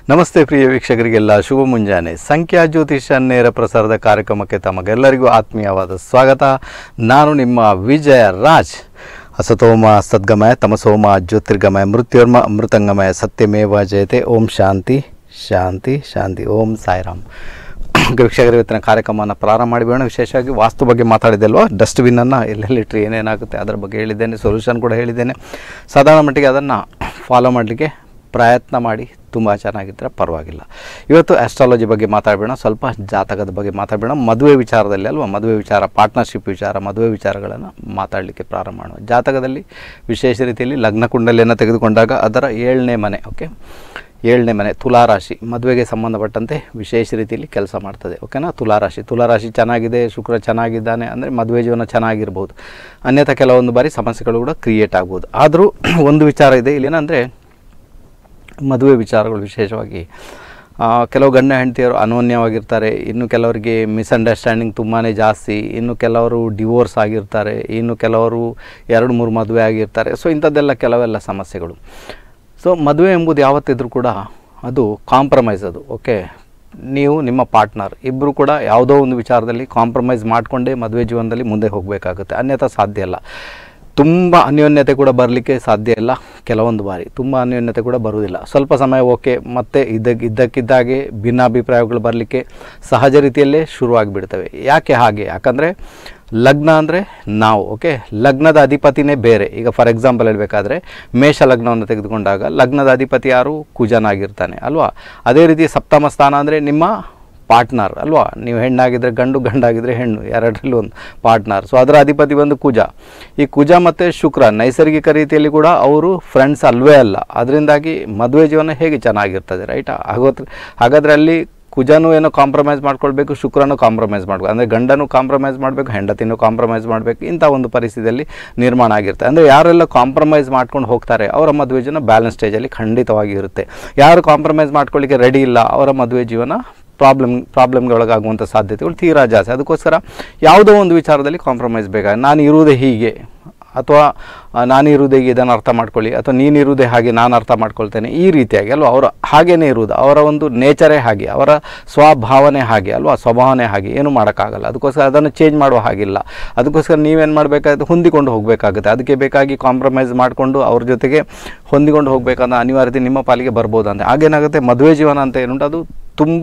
ನಮಸ್ತೆ ಪ್ರಿಯ ವೀಕ್ಷಕರಿಗೆಲ್ಲ ಶುಭ ಮುಂಜಾನೆ ಸಂಖ್ಯಾ ಜ್ಯೋತಿಷ ನೇರ ಪ್ರಸಾರದ ಕಾರ್ಯಕ್ರಮಕ್ಕೆ ತಮಗೆಲ್ಲರಿಗೂ ಆತ್ಮೀಯವಾದ ಸ್ವಾಗತ ನಾನು ನಿಮ್ಮ ವಿಜಯ ರಾಜ್ ಅಸತೋಮ ಸದ್ಗಮಯ ತಮಸೋಮ ಜ್ಯೋತಿರ್ಗಮಯ ಮೃತ್ಯುರ್ಮ ಅಮೃತಂಗಮಯ ಸತ್ಯಮೇವ ಜಯತೆ ಓಂ ಶಾಂತಿ ಶಾಂತಿ ಶಾಂತಿ ಓಂ ಸಾಯಿರಾಮ್ ವೀಕ್ಷಕರ ಇವತ್ತಿನ ಕಾರ್ಯಕ್ರಮವನ್ನು ಪ್ರಾರಂಭ ಮಾಡಿಬೇಡ ವಿಶೇಷವಾಗಿ ವಾಸ್ತು ಬಗ್ಗೆ ಮಾತಾಡಿದೆ ಅಲ್ವಾ ಡಸ್ಟ್ಬಿನ್ನನ್ನು ಎಲ್ಲೆಲ್ಲಿಟ್ರಿ ಏನೇನಾಗುತ್ತೆ ಅದರ ಬಗ್ಗೆ ಹೇಳಿದ್ದೇನೆ ಸೊಲ್ಯೂಷನ್ ಕೂಡ ಹೇಳಿದ್ದೇನೆ ಸಾಧಾರಣ ಮಟ್ಟಿಗೆ ಅದನ್ನು ಫಾಲೋ ಮಾಡಲಿಕ್ಕೆ ಪ್ರಯತ್ನ ಮಾಡಿ ತುಂಬ ಚೆನ್ನಾಗಿದ್ದರೆ ಪರವಾಗಿಲ್ಲ ಇವತ್ತು ಆಸ್ಟ್ರಾಲಜಿ ಬಗ್ಗೆ ಮಾತಾಡಬೇಡ ಸ್ವಲ್ಪ ಜಾತಕದ ಬಗ್ಗೆ ಮಾತಾಡಬೇಡ ಮದುವೆ ವಿಚಾರದಲ್ಲಿ ಅಲ್ವಾ ಮದುವೆ ವಿಚಾರ ಪಾರ್ಟ್ನರ್ಶಿಪ್ ವಿಚಾರ ಮದುವೆ ವಿಚಾರಗಳನ್ನು ಮಾತಾಡಲಿಕ್ಕೆ ಪ್ರಾರಂಭ ಮಾಡೋಣ ಜಾತಕದಲ್ಲಿ ವಿಶೇಷ ರೀತಿಯಲ್ಲಿ ಲಗ್ನ ಕುಂಡಲಿಯನ್ನು ತೆಗೆದುಕೊಂಡಾಗ ಅದರ ಏಳನೇ ಮನೆ ಓಕೆ ಏಳನೇ ಮನೆ ತುಲಾರಾಶಿ ಮದುವೆಗೆ ಸಂಬಂಧಪಟ್ಟಂತೆ ವಿಶೇಷ ರೀತಿಯಲ್ಲಿ ಕೆಲಸ ಮಾಡ್ತದೆ ಓಕೆನಾ ತುಲಾರಾಶಿ ತುಲಾರಾಶಿ ಚೆನ್ನಾಗಿದೆ ಶುಕ್ರ ಚೆನ್ನಾಗಿದ್ದಾನೆ ಅಂದರೆ ಮದುವೆ ಜೀವನ ಚೆನ್ನಾಗಿರ್ಬೋದು ಅನ್ಯಥ ಕೆಲವೊಂದು ಬಾರಿ ಸಮಸ್ಯೆಗಳು ಕೂಡ ಕ್ರಿಯೇಟ್ ಆಗ್ಬೋದು ಆದರೂ ಒಂದು ವಿಚಾರ ಇದೆ ಇಲ್ಲೇನಂದರೆ ಮದುವೆ ವಿಚಾರಗಳು ವಿಶೇಷವಾಗಿ ಆ, ಕೆಲವು ಗಂಡ ಹೆಂಡತಿಯರು ಅನೋನ್ಯವಾಗಿರ್ತಾರೆ ಇನ್ನು ಕೆಲವರಿಗೆ ಮಿಸ್ಅಂಡರ್ಸ್ಟ್ಯಾಂಡಿಂಗ್ ತುಂಬಾ ಜಾಸ್ತಿ ಇನ್ನು ಕೆಲವರು ಡಿವೋರ್ಸ್ ಆಗಿರ್ತಾರೆ ಇನ್ನು ಕೆಲವರು ಎರಡು ಮೂರು ಮದುವೆ ಆಗಿರ್ತಾರೆ ಸೊ ಇಂಥದ್ದೆಲ್ಲ ಕೆಲವೆಲ್ಲ ಸಮಸ್ಯೆಗಳು ಸೊ ಮದುವೆ ಎಂಬುದು ಯಾವತ್ತಿದ್ರೂ ಕೂಡ ಅದು ಕಾಂಪ್ರಮೈಸ್ ಅದು ಓಕೆ ನೀವು ನಿಮ್ಮ ಪಾರ್ಟ್ನರ್ ಇಬ್ಬರು ಕೂಡ ಯಾವುದೋ ಒಂದು ವಿಚಾರದಲ್ಲಿ ಕಾಂಪ್ರಮೈಸ್ ಮಾಡಿಕೊಂಡೇ ಮದುವೆ ಜೀವನದಲ್ಲಿ ಮುಂದೆ ಹೋಗಬೇಕಾಗುತ್ತೆ ಅನ್ಯಥಾ ಸಾಧ್ಯ ಇಲ್ಲ ತುಂಬ ಅನ್ಯೋನ್ಯತೆ ಕೂಡ ಬರಲಿಕ್ಕೆ ಸಾಧ್ಯ ಇಲ್ಲ ಕೆಲವೊಂದು ಬಾರಿ ತುಂಬ ಅನ್ಯೋನ್ಯತೆ ಕೂಡ ಬರುವುದಿಲ್ಲ ಸ್ವಲ್ಪ ಸಮಯ ಓಕೆ ಮತ್ತೆ ಇದ್ದಕ್ಕೆ ಇದ್ದಕ್ಕಿದ್ದಾಗೆ ಭಿನ್ನಾಭಿಪ್ರಾಯಗಳು ಬರಲಿಕ್ಕೆ ಸಹಜ ರೀತಿಯಲ್ಲೇ ಶುರುವಾಗಿಬಿಡ್ತವೆ ಯಾಕೆ ಹಾಗೆ ಯಾಕಂದರೆ ಲಗ್ನ ಅಂದರೆ ನಾವು ಓಕೆ ಲಗ್ನದ ಅಧಿಪತಿನೇ ಬೇರೆ ಈಗ ಫಾರ್ ಎಕ್ಸಾಂಪಲ್ ಹೇಳಬೇಕಾದ್ರೆ ಮೇಷ ಲಗ್ನವನ್ನು ತೆಗೆದುಕೊಂಡಾಗ ಲಗ್ನದ ಅಧಿಪತಿ ಯಾರು ಕುಜನಾಗಿರ್ತಾನೆ ಅಲ್ವಾ ಅದೇ ರೀತಿ ಸಪ್ತಮ ಸ್ಥಾನ ಅಂದರೆ ನಿಮ್ಮ ಪಾರ್ಟ್ನರ್ ಅಲ್ವಾ ನೀವು ಹೆಣ್ಣಾಗಿದ್ದರೆ ಗಂಡು ಗಂಡಾಗಿದ್ದರೆ ಹೆಣ್ಣು ಎರಡರಲ್ಲಿ ಒಂದು ಪಾರ್ಟ್ನರ್ ಸೊ ಅದರ ಅಧಿಪತಿ ಬಂದು ಕುಜ ಈ ಕುಜ ಮತ್ತು ಶುಕ್ರ ನೈಸರ್ಗಿಕ ರೀತಿಯಲ್ಲಿ ಕೂಡ ಅವರು ಫ್ರೆಂಡ್ಸ್ ಅಲ್ವೇ ಅಲ್ಲ ಅದರಿಂದಾಗಿ ಮದುವೆ ಜೀವನ ಹೇಗೆ ಚೆನ್ನಾಗಿರ್ತದೆ ರೈಟ್ ಹಾಗೋತ್ರ ಹಾಗಾದರೆ ಅಲ್ಲಿ ಕುಜನೂ ಏನೋ ಕಾಂಪ್ರಮೈಸ್ ಮಾಡ್ಕೊಳ್ಬೇಕು ಶುಕ್ರನೂ ಕಾಂಪ್ರಮೈಸ್ ಮಾಡಬೇಕು ಅಂದರೆ ಗಂಡನೂ ಕಾಂಪ್ರಮೈಸ್ ಮಾಡಬೇಕು ಹೆಂಡತಿನೂ ಕಾಂಪ್ರಮೈಸ್ ಮಾಡಬೇಕು ಇಂಥ ಒಂದು ಪರಿಸ್ಥಿತಿಯಲ್ಲಿ ನಿರ್ಮಾಣ ಆಗಿರುತ್ತೆ ಅಂದರೆ ಯಾರೆಲ್ಲ ಕಾಂಪ್ರಮೈಸ್ ಮಾಡ್ಕೊಂಡು ಹೋಗ್ತಾರೆ ಅವರ ಮದುವೆ ಜೀವನ ಬ್ಯಾಲೆನ್ಸ್ ಸ್ಟೇಜಲ್ಲಿ ಖಂಡಿತವಾಗಿ ಇರುತ್ತೆ ಯಾರು ಕಾಂಪ್ರಮೈಸ್ ಮಾಡ್ಕೊಳ್ಳಿಕ್ಕೆ ರೆಡಿ ಇಲ್ಲ ಅವರ ಮದುವೆ ಜೀವನ ಪ್ರಾಬ್ಲಮ್ ಪ್ರಾಬ್ಲಮ್ಗೆ ಒಳಗಾಗುವಂಥ ಸಾಧ್ಯತೆಗಳು ತೀರಾ ಜಾಸ್ತಿ ಅದಕ್ಕೋಸ್ಕರ ಯಾವುದೋ ಒಂದು ವಿಚಾರದಲ್ಲಿ ಕಾಂಪ್ರಮೈಸ್ ಬೇಕಾಗ ನಾನು ಇರುವುದೇ ಹೀಗೆ ಅಥವಾ ಆ, ನಾನು ಇರುವುದೇ ಹೀಗೆ ಇದನ್ನು ಅರ್ಥ ಮಾಡ್ಕೊಳ್ಳಿ ಅಥವಾ ನೀನು ಇರುವುದೇ ಹಾಗೆ ನಾನು ಅರ್ಥ ಮಾಡ್ಕೊಳ್ತೇನೆ ಈ ರೀತಿಯಾಗಿ ಅಲ್ವಾ ಅವರು ಹಾಗೇನೇ ಇರುವುದು ಅವರ ಒಂದು ನೇಚರೇ ಹಾಗೆ ಅವರ ಸ್ವಭಾವನೆ ಹಾಗೆ ಅಲ್ವಾ ಸ್ವಭಾವನೆ ಹಾಗೆ ಏನು ಮಾಡೋಕ್ಕಾಗಲ್ಲ ಅದಕ್ಕೋಸ್ಕರ ಅದನ್ನು ಚೇಂಜ್ ಮಾಡುವ ಹಾಗಿಲ್ಲ ಅದಕ್ಕೋಸ್ಕರ ನೀವೇನು ಮಾಡಬೇಕಾಗುತ್ತೆ ಹೊಂದಿಕೊಂಡು ಹೋಗಬೇಕಾಗುತ್ತೆ ಅದಕ್ಕೆ ಬೇಕಾಗಿ ಕಾಂಪ್ರಮೈಸ್ ಮಾಡಿಕೊಂಡು ಅವ್ರ ಜೊತೆಗೆ ಹೊಂದಿಕೊಂಡು ಹೋಗಬೇಕಾದ ಅನಿವಾರ್ಯತೆ ನಿಮ್ಮ ಪಾಲಿಗೆ ಬರ್ಬೋದು ಅಂತ ಹಾಗೇನಾಗುತ್ತೆ ಮದುವೆ ಜೀವನ ಅಂತ ಏನುಂಟು ಅದು ತುಂಬ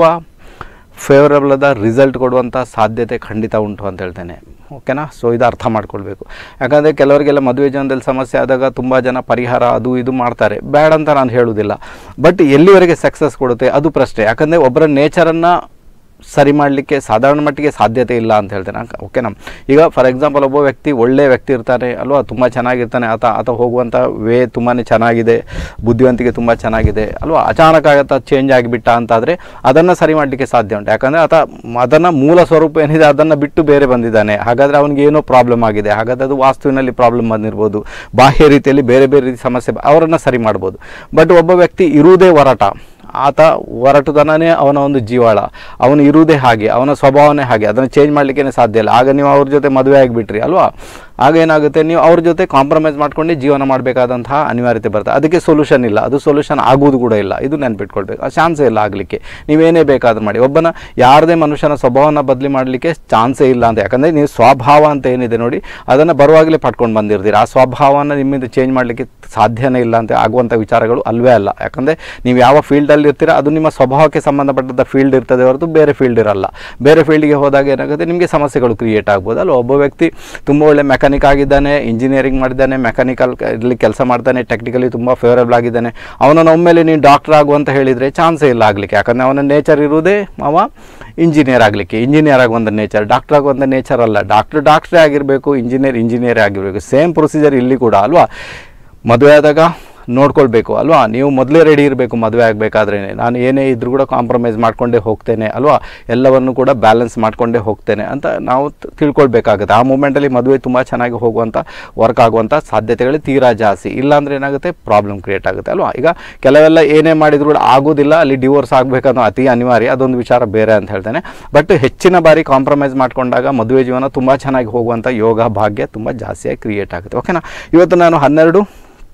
ಫೇವರಬಲ್ ಆದ ರಿಸಲ್ಟ್ ಕೊಡುವಂಥ ಸಾಧ್ಯತೆ ಖಂಡಿತ ಉಂಟು ಅಂತ ಹೇಳ್ತೇನೆ ಓಕೆನಾ ಸೊ ಇದು ಅರ್ಥ ಮಾಡ್ಕೊಳ್ಬೇಕು ಯಾಕಂದರೆ ಕೆಲವರಿಗೆಲ್ಲ ಮದುವೆ ಜೀವನದಲ್ಲಿ ಸಮಸ್ಯೆ ಆದಾಗ ತುಂಬ ಜನ ಪರಿಹಾರ ಅದು ಇದು ಮಾಡ್ತಾರೆ ಬೇಡ ಅಂತ ನಾನು ಹೇಳುವುದಿಲ್ಲ ಬಟ್ ಎಲ್ಲಿವರೆಗೆ ಸಕ್ಸಸ್ ಕೊಡುತ್ತೆ ಅದು ಪ್ರಶ್ನೆ ಯಾಕಂದರೆ ಒಬ್ಬರ ನೇಚರನ್ನು ಸರಿ ಮಾಡಲಿಕ್ಕೆ ಸಾಧಾರಣ ಮಟ್ಟಿಗೆ ಸಾಧ್ಯತೆ ಇಲ್ಲ ಅಂತ ಹೇಳ್ತೇನೆ ಅಕ್ಕ- ಓಕೆನಾ ಈಗ ಫಾರ್ ಎಕ್ಸಾಂಪಲ್ ಒಬ್ಬ ವ್ಯಕ್ತಿ ಒಳ್ಳೆಯ ವ್ಯಕ್ತಿ ಇರ್ತಾನೆ ಅಲ್ವಾ ತುಂಬ ಚೆನ್ನಾಗಿರ್ತಾನೆ ಆತ ಆತ ಹೋಗುವಂಥ ವೇ ತುಂಬಾ ಚೆನ್ನಾಗಿದೆ ಬುದ್ಧಿವಂತಿಕೆ ತುಂಬ ಚೆನ್ನಾಗಿದೆ ಅಲ್ವಾ ಅಚಾನಕ್ ಆಗತ್ತ ಚೇಂಜ್ ಆಗಿಬಿಟ್ಟ ಅಂತಾದರೆ ಅದನ್ನು ಸರಿ ಮಾಡಲಿಕ್ಕೆ ಸಾಧ್ಯ ಉಂಟು ಯಾಕಂದರೆ ಆತ ಅದನ್ನು ಮೂಲ ಸ್ವರೂಪ ಏನಿದೆ ಅದನ್ನು ಬಿಟ್ಟು ಬೇರೆ ಬಂದಿದ್ದಾನೆ ಹಾಗಾದರೆ ಅವನಿಗೆ ಏನೋ ಪ್ರಾಬ್ಲಮ್ ಆಗಿದೆ ಹಾಗಾದರೆ ಅದು ವಾಸ್ತುವಿನಲ್ಲಿ ಪ್ರಾಬ್ಲಮ್ ಬಂದಿರ್ಬೋದು ಬಾಹ್ಯ ರೀತಿಯಲ್ಲಿ ಬೇರೆ ಬೇರೆ ರೀತಿ ಸಮಸ್ಯೆ ಅವರನ್ನು ಸರಿ ಮಾಡ್ಬೋದು ಬಟ್ ಒಬ್ಬ ವ್ಯಕ್ತಿ ಇರುವುದೇ ಹೋರಾಟ ಆತ ಹೊರಟುತನೇ ಅವನ ಒಂದು ಜೀವಾಳ ಅವನು ಇರುವುದೇ ಹಾಗೆ ಅವನ ಸ್ವಭಾವನೆ ಹಾಗೆ ಅದನ್ನು ಚೇಂಜ್ ಮಾಡಲಿಕ್ಕೆ ಸಾಧ್ಯ ಇಲ್ಲ ಆಗ ನೀವು ಅವ್ರ ಜೊತೆ ಮದುವೆ ಆಗಿಬಿಟ್ರಿ ಅಲ್ವಾ ಆಗ ಏನಾಗುತ್ತೆ ನೀವು ಅವ್ರ ಜೊತೆ ಕಾಂಪ್ರಮೈಸ್ ಮಾಡ್ಕೊಂಡು ಜೀವನ ಮಾಡಬೇಕಾದಂತಹ ಅನಿವಾರ್ಯತೆ ಬರುತ್ತೆ ಅದಕ್ಕೆ ಸೊಲ್ಯೂಷನ್ ಇಲ್ಲ ಅದು ಸೊಲ್ಯೂಷನ್ ಆಗುವುದು ಕೂಡ ಇಲ್ಲ ಇದು ನೆನ್ಪಿಟ್ಕೊಳ್ಬೇಕು ಆ ಚಾನ್ಸೇ ಇಲ್ಲ ಆಗಲಿಕ್ಕೆ ನೀವೇನೇ ಬೇಕಾದ್ರೂ ಮಾಡಿ ಒಬ್ಬನ ಯಾರದೇ ಮನುಷ್ಯನ ಸ್ವಭಾವನ ಬದಲಿ ಮಾಡಲಿಕ್ಕೆ ಚಾನ್ಸೇ ಇಲ್ಲ ಅಂತ ಯಾಕಂದರೆ ನೀವು ಸ್ವಭಾವ ಅಂತ ಏನಿದೆ ನೋಡಿ ಅದನ್ನು ಬರುವಾಗಲೇ ಪಡ್ಕೊಂಡು ಬಂದಿರ್ತೀರಿ ಆ ಸ್ವಭಾವನ ನಿಮ್ಮಿಂದ ಚೇಂಜ್ ಮಾಡಲಿಕ್ಕೆ ಸಾಧ್ಯನೇ ಇಲ್ಲ ಅಂತ ಆಗುವಂಥ ವಿಚಾರಗಳು ಅಲ್ವೇ ಅಲ್ಲ ಯಾಕಂದರೆ ನೀವು ಯಾವ ಫೀಲ್ಡಲ್ಲಿ ಇರ್ತೀರ ಅದು ನಿಮ್ಮ ಸ್ವಭಾವಕ್ಕೆ ಸಂಬಂಧಪಟ್ಟಂಥ ಫೀಲ್ಡ್ ಇರ್ತದೆ ಹೊರತು ಬೇರೆ ಫೀಲ್ಡ್ ಇರಲ್ಲ ಬೇರೆ ಫೀಲ್ಡಿಗೆ ಹೋದಾಗ ಏನಾಗುತ್ತೆ ನಿಮಗೆ ಸಮಸ್ಯೆಗಳು ಕ್ರಿಯೇಟ್ ಆಗ್ಬೋದು ಅಲ್ಲ ಒಬ್ಬ ವ್ಯಕ್ತಿ ತುಂಬ ಒಳ್ಳೆ ಮೆಕ್ಯಾನಿಕ್ ಆಗಿದ್ದಾನೆ ಇಂಜಿನಿಯರಿಂಗ್ ಮಾಡಿದ್ದಾನೆ ಮೆಕ್ಯಾನಿಕಲ್ ಇಲ್ಲಿ ಕೆಲಸ ಮಾಡ್ತಾನೆ ಟೆಕ್ನಿಕಲಿ ತುಂಬ ಫೇವರೇಬಲ್ ಆಗಿದ್ದಾನೆ ಅವನನ್ನು ಒಮ್ಮೆಲೆ ನೀನು ಡಾಕ್ಟರ್ ಆಗುವಂತ ಹೇಳಿದರೆ ಚಾನ್ಸೇ ಇಲ್ಲ ಆಗಲಿಕ್ಕೆ ಯಾಕಂದರೆ ಅವನ ನೇಚರ್ ಇರುವುದೇ ಅವ ಇಂಜಿನಿಯರ್ ಆಗಲಿಕ್ಕೆ ಇಂಜಿನಿಯರ್ ಆಗುವಂಥ ನೇಚರ್ ಡಾಕ್ಟರ್ ಆಗುವಂಥ ನೇಚರ್ ಅಲ್ಲ ಡಾಕ್ಟರ್ ಡಾಕ್ಟ್ರೇ ಆಗಿರಬೇಕು ಇಂಜಿನಿಯರ್ ಇಂಜಿನಿಯರೇ ಆಗಿರಬೇಕು ಸೇಮ್ ಪ್ರೊಸೀಜರ್ ಇಲ್ಲಿ ಕೂಡ ಅಲ್ವಾ ಮದುವೆ ಆದಾಗ ನೋಡ್ಕೊಳ್ಬೇಕು ಅಲ್ವಾ ನೀವು ಮೊದಲೇ ರೆಡಿ ಇರಬೇಕು ಮದುವೆ ಆಗಬೇಕಾದ್ರೆ ನಾನು ಏನೇ ಇದ್ರೂ ಕೂಡ ಕಾಂಪ್ರಮೈಸ್ ಮಾಡ್ಕೊಂಡೇ ಹೋಗ್ತೇನೆ ಅಲ್ವಾ ಎಲ್ಲವನ್ನು ಕೂಡ ಬ್ಯಾಲೆನ್ಸ್ ಮಾಡ್ಕೊಂಡೇ ಹೋಗ್ತೇನೆ ಅಂತ ನಾವು ತ- ತಿಳ್ಕೊಳ್ಬೇಕಾಗುತ್ತೆ ಆ ಮೂಮೆಂಟಲ್ಲಿ ಮದುವೆ ತುಂಬ ಚೆನ್ನಾಗಿ ಹೋಗುವಂಥ ವರ್ಕ್ ಆಗುವಂಥ ಸಾಧ್ಯತೆಗಳು ತೀರಾ ಜಾಸ್ತಿ ಇಲ್ಲಾಂದ್ರೆ ಏನಾಗುತ್ತೆ ಪ್ರಾಬ್ಲಮ್ ಕ್ರಿಯೇಟ್ ಆಗುತ್ತೆ ಅಲ್ವಾ ಈಗ ಕೆಲವೆಲ್ಲ ಏನೇ ಮಾಡಿದ್ರು ಕೂಡ ಆಗೋದಿಲ್ಲ ಅಲ್ಲಿ ಡಿವೋರ್ಸ್ ಆಗಬೇಕನ್ನೋ ಅತಿ ಅನಿವಾರ್ಯ ಅದೊಂದು ವಿಚಾರ ಬೇರೆ ಅಂತ ಹೇಳ್ತೇನೆ ಬಟ್ ಹೆಚ್ಚಿನ ಬಾರಿ ಕಾಂಪ್ರಮೈಸ್ ಮಾಡ್ಕೊಂಡಾಗ ಮದುವೆ ಜೀವನ ತುಂಬ ಚೆನ್ನಾಗಿ ಹೋಗುವಂಥ ಯೋಗ ಭಾಗ್ಯ ತುಂಬ ಜಾಸ್ತಿಯಾಗಿ ಕ್ರಿಯೇಟ್ ಆಗುತ್ತೆ ಓಕೆನಾ ಇವತ್ತು ನಾನು ಹನ್ನೆರಡು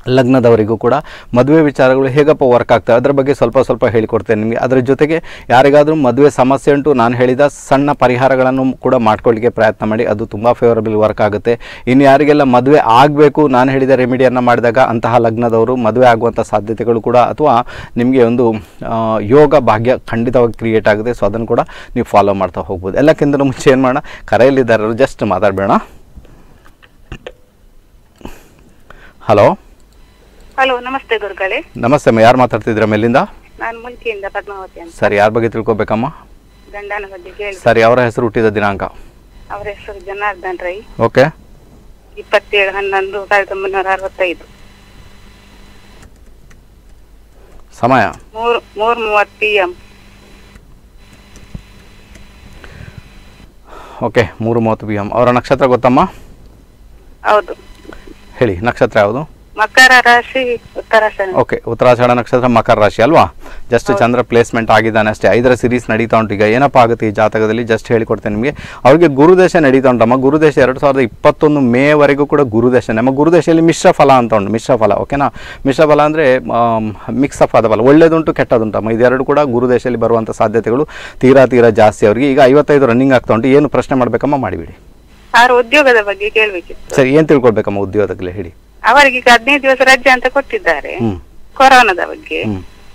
ಲಗ್ನದವರಿಗೂ ಕೂಡ ಮದುವೆ ವಿಚಾರಗಳು ಹೇಗಪ್ಪ ವರ್ಕ್ ಆಗ್ತವೆ ಅದರ ಬಗ್ಗೆ ಸ್ವಲ್ಪ ಸ್ವಲ್ಪ ಹೇಳಿಕೊಡ್ತೇನೆ ನಿಮಗೆ ಅದರ ಜೊತೆಗೆ ಯಾರಿಗಾದರೂ ಮದುವೆ ಸಮಸ್ಯೆ ಉಂಟು ನಾನು ಹೇಳಿದ ಸಣ್ಣ ಪರಿಹಾರಗಳನ್ನು ಕೂಡ ಮಾಡ್ಕೊಳ್ಳಿಕ್ಕೆ ಪ್ರಯತ್ನ ಮಾಡಿ ಅದು ತುಂಬ ಫೇವರಬಲ್ ವರ್ಕ್ ಆಗುತ್ತೆ ಇನ್ನು ಯಾರಿಗೆಲ್ಲ ಮದುವೆ ಆಗಬೇಕು ನಾನು ಹೇಳಿದ ರೆಮಿಡಿಯನ್ನು ಮಾಡಿದಾಗ ಅಂತಹ ಲಗ್ನದವರು ಮದುವೆ ಆಗುವಂಥ ಸಾಧ್ಯತೆಗಳು ಕೂಡ ಅಥವಾ ನಿಮಗೆ ಒಂದು ಆ, ಯೋಗ ಭಾಗ್ಯ ಖಂಡಿತವಾಗಿ ಕ್ರಿಯೇಟ್ ಆಗುತ್ತೆ ಸೊ ಅದನ್ನು ಕೂಡ ನೀವು ಫಾಲೋ ಮಾಡ್ತಾ ಹೋಗ್ಬೋದು ಎಲ್ಲಕ್ಕಿಂತ ಮುಂಚೆ ಏನು ಮಾಡೋಣ ಕರೆಯಲ್ಲಿದ್ದಾರೆ ಜಸ್ಟ್ ಮಾತಾಡಬೇಡ ಹಲೋ ಹಲೋ ನಮಸ್ತೆ ಗುರುಗಳೇ ನಮಸ್ತೆ ಅಮ್ಮ ಯಾರು ಮಾತಾಡ್ತಿದ್ದೀರಾ ಮೇಲಿಂದ ನಾನು ಮುಲ್ಕಿಯಿಂದ ಪದ್ಮಾವತಿ ಅಂತ ಸರ್ ಯಾರ ಬಗ್ಗೆ ತಿಳ್ಕೊಬೇಕಮ್ಮ ಗಂಡನ ಬಗ್ಗೆ ಕೇಳಿ ಸರ್ ಅವರ ಹೆಸರು ಹುಟ್ಟಿದ ದಿನಾಂಕ ಅವರ ಹೆಸರು ಜನಾರ್ದನ್ ರೈ ಓಕೆ ಇಪ್ಪತ್ತೇಳು ಹನ್ನೊಂದು ಸಾವಿರದ ಒಂಬೈನೂರ ಅರವತ್ತೈದು ಸಮಯ ಮೂರು ಮೂರು ಮೂವತ್ತು ಪಿ ಎಂ ಓಕೆ ಮೂರು ಮೂವತ್ತು ಪಿ ಎಮ್ ಅವರ ನಕ್ಷತ್ರ ಗೊತ್ತಮ್ಮ ಹೌದು ಹೇಳಿ ನಕ್ಷತ್ರ ಯಾವುದು ಮಕರ ರಾಶಿ ಉತ್ತರಾಷಾಢ ಓಕೆ ಉತ್ತರಾಷಾಢ ನಕ್ಷತ್ರ ಮಕರ ರಾಶಿ ಅಲ್ವಾ ಜಸ್ಟ್ ಚಂದ್ರ ಪ್ಲೇಸ್ಮೆಂಟ್ ಆಗಿದ್ದಾನೆ ಅಷ್ಟೇ ಐದರ ಸಿರೀಸ್ ನಡೀತಾ ಉಂಟು ಈಗ ಏನಪ್ಪ ಆಗುತ್ತೆ ಈ ಜಾತಕದಲ್ಲಿ ಜಸ್ಟ್ ಹೇಳಿಕೊಡ್ತೇನೆ ನಿಮಗೆ ಅವ್ರಿಗೆ ಗುರುದೇಶ ನಡೀತಾ ಉಂಟಮ್ಮ ಗುರುದೇಶ ಎರಡು ಸಾವಿರದ ಇಪ್ಪತ್ತೊಂದು ಮೇವರೆಗೂ ಕೂಡ ಗುರುದೇಶ ನಮ್ಮ ಗುರುದೇಶದಲ್ಲಿ ಮಿಶ್ರ ಫಲ ಅಂತ ಉಂಟು ಮಿಶ್ರ ಫಲ ಓಕೆನಾ ಮಿಶ್ರ ಫಲ ಅಂದರೆ ಮಿಕ್ಸ್ ಅಪ್ ಆದ ಫಲ ಒಳ್ಳೇದುಂಟು ಕೆಟ್ಟದುಂಟಮ್ಮ ಇದೆರಡು ಕೂಡ ಗುರುದೇಶದಲ್ಲಿ ಬರುವಂಥ ಸಾಧ್ಯತೆಗಳು ತೀರಾ ತೀರಾ ಜಾಸ್ತಿ ಅವರಿಗೆ ಈಗ ಐವತ್ತೈದು ರನ್ನಿಂಗ್ ಆಗ್ತಾ ಉಂಟು ಏನು ಪ್ರಶ್ನೆ ಮಾಡಬೇಕಮ್ಮ ಮಾಡಿಬಿಡಿ ಆರು ಉದ್ಯೋಗದ ಬಗ್ಗೆ ಕೇಳ್ಬೇಕಿತ್ತು ಸರಿ ಏನು ತಿಳ್ಕೊಳ್ಬೇಕಮ್ಮ ಉದ್ಯೋಗದಲ್ಲಿ ಹೇಳಿ ಅವರಿಗೆ ಈಗ ಹದಿನೈದು ದಿವಸ ರಜೆ ಅಂತ ಕೊಟ್ಟಿದ್ದಾರೆ ಹ್ಞೂ ಕೊರೋನಾದ ಬಗ್ಗೆ ಹ್ಞೂ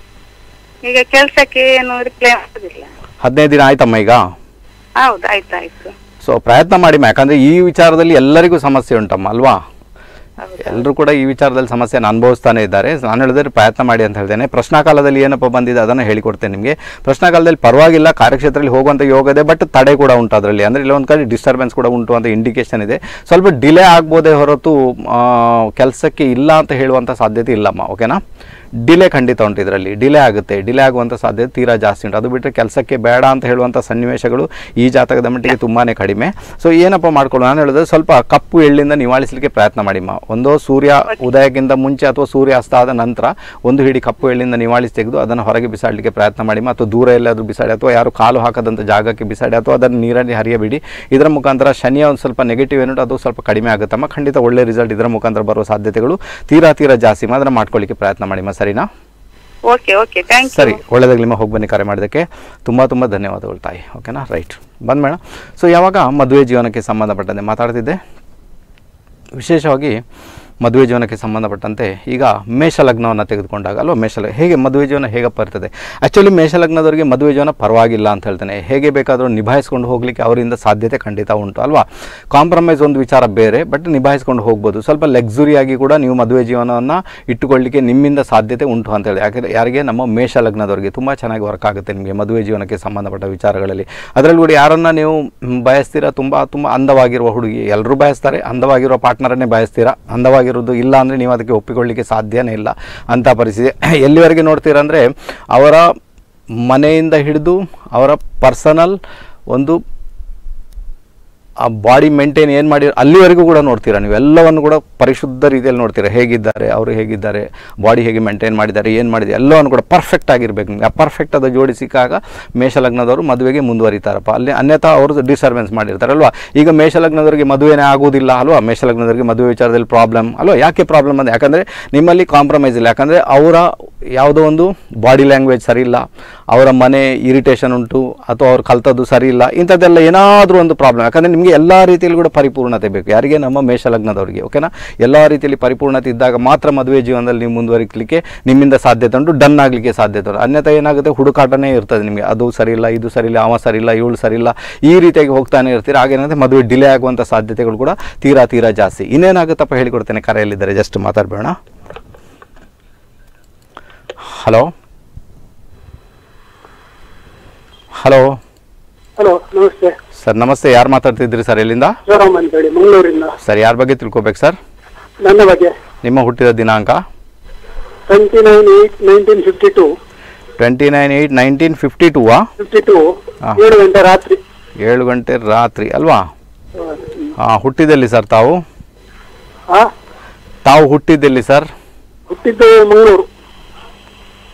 ಈಗ ಕೆಲ್ಸಕ್ಕೆ ಏನು ರಿಪ್ಲೈ ಮಾಡೋದಿಲ್ಲ ಹದಿನೈದು ದಿನ ಆಯ್ತಮ್ಮ ಈಗ ಹೌದು ಆಯ್ತಾಯ್ತು ಸೊ ಪ್ರಯತ್ನ ಮಾಡಿ ಯಾಕಂದರೆ ಈ ವಿಚಾರದಲ್ಲಿ ಎಲ್ಲರಿಗೂ ಸಮಸ್ಯೆ ಉಂಟಮ್ಮ ಅಲ್ವಾ ಹೌದು ಎಲ್ಲರೂ ಕೂಡ ಈ ವಿಚಾರದಲ್ಲಿ ಸಮಸ್ಯೆಯನ್ನು ಅನುಭವಿಸ್ತಾನೆ ಇದ್ದಾರೆ ನಾನು ಹೇಳಿದ್ರೆ ಪ್ರಯತ್ನ ಮಾಡಿ ಅಂತ ಹೇಳ್ತೇನೆ ಪ್ರಶ್ನಾಕಾಲದಲ್ಲಿ ಏನಪ್ಪ ಬಂದಿದೆ ಅದನ್ನು ಹೇಳಿಕೊಡ್ತೇನೆ ನಿಮಗೆ ಪ್ರಶ್ನಾಕಾಲದಲ್ಲಿ ಪರವಾಗಿಲ್ಲ ಕಾರ್ಯಕ್ಷೇತ್ರದಲ್ಲಿ ಹೋಗುವಂಥ ಯೋಗ ಇದೆ ಬಟ್ ತಡೆ ಕೂಡ ಉಂಟು ಅದರಲ್ಲಿ ಅಂದರೆ ಇಲ್ಲೊಂದು ಕಡೆ ಡಿಸ್ಟರ್ಬೆನ್ಸ್ ಕೂಡ ಉಂಟು ಅಂತ ಇಂಡಿಕೇಶನ್ ಇದೆ ಸ್ವಲ್ಪ ಡಿಲೇ ಆಗ್ಬೋದೇ ಹೊರತು ಕೆಲಸಕ್ಕೆ ಇಲ್ಲ ಅಂತ ಹೇಳುವಂಥ ಸಾಧ್ಯತೆ ಇಲ್ಲಮ್ಮ ಓಕೆನಾ ಡಿಲೇ ಖಂಡಿತ ಉಂಟು ಇದರಲ್ಲಿ ಡಿಲೇ ಆಗುತ್ತೆ ಡಿಲೇ ಆಗುವಂಥ ಸಾಧ್ಯತೆ ತೀರಾ ಜಾಸ್ತಿ ಉಂಟು ಅದು ಬಿಟ್ಟರೆ ಕೆಲಸಕ್ಕೆ ಬೇಡ ಅಂತ ಹೇಳುವಂಥ ಸನ್ನಿವೇಶಗಳು ಈ ಜಾತಕದ ಮಟ್ಟಿಗೆ ತುಂಬಾ ಕಡಿಮೆ ಸೊ ಏನಪ್ಪ ಮಾಡ್ಕೊಳ್ಳೋ ನಾನು ಹೇಳಿದ್ರೆ ಸ್ವಲ್ಪ ಕಪ್ಪು ಎಳ್ಳಿಂದ ನಿವಾಳಿಸಲಿಕ್ಕೆ ಪ್ರಯತ್ನ ಮಾಡಿಮ್ಮ ಒಂದೋ ಸೂರ್ಯ ಉದಯಕ್ಕಿಂತ ಮುಂಚೆ ಅಥವಾ ಸೂರ್ಯ ಅಸ್ತ ಆದ ನಂತರ ಒಂದು ಹಿಡಿ ಕಪ್ಪು ಎಳ್ಳಿಂದ ನಿವಾಳಿಸಿ ತೆಗೆದು ಅದನ್ನು ಹೊರಗೆ ಬಿಸಾಡಲಿಕ್ಕೆ ಪ್ರಯತ್ನ ಮಾಡಿಮ್ಮ ಅಥವಾ ದೂರ ಎಲ್ಲಾದರೂ ಬಿಸಾಡಿ ಅಥವಾ ಯಾರು ಕಾಲು ಹಾಕದಂಥ ಜಾಗಕ್ಕೆ ಬಿಸಾಡಿ ಅಥವಾ ಅದನ್ನು ನೀರಲ್ಲಿ ಹರಿಯಬಿಡಿ ಇದರ ಮುಖಾಂತರ ಶನಿಯ ಒಂದು ಸ್ವಲ್ಪ ನೆಗೆಟಿವ್ ಏನುಂಟು ಅದು ಸ್ವಲ್ಪ ಕಡಿಮೆ ಆಗುತ್ತಮ್ಮ ಖಂಡಿತ ಒಳ್ಳೆ ರಿಸಲ್ಟ್ ಇದರ ಮುಖಾಂತರ ಬರುವ ಸಾಧ್ಯತೆಗಳು ತೀರಾ ತೀರಾ ಜಾಸ್ತಿ ಅದನ್ನು ಮಾಡ್ಕೊಳ್ಳಿಕ್ಕೆ ಪ್ರಯತ್ನ ಮಾಡಿಮ್ಮ ಸರಿನಾ ಓಕೆ ಓಕೆ ಥ್ಯಾಂಕ್ ಸರಿ ಯು ಒಳ್ಳೆದಾಗಲಿ ನಿಮ್ಮ ಹೋಗಿ ಬನ್ನಿ ಕರೆ ಮಾಡೋದಕ್ಕೆ ತುಂಬ ತುಂಬ ಧನ್ಯವಾದಗಳು ತಾಯಿ ಓಕೆನಾ ರೈಟ್ ಬಂದ ಮೇಡಮ್ ಸೊ ಯಾವಾಗ ಮದುವೆ ಜೀವನಕ್ಕೆ ಸಂಬಂಧಪಟ್ಟಂತೆ ಮಾತಾಡ್ತಿದ್ದೆ ವಿಶೇಷವಾಗಿ ಮದುವೆ ಜೀವನಕ್ಕೆ ಸಂಬಂಧಪಟ್ಟಂತೆ ಈಗ ಮೇಷಲಗ್ನವನ್ನು ತೆಗೆದುಕೊಂಡಾಗ ಅಲ್ವಾ ಮೇಷಲ ಹೇಗೆ ಮದುವೆ ಜೀವನ ಹೇಗಪ್ಪ ಇರ್ತದೆ ಆ್ಯಕ್ಚುಲಿ ಮೇಷಲಗ್ನದವರಿಗೆ ಮದುವೆ ಜೀವನ ಪರವಾಗಿಲ್ಲ ಅಂತ ಹೇಳ್ತೇನೆ ಹೇಗೆ ಬೇಕಾದರೂ ನಿಭಾಯಿಸ್ಕೊಂಡು ಹೋಗಲಿಕ್ಕೆ ಅವರಿಂದ ಸಾಧ್ಯತೆ ಖಂಡಿತ ಉಂಟು ಅಲ್ವಾ ಕಾಂಪ್ರಮೈಸ್ ಒಂದು ವಿಚಾರ ಬೇರೆ ಬಟ್ ನಿಭಾಯಿಸ್ಕೊಂಡು ಹೋಗ್ಬೋದು ಸ್ವಲ್ಪ ಲಕ್ಸುರಿಯಾಗಿ ಕೂಡ ನೀವು ಮದುವೆ ಜೀವನವನ್ನು ಇಟ್ಟುಕೊಳ್ಳಿಕ್ಕೆ ನಿಮ್ಮಿಂದ ಸಾಧ್ಯತೆ ಉಂಟು ಅಂತ ಹೇಳಿ ಯಾಕೆಂದರೆ ಯಾರಿಗೆ ನಮ್ಮ ಮೇಷ ಲಗ್ನದವರಿಗೆ ತುಂಬ ಚೆನ್ನಾಗಿ ವರ್ಕ್ ಆಗುತ್ತೆ ನಿಮಗೆ ಮದುವೆ ಜೀವನಕ್ಕೆ ಸಂಬಂಧಪಟ್ಟ ವಿಚಾರಗಳಲ್ಲಿ ಅದರಲ್ಲಿ ಕೂಡ ಯಾರನ್ನು ನೀವು ಮ್, ಬಯಸ್ತೀರಾ ತುಂಬ ತುಂಬ ಅಂದವಾಗಿರುವ ಹುಡುಗಿ ಎಲ್ಲರೂ ಬಯಸ್ತಾರೆ ಅಂದವಾಗಿರೋ ಪಾರ್ಟ್ನರನ್ನೇ ಬಯಸ್ತೀರಾ ಅಂದವಾಗಿರೋದು ಇಲ್ಲ ಅಂದರೆ ನೀವು ಅದಕ್ಕೆ ಒಪ್ಪಿಕೊಳ್ಳಿಕ್ಕೆ ಸಾಧ್ಯನೇ ಇಲ್ಲ ಅಂಥ ಪರಿಸ್ಥಿತಿ ಎಲ್ಲಿವರೆಗೆ ನೋಡ್ತೀರಾ ಅಂದರೆ ಅವರ ಮನೆಯಿಂದ ಹಿಡಿದು ಅವರ ಪರ್ಸನಲ್ ಒಂದು ಆ ಬಾಡಿ ಮೇಂಟೈನ್ ಏನು ಮಾಡಿ ಅಲ್ಲಿವರೆಗೂ ಕೂಡ ನೋಡ್ತೀರಾ ನೀವು ಎಲ್ಲವನ್ನು ಕೂಡ ಪರಿಶುದ್ಧ ರೀತಿಯಲ್ಲಿ ನೋಡ್ತೀರಾ ಹೇಗಿದ್ದಾರೆ ಅವರು ಹೇಗಿದ್ದಾರೆ ಬಾಡಿ ಹೇಗೆ ಮೇಂಟೈನ್ ಮಾಡಿದ್ದಾರೆ ಏನು ಮಾಡಿದೆ ಎಲ್ಲವನ್ನು ಕೂಡ ಪರ್ಫೆಕ್ಟ್ ಆಗಿರ್ಬೇಕು ನಿಮಗೆ ಆ ಪರ್ಫೆಕ್ಟ್ ಅದು ಜೋಡಿ ಸಿಕ್ಕಾಗ ಮೇಷಲಗ್ನದವರು ಮದುವೆಗೆ ಮುಂದುವರಿತಾರಪ್ಪ ಅಲ್ಲಿ ಅನ್ಯಥಾ ಅವರು ಡಿಸ್ಟರ್ಬೆನ್ಸ್ ಮಾಡಿರ್ತಾರೆ ಅಲ್ವಾ ಈಗ ಮೇಷಲಗ್ನದವರಿಗೆ ಮದುವೆನೇ ಆಗುವುದಿಲ್ಲ ಅಲ್ವಾ ಮೇಷಲಗ್ನದವರಿಗೆ ಮದುವೆ ವಿಚಾರದಲ್ಲಿ ಪ್ರಾಬ್ಲಮ್ ಅಲ್ವಾ ಯಾಕೆ ಪ್ರಾಬ್ಲಮ್ ಅಂದರೆ ಯಾಕಂದರೆ ನಿಮ್ಮಲ್ಲಿ ಕಾಂಪ್ರಮೈಸ್ ಇಲ್ಲ ಯಾಕಂದರೆ ಅವರ ಯಾವುದೋ ಒಂದು ಬಾಡಿ ಲ್ಯಾಂಗ್ವೇಜ್ ಸರಿ ಇಲ್ಲ ಅವರ ಮನೆ ಇರಿಟೇಷನ್ ಉಂಟು ಅಥವಾ ಅವ್ರು ಕಲ್ತದ್ದು ಸರಿ ಇಲ್ಲ ಇಂಥದ್ದೆಲ್ಲ ಏನಾದರೂ ಒಂದು ಪ್ರಾಬ್ಲಮ್ ಯಾಕಂದರೆ ನಿಮಗೆ ಎಲ್ಲ ರೀತಿಯಲ್ಲಿ ಕೂಡ ಪರಿಪೂರ್ಣತೆ ಬೇಕು ಯಾರಿಗೆ ನಮ್ಮ ಮೇಷಲಗ್ನದವರಿಗೆ ಓಕೆನಾ ಎಲ್ಲ ರೀತಿಯಲ್ಲಿ ಪರಿಪೂರ್ಣತೆ ಇದ್ದಾಗ ಮಾತ್ರ ಮದುವೆ ಜೀವನದಲ್ಲಿ ನೀವು ಮುಂದುವರಿಸಲಿಕ್ಕೆ ನಿಮ್ಮಿಂದ ಸಾಧ್ಯತೆ ಉಂಟು ಡನ್ ಆಗಲಿಕ್ಕೆ ಸಾಧ್ಯತೆ ಉಂಟು ಅನ್ಯಥಾ ಏನಾಗುತ್ತೆ ಹುಡುಕಾಟನೇ ಇರ್ತದೆ ನಿಮಗೆ ಅದು ಸರಿ ಇಲ್ಲ ಇದು ಸರಿ ಇಲ್ಲ ಅವ ಸರಿ ಇಲ್ಲ ಇವಳು ಸರಿ ಇಲ್ಲ ಈ ರೀತಿಯಾಗಿ ಹೋಗ್ತಾನೆ ಇರ್ತೀರ ಆಗೇನಂದ್ರೆ ಮದುವೆ ಡಿಲೇ ಆಗುವಂಥ ಸಾಧ್ಯತೆಗಳು ಕೂಡ ತೀರಾ ತೀರಾ ಜಾಸ್ತಿ ಇನ್ನೇನಾಗುತ್ತಪ್ಪ ಹೇಳಿಕೊಡ್ತೇನೆ ಕರೆಯಲ್ಲಿದ್ದಾರೆ ಜಸ್ಟ್ ಮಾತಾಡಬೇಡ ಹಲೋ ಹಲೋ ಹಲೋ ನಮಸ್ತೆ ಸರ್ ನಮಸ್ತೆ ಯಾರು ಮಾತಾಡ್ತಿದ್ರಿ ಸರ್ ಎಲ್ಲಿಂದ ಶಿವರಾಮ್ ಅಂತೇಳಿ ಮಂಗಳೂರಿಂದ ಸರ್ ಯಾರ ಬಗ್ಗೆ ತಿಳ್ಕೊಬೇಕು ಸರ್ ನನ್ನ ಬಗ್ಗೆ ನಿಮ್ಮ ಹುಟ್ಟಿದ ದಿನಾಂಕ twenty nine eight nineteen fifty two twenty nine eight nineteen fifty two fifty two ಹಾ. ಏಳು ಗಂಟೆ ರಾತ್ರಿ ಏಳು ಗಂಟೆ ರಾತ್ರಿ ಅಲ್ವಾ ಹಾಂ ಹುಟ್ಟಿದಲ್ಲಿ ಸರ್ ತಾವು ಹಾ ತಾವು ಹುಟ್ಟಿದ್ದೆಲ್ಲಿ ಸರ್ ಹುಟ್ಟಿದ್ದು ಮಂಗಳೂರು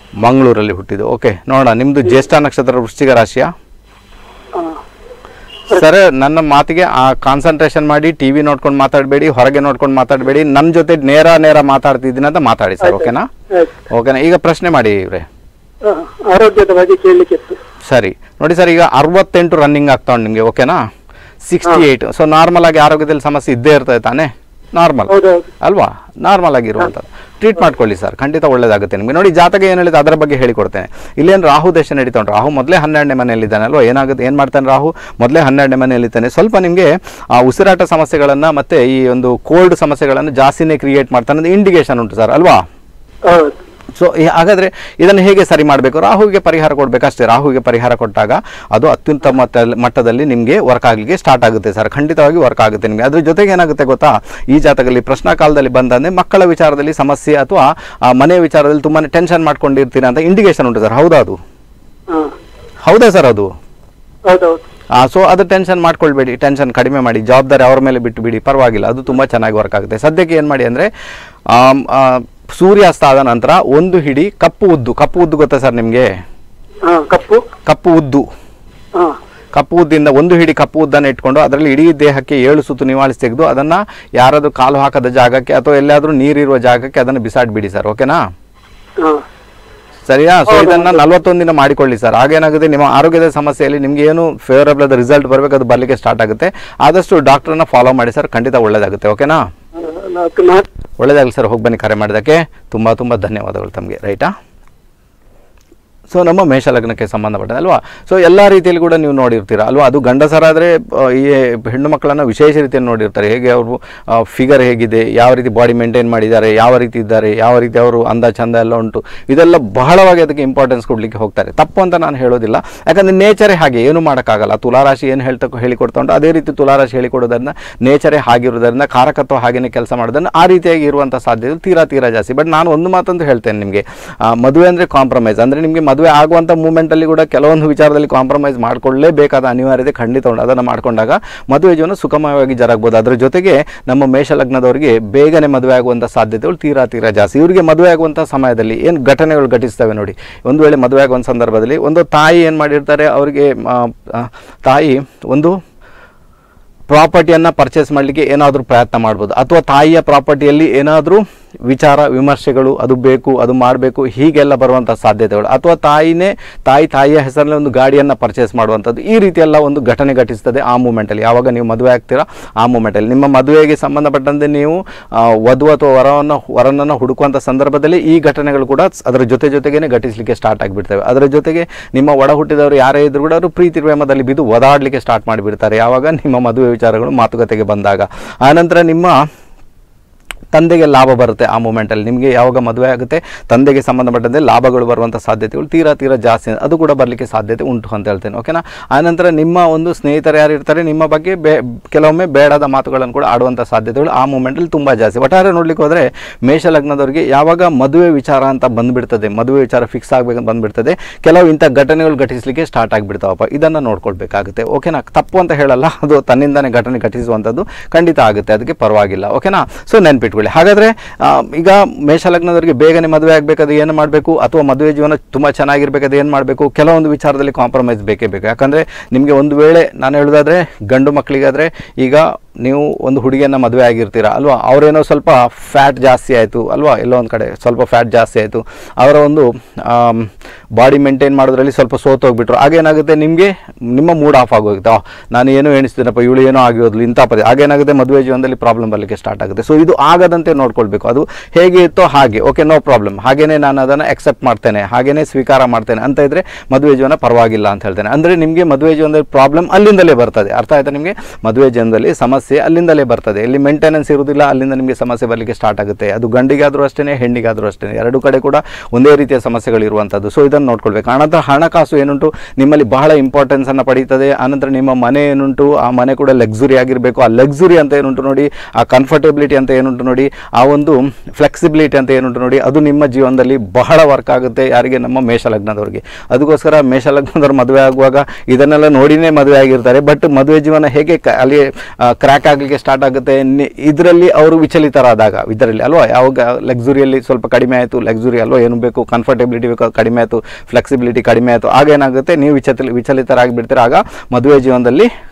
ಮಂಗಳೂರಲ್ಲಿ ಹುಟ್ಟಿದ್ದು ಓಕೆ ನೋಡೋಣ ನಿಮ್ಮದು ಜ್ಯೇಷ್ಠ ನಕ್ಷತ್ರ ವೃಶ್ಚಿಕ ರಾಶಿಯ ಹಾ. ಸರ್ ನನ್ನ ಮಾತಿಗೆ ಆ ಕಾನ್ಸಂಟ್ರೇಷನ್ ಮಾಡಿ ಟಿವಿ ನೋಡ್ಕೊಂಡು ಮಾತಾಡಬೇಡಿ ಹೊರಗೆ ನೋಡ್ಕೊಂಡು ಮಾತಾಡಬೇಡಿ ನನ್ನ ಜೊತೆ ನೇರ ನೇರ ಮಾತಾಡ್ತಿದ್ದೀನಿ ಅಂತ ಮಾತಾಡಿ ಸರ್ ಓಕೆನಾ ಆಯ್ತು ಓಕೆನಾ ಈಗ ಪ್ರಶ್ನೆ ಮಾಡಿ ಇವ್ರೆ ಆ, ಆರೋಗ್ಯದ ಬಗ್ಗೆ ಕೇಳಲಿಕ್ಕಿತ್ತು ಸರಿ ನೋಡಿ ಸರ್ ಈಗ ಅರವತ್ತೆಂಟು ರನ್ನಿಂಗ್ ಆಗ್ತಾ ಉಂಟು ನಿಮಗೆ ಓಕೆನಾ ಸಿಕ್ಸ್ಟಿ ಏಯ್ಟ್ ಸೊ ನಾರ್ಮಲ್ ಆಗಿ ಆರೋಗ್ಯದಲ್ಲಿ ಸಮಸ್ಯೆ ಇದ್ದೇ ಇರ್ತದೆ ತಾನೇ ನಾರ್ಮಲ್ ಹೌದೌದು ಅಲ್ವಾ ನಾರ್ಮಲ್ ಆಗಿರುವಂಥದ್ದು ಟ್ರೀಟ್ ಮಾಡ್ಕೊಳ್ಳಿ ಸರ್ ಖಂಡಿತ ಒಳ್ಳೇದಾಗುತ್ತೆ ನಿಮಗೆ ನೋಡಿ ಜಾತಕ ಏನು ಹೇಳಿದೆ ಅದರ ಬಗ್ಗೆ ಹೇಳಿಕೊಡ್ತೇನೆ ಇಲ್ಲೇನು ರಾಹು ದೇಶ ನಡೀತಾ ಉಂಟು ರಾಹು ಮೊದಲೇ ಹನ್ನೆರಡನೇ ಮನೆಯಲ್ಲಿದ್ದಾನೆ ಅಲ್ವಾ ಏನಾಗುತ್ತೆ ಏನು ಮಾಡ್ತಾನೆ ರಾಹು ಮೊದಲೇ ಹನ್ನೆರಡನೇ ಮನೆಯಲ್ಲಿದ್ದಾನೆ ಸ್ವಲ್ಪ ನಿಮಗೆ ಆ ಉಸಿರಾಟ ಸಮಸ್ಯೆಗಳನ್ನು ಮತ್ತು ಈ ಒಂದು ಕೋಲ್ಡ್ ಸಮಸ್ಯೆಗಳನ್ನು ಜಾಸ್ತಿನೇ ಕ್ರಿಯೇಟ್ ಮಾಡ್ತಾನೆ ಅಂತ ಇಂಡಿಕೇಶನ್ ಉಂಟು ಸರ್ ಅಲ್ವಾ ಹೌದು ಸೊ ಹಾಗಾದರೆ ಇದನ್ನು ಹೇಗೆ ಸರಿ ಮಾಡಬೇಕು ರಾಹುವಿಗೆ ಪರಿಹಾರ ಕೊಡಬೇಕಷ್ಟೇ ರಾಹುವಿಗೆ ಪರಿಹಾರ ಕೊಟ್ಟಾಗ ಅದು ಅತ್ಯುತ್ತಮ ಮಟ್ಟ- ಮಟ್ಟದಲ್ಲಿ ನಿಮಗೆ ವರ್ಕ್ ಆಗಲಿಕ್ಕೆ ಸ್ಟಾರ್ಟ್ ಆಗುತ್ತೆ ಸರ್ ಖಂಡಿತವಾಗಿ ವರ್ಕ್ ಆಗುತ್ತೆ ನಿಮಗೆ ಅದ್ರ ಜೊತೆಗೆ ಏನಾಗುತ್ತೆ ಗೊತ್ತಾ ಈ ಜಾತಕದಲ್ಲಿ ಪ್ರಶ್ನಾ ಕಾಲದಲ್ಲಿ ಬಂದಂದ್ರೆ ಮಕ್ಕಳ ವಿಚಾರದಲ್ಲಿ ಸಮಸ್ಯೆ ಅಥವಾ ಆ ಮನೆಯ ವಿಚಾರದಲ್ಲಿ ತುಂಬಾ ಟೆನ್ಷನ್ ಮಾಡ್ಕೊಂಡಿರ್ತೀರಾ ಅಂತ ಇಂಡಿಕೇಶನ್ ಉಂಟು ಸರ್ ಹೌದಾ ಅದು ಹಾಂ ಹೌದಾ ಸರ್ ಅದು ಹೌದೌದು ಸೊ ಅದು ಟೆನ್ಷನ್ ಮಾಡ್ಕೊಳ್ಬೇಡಿ ಟೆನ್ಷನ್ ಕಡಿಮೆ ಮಾಡಿ ಜವಾಬ್ದಾರಿ ಅವ್ರ ಮೇಲೆ ಬಿಟ್ಟು ಬಿಡಿ ಪರವಾಗಿಲ್ಲ ಅದು ತುಂಬ ಚೆನ್ನಾಗಿ ವರ್ಕ್ ಆಗುತ್ತೆ ಸದ್ಯಕ್ಕೆ ಏನು ಮಾಡಿ ಅಂದರೆ ಸೂರ್ಯಾಸ್ತ ಆದ ನಂತರ ಒಂದು ಹಿಡಿ ಕಪ್ಪು ಉದ್ದು ಕಪ್ಪು ಉದ್ದು ಗೊತ್ತಾ ಸರ್ ನಿಮಗೆ ಹಾಂ ಕಪ್ಪು ಕಪ್ಪು ಉದ್ದು ಹಾಂ ಕಪ್ಪು ಉದ್ದಿಂದ ಒಂದು ಹಿಡಿ ಕಪ್ಪು ಉದ್ದನ್ನು ಇಟ್ಕೊಂಡು ಅದರಲ್ಲಿ ಇಡೀ ದೇಹಕ್ಕೆ ಏಳು ಸುತ್ತು ನಿವಾಳಿಸಿ ತೆಗೆದು ಅದನ್ನು ಯಾರಾದರೂ ಕಾಲು ಹಾಕದ ಜಾಗಕ್ಕೆ ಅಥವಾ ಎಲ್ಲಾದರೂ ನೀರಿರುವ ಜಾಗಕ್ಕೆ ಅದನ್ನು ಬಿಸಾಡ್ಬಿಡಿ ಸರ್ ಓಕೆನಾ ಹಾಂ ಸರಿಯಾ ಸೊ ಹೌದು, ಇದನ್ನ ಹೌದು. ನಲವತ್ತೊಂದು ದಿನ ಮಾಡಿಕೊಳ್ಳಿ ಸರ್ ಆಗೇನಾಗುತ್ತೆ ನಿಮ್ಮ ಆರೋಗ್ಯದ ಸಮಸ್ಯೆಯಲ್ಲಿ ನಿಮ್ಗೆ ಏನು ಫೇವರಬಲ್ ಆದ ರಿಸಲ್ಟ್ ಬರಬೇಕು ಅದು ಬರಲಿಕ್ಕೆ ಸ್ಟಾರ್ಟ್ ಆಗುತ್ತೆ ಆದಷ್ಟು ಡಾಕ್ಟರ್ನ ಫಾಲೋ ಮಾಡಿ ಸರ್ ಖಂಡಿತ ಒಳ್ಳೇದಾಗುತ್ತೆ ಓಕೆನಾ ನಾಲ್ಕು ನಾಲ್ಕು ಒಳ್ಳೇದಾಗಲಿ ಸರ್ ಹೋಗಿ ಬನ್ನಿ ಕರೆ ಮಾಡಿದ್ದಕ್ಕೆ ತುಂಬ ತುಂಬ ಧನ್ಯವಾದಗಳು ತಮಗೆ ರೈಟಾ ಸೊ ನಮ್ಮ ಮೇಷಲಗ್ನಕ್ಕೆ ಸಂಬಂಧಪಟ್ಟಂತೆ ಅಲ್ವಾ ಸೊ ಎಲ್ಲ ರೀತಿಯಲ್ಲಿ ಕೂಡ ನೀವು ನೋಡಿರ್ತೀರ ಅಲ್ವಾ ಅದು ಗಂಡಸರಾದರೆ ಈ ಹೆಣ್ಣು ಮಕ್ಕಳನ್ನು ವಿಶೇಷ ರೀತಿಯಲ್ಲಿ ನೋಡಿರ್ತಾರೆ ಹೇಗೆ ಅವರು ಫಿಗರ್ ಹೇಗಿದೆ ಯಾವ ರೀತಿ ಬಾಡಿ ಮೇಂಟೈನ್ ಮಾಡಿದ್ದಾರೆ ಯಾವ ರೀತಿ ಇದ್ದಾರೆ ಯಾವ ರೀತಿ ಅವರು ಅಂದ ಚಂದ ಎಲ್ಲ ಉಂಟು ಇದೆಲ್ಲ ಬಹಳವಾಗಿ ಅದಕ್ಕೆ ಇಂಪಾರ್ಟೆನ್ಸ್ ಕೊಡಲಿಕ್ಕೆ ಹೋಗ್ತಾರೆ ತಪ್ಪು ಅಂತ ನಾನು ಹೇಳೋದಿಲ್ಲ ಯಾಕಂದರೆ ನೇಚರೇ ಹಾಗೆ ಏನು ಮಾಡೋಕ್ಕಾಗಲ್ಲ ತುಲಾರಾಶಿ ಏನು ಹೇಳ್ತಾ ಹೇಳಿಕೊಡ್ತಾ ಉಂಟು ಅದೇ ರೀತಿ ತುಲಾರಾಶಿ ಹೇಳಿಕೊಡೋದ್ರಿಂದ ನೇಚರೇ ಹಾಗಿರೋದ್ರಿಂದ ಕಾರಕತ್ವ ಹಾಗೇನೆ ಕೆಲಸ ಮಾಡೋದ್ರಿಂದ ಆ ರೀತಿಯಾಗಿ ಇರುವಂಥ ಸಾಧ್ಯತೆ ತೀರಾ ತೀರಾ ಜಾಸ್ತಿ ಬಟ್ ನಾನು ಒಂದು ಮಾತಂತೂ ಹೇಳ್ತೇನೆ ನಿಮಗೆ ಮದುವೆ ಅಂದರೆ ಕಾಂಪ್ರಮೈಸ್ ಅಂದರೆ ನಿಮಗೆ ಮದುವೆ ಆಗುವಂಥ ಮೂಮೆಂಟಲ್ಲಿ ಕೂಡ ಕೆಲವೊಂದು ವಿಚಾರದಲ್ಲಿ ಕಾಂಪ್ರಮೈಸ್ ಮಾಡಿಕೊಳ್ಳಲೇಬೇಕಾದ ಅನಿವಾರ್ಯತೆ ಖಂಡಿತ ಉಂಟು ಅದನ್ನು ಮಾಡಿಕೊಂಡಾಗ ಮದುವೆ ಜೀವನ ಸುಖಮಯವಾಗಿ ಜರಗಬಹುದು ಅದರ ಜೊತೆಗೆ ನಮ್ಮ ಮೇಷಲಗ್ನದವರಿಗೆ ಬೇಗನೆ ಮದುವೆ ಆಗುವಂಥ ಸಾಧ್ಯತೆಗಳು ತೀರಾ ತೀರಾ ಜಾಸ್ತಿ ಇವರಿಗೆ ಮದುವೆ ಆಗುವಂಥ ಸಮಯದಲ್ಲಿ ಏನು ಘಟನೆಗಳು ಘಟಿಸ್ತವೆ ನೋಡಿ ಒಂದು ವೇಳೆ ಮದುವೆ ಆಗುವಂಥ ಸಂದರ್ಭದಲ್ಲಿ ಒಂದು ತಾಯಿ ಏನು ಮಾಡಿರ್ತಾರೆ ಅವರಿಗೆ ಆ, ಆ, ತಾಯಿ ಒಂದು ಪ್ರಾಪರ್ಟಿಯನ್ನು ಪರ್ಚೇಸ್ ಮಾಡಲಿಕ್ಕೆ ಏನಾದರೂ ಪ್ರಯತ್ನ ಮಾಡ್ಬೋದು ಅಥವಾ ತಾಯಿಯ ಪ್ರಾಪರ್ಟಿಯಲ್ಲಿ ಏನಾದರೂ ವಿಚಾರ ವಿಮರ್ಶೆಗಳು ಅದು ಬೇಕು ಅದು ಮಾಡಬೇಕು ಹೀಗೆಲ್ಲ ಬರುವಂಥ ಸಾಧ್ಯತೆಗಳು ಅಥವಾ ತಾಯಿನೇ ತಾಯಿ ತಾಯಿಯ ಹೆಸರಲ್ಲಿ ಒಂದು ಗಾಡಿಯನ್ನು ಪರ್ಚೇಸ್ ಮಾಡುವಂಥದ್ದು ಈ ರೀತಿಯೆಲ್ಲ ಒಂದು ಘಟನೆ ಘಟಿಸ್ತದೆ ಆ ಮೂಮೆಂಟಲ್ಲಿ ಯಾವಾಗ ನೀವು ಮದುವೆ ಆಗ್ತೀರಾ ಆ ಮೂಮೆಂಟಲ್ಲಿ ನಿಮ್ಮ ಮದುವೆಗೆ ಸಂಬಂಧಪಟ್ಟಂತೆ ನೀವು ಆ, ವಧು ಅಥವಾ ವರವನ್ನು ವರನನ್ನು ಹುಡುಕುವಂಥ ಸಂದರ್ಭದಲ್ಲಿ ಈ ಘಟನೆಗಳು ಕೂಡ ಅದರ ಜೊತೆ ಜೊತೆಗೇನೆ ಘಟಿಸಲಿಕ್ಕೆ ಸ್ಟಾರ್ಟ್ ಆಗಿಬಿಡ್ತವೆ ಅದರ ಜೊತೆಗೆ ನಿಮ್ಮ ಒಡ ಹುಟ್ಟಿದವರು ಯಾರೇ ಇದ್ರೂ ಕೂಡ ಅವರು ಪ್ರೀತಿ ಪ್ರೇಮದಲ್ಲಿ ಬಿದ್ದು ಒದಾಡಲಿಕ್ಕೆ ಸ್ಟಾರ್ಟ್ ಮಾಡಿಬಿಡ್ತಾರೆ ಯಾವಾಗ ನಿಮ್ಮ ಮದುವೆ ವಿಚಾರಗಳು ಮಾತುಕತೆಗೆ ಬಂದಾಗ ಆನಂತರ ನಿಮ್ಮ ತಂದೆಗೆ ಲಾಭ ಬರುತ್ತೆ ಆ ಮೂಮೆಂಟಲ್ಲಿ ನಿಮಗೆ ಯಾವಾಗ ಮದುವೆ ಆಗುತ್ತೆ ತಂದೆಗೆ ಸಂಬಂಧಪಟ್ಟಂತೆ ಲಾಭಗಳು ಬರುವಂಥ ಸಾಧ್ಯತೆಗಳು ತೀರಾ ತೀರಾ ಜಾಸ್ತಿ ಅದು ಕೂಡ ಬರಲಿಕ್ಕೆ ಸಾಧ್ಯತೆ ಉಂಟು ಅಂತ ಹೇಳ್ತೇನೆ ಓಕೆನಾ ಆನಂತರ ನಿಮ್ಮ ಒಂದು ಸ್ನೇಹಿತರು ಯಾರು ಇರ್ತಾರೆ ನಿಮ್ಮ ಬಗ್ಗೆ ಬೇ ಕೆಲವೊಮ್ಮೆ ಬೇಡಾದ ಮಾತುಗಳನ್ನು ಕೂಡ ಆಡುವಂಥ ಸಾಧ್ಯತೆಗಳು ಆ ಮೂಮೆಂಟಲ್ಲಿ ತುಂಬ ಜಾಸ್ತಿ ಒಟ್ಟಾರೆ ನೋಡ್ಲಿಕ್ಕೆ ಹೋದರೆ ಮೇಷ ಲಗ್ನದವರಿಗೆ ಯಾವಾಗ ಮದುವೆ ವಿಚಾರ ಅಂತ ಬಂದುಬಿಡ್ತದೆ ಮದುವೆ ವಿಚಾರ ಫಿಕ್ಸ್ ಆಗಬೇಕಂತ ಬಂದುಬಿಡ್ತದೆ ಕೆಲವು ಇಂಥ ಘಟನೆಗಳು ಘಟಿಸಲಿಕ್ಕೆ ಸ್ಟಾರ್ಟ್ ಆಗಿಬಿಡ್ತಾವಪ್ಪ ಇದನ್ನು ನೋಡ್ಕೊಳ್ಬೇಕಾಗುತ್ತೆ ಓಕೆನಾ ತಪ್ಪು ಅಂತ ಹೇಳಲ್ಲ ಅದು ತನ್ನಿಂದಾನೇ ಘಟನೆ ಘಟಿಸುವಂಥದ್ದು ಖಂಡಿತ ಆಗುತ್ತೆ ಅದಕ್ಕೆ ಪರವಾಗಿಲ್ಲ ಓಕೆನಾ ಸೊ ನೆನ್ಪಿಟ್ಕೊಳ್ಳಿ ಹಾಗಾದರೆ ಆ, ಈಗ ಮೇಷಲಗ್ನದವರಿಗೆ ಬೇಗನೆ ಮದುವೆ ಆಗಬೇಕಾದ್ರೆ ಏನು ಮಾಡಬೇಕು ಅಥವಾ ಮದುವೆ ಜೀವನ ತುಂಬ ಚೆನ್ನಾಗಿರ್ಬೇಕಾದ್ರೆ ಏನು ಮಾಡಬೇಕು ಕೆಲವೊಂದು ವಿಚಾರದಲ್ಲಿ ಕಾಂಪ್ರಮೈಸ್ ಬೇಕೇ ಬೇಕು ಯಾಕಂದರೆ ನಿಮಗೆ ಒಂದು ವೇಳೆ ನಾನು ಹೇಳೋದಾದರೆ ಗಂಡು ಮಕ್ಕಳಿಗಾದರೆ ಈಗ ನೀವು ಒಂದು ಹುಡುಗಿಯನ್ನು ಮದುವೆ ಆಗಿರ್ತೀರ ಅಲ್ವಾ ಅವರೇನೋ ಸ್ವಲ್ಪ ಫ್ಯಾಟ್ ಜಾಸ್ತಿ ಆಯಿತು ಅಲ್ವಾ ಎಲ್ಲೋ ಒಂದು ಕಡೆ ಸ್ವಲ್ಪ ಫ್ಯಾಟ್ ಜಾಸ್ತಿ ಆಯಿತು ಅವರ ಒಂದು ಬಾಡಿ ಮೇಂಟೈನ್ ಮಾಡೋದ್ರಲ್ಲಿ ಸ್ವಲ್ಪ ಸೋತೋಗ್ಬಿಟ್ರು ಆಗೇನಾಗುತ್ತೆ ನಿಮಗೆ ನಿಮ್ಮ ಮೂಡ್ ಆಫ್ ಆಗೋಗುತ್ತೆ ಆ, ನಾನು ಏನೋ ಎಣಿಸ್ತೀನಪ್ಪ ಇವಳು ಏನೋ ಆಗಿರೋದ್ಲು ಇಂಥ ಪದ ಆಗೇನಾಗುತ್ತೆ ಮದುವೆ ಜೀವನದಲ್ಲಿ ಪ್ರಾಬ್ಲಮ್ ಬರಲಿಕ್ಕೆ ಸ್ಟಾರ್ಟ್ ಆಗುತ್ತೆ ಸೊ ಇದು ಆಗದಂತೆ ನೋಡ್ಕೊಳ್ಬೇಕು ಅದು ಹೇಗೆ ಇತ್ತೋ ಹಾಗೆ ಓಕೆ ನೋ ಪ್ರಾಬ್ಲಮ್ ಹಾಗೇನೇ ನಾನು ಅದನ್ನು ಎಕ್ಸೆಪ್ಟ್ ಮಾಡ್ತೇನೆ ಹಾಗೇನೇ ಸ್ವೀಕಾರ ಮಾಡ್ತೇನೆ ಅಂತ ಇದ್ರೆ ಮದುವೆ ಜೀವನ ಪರವಾಗಿಲ್ಲ ಅಂತ ಹೇಳ್ತೇನೆ ಅಂದರೆ ನಿಮಗೆ ಮದುವೆ ಜೀವನದಲ್ಲಿ ಪ್ರಾಬ್ಲಮ್ ಅಲ್ಲಿಂದಲೇ ಬರ್ತದೆ ಅರ್ಥ ಆಯ್ತಾ ನಿಮಗೆ ಮದುವೆ ಜೀವನದಲ್ಲಿ ಸಮಸ್ಯೆ ಅಲ್ಲಿಂದಲೇ ಬರ್ತದೆ ಎಲ್ಲಿ ಮೇಂಟೆನೆನ್ಸ್ ಇರುವುದಿಲ್ಲ ಅಲ್ಲಿಂದ ನಿಮಗೆ ಸಮಸ್ಯೆ ಬರಲಿಕ್ಕೆ ಸ್ಟಾರ್ಟ್ ಆಗುತ್ತೆ ಅದು ಗಂಡಿಗಾದರೂ ಅಷ್ಟೇ ಹೆಣ್ಣಿಗಾದರೂ ಅಷ್ಟೇ ಎರಡು ಕಡೆ ಕೂಡ ಒಂದೇ ರೀತಿಯ ಸಮಸ್ಯೆಗಳು ಇರುವಂಥದ್ದು ಸೊ ಇದನ್ನು ನೋಡ್ಕೊಳ್ಬೇಕು ಆನಂತರ ಹಣಕಾಸು ಏನುಂಟು ನಿಮ್ಮಲ್ಲಿ ಬಹಳ ಇಂಪಾರ್ಟೆನ್ಸನ್ನು ಪಡೀತದೆ ಆನಂತರ ನಿಮ್ಮ ಮನೆ ಏನುಂಟು ಆ ಮನೆ ಕೂಡ ಲಕ್ಸುರಿ ಆಗಿರಬೇಕು ಆ ಲಕ್ಸುರಿ ಅಂತ ಏನುಂಟು ನೋಡಿ ಆ ಕಂಫರ್ಟಬಿಲಿಟಿ ಅಂತ ಏನುಂಟು ನೋಡಿ ಆ ಒಂದು ಫ್ಲೆಕ್ಸಿಬಿಲಿಟಿ ಅಂತ ಏನುಂಟು ನೋಡಿ ಅದು ನಿಮ್ಮ ಜೀವನದಲ್ಲಿ ಬಹಳ ವರ್ಕ್ ಆಗುತ್ತೆ ಯಾರಿಗೆ ನಮ್ಮ ಮೇಷಲಗ್ನದವ್ರಿಗೆ ಅದಕ್ಕೋಸ್ಕರ ಮೇಷಲಗ್ನದವ್ರು ಮದುವೆ ಆಗುವಾಗ ಇದನ್ನೆಲ್ಲ ನೋಡಿನೇ ಮದುವೆ ಆಗಿರ್ತಾರೆ ಬಟ್ ಮದುವೆ ಜೀವನ ಹೇಗೆ ಕ- ಅಲ್ಲಿ ಕ್ರ್ಯಾಕ್ ಆಗಲಿಕ್ಕೆ ಸ್ಟಾರ್ಟ್ ಆಗುತ್ತೆ ಇದರಲ್ಲಿ ಅವರು ವಿಚಲಿತರಾದಾಗ ಇದರಲ್ಲಿ ಅಲ್ವಾ ಯಾವಾಗ ಲಕ್ಸುರಿಯಲ್ಲಿ ಸ್ವಲ್ಪ ಕಡಿಮೆ ಆಯಿತು ಲಕ್ಸುರಿ ಅಲ್ವಾ ಏನು ಬೇಕು ಕಂಫರ್ಟಬಿಲಿಟಿ ಬೇಕು ಅದು ಕಡಿಮೆ ಆಯಿತು ಫ್ಲೆಕ್ಸಿಬಿಲಿಟಿ ಕಡಿಮೆ ಆಯಿತು ಆಗ ಏನಾಗುತ್ತೆ ನೀವು ವಿಚಲಿತ ವಿಚಲಿತರಾಗಿ ಬಿಡ್ತೀರ ಆಗ ಮದುವೆ ಜೀವನದಲ್ಲಿ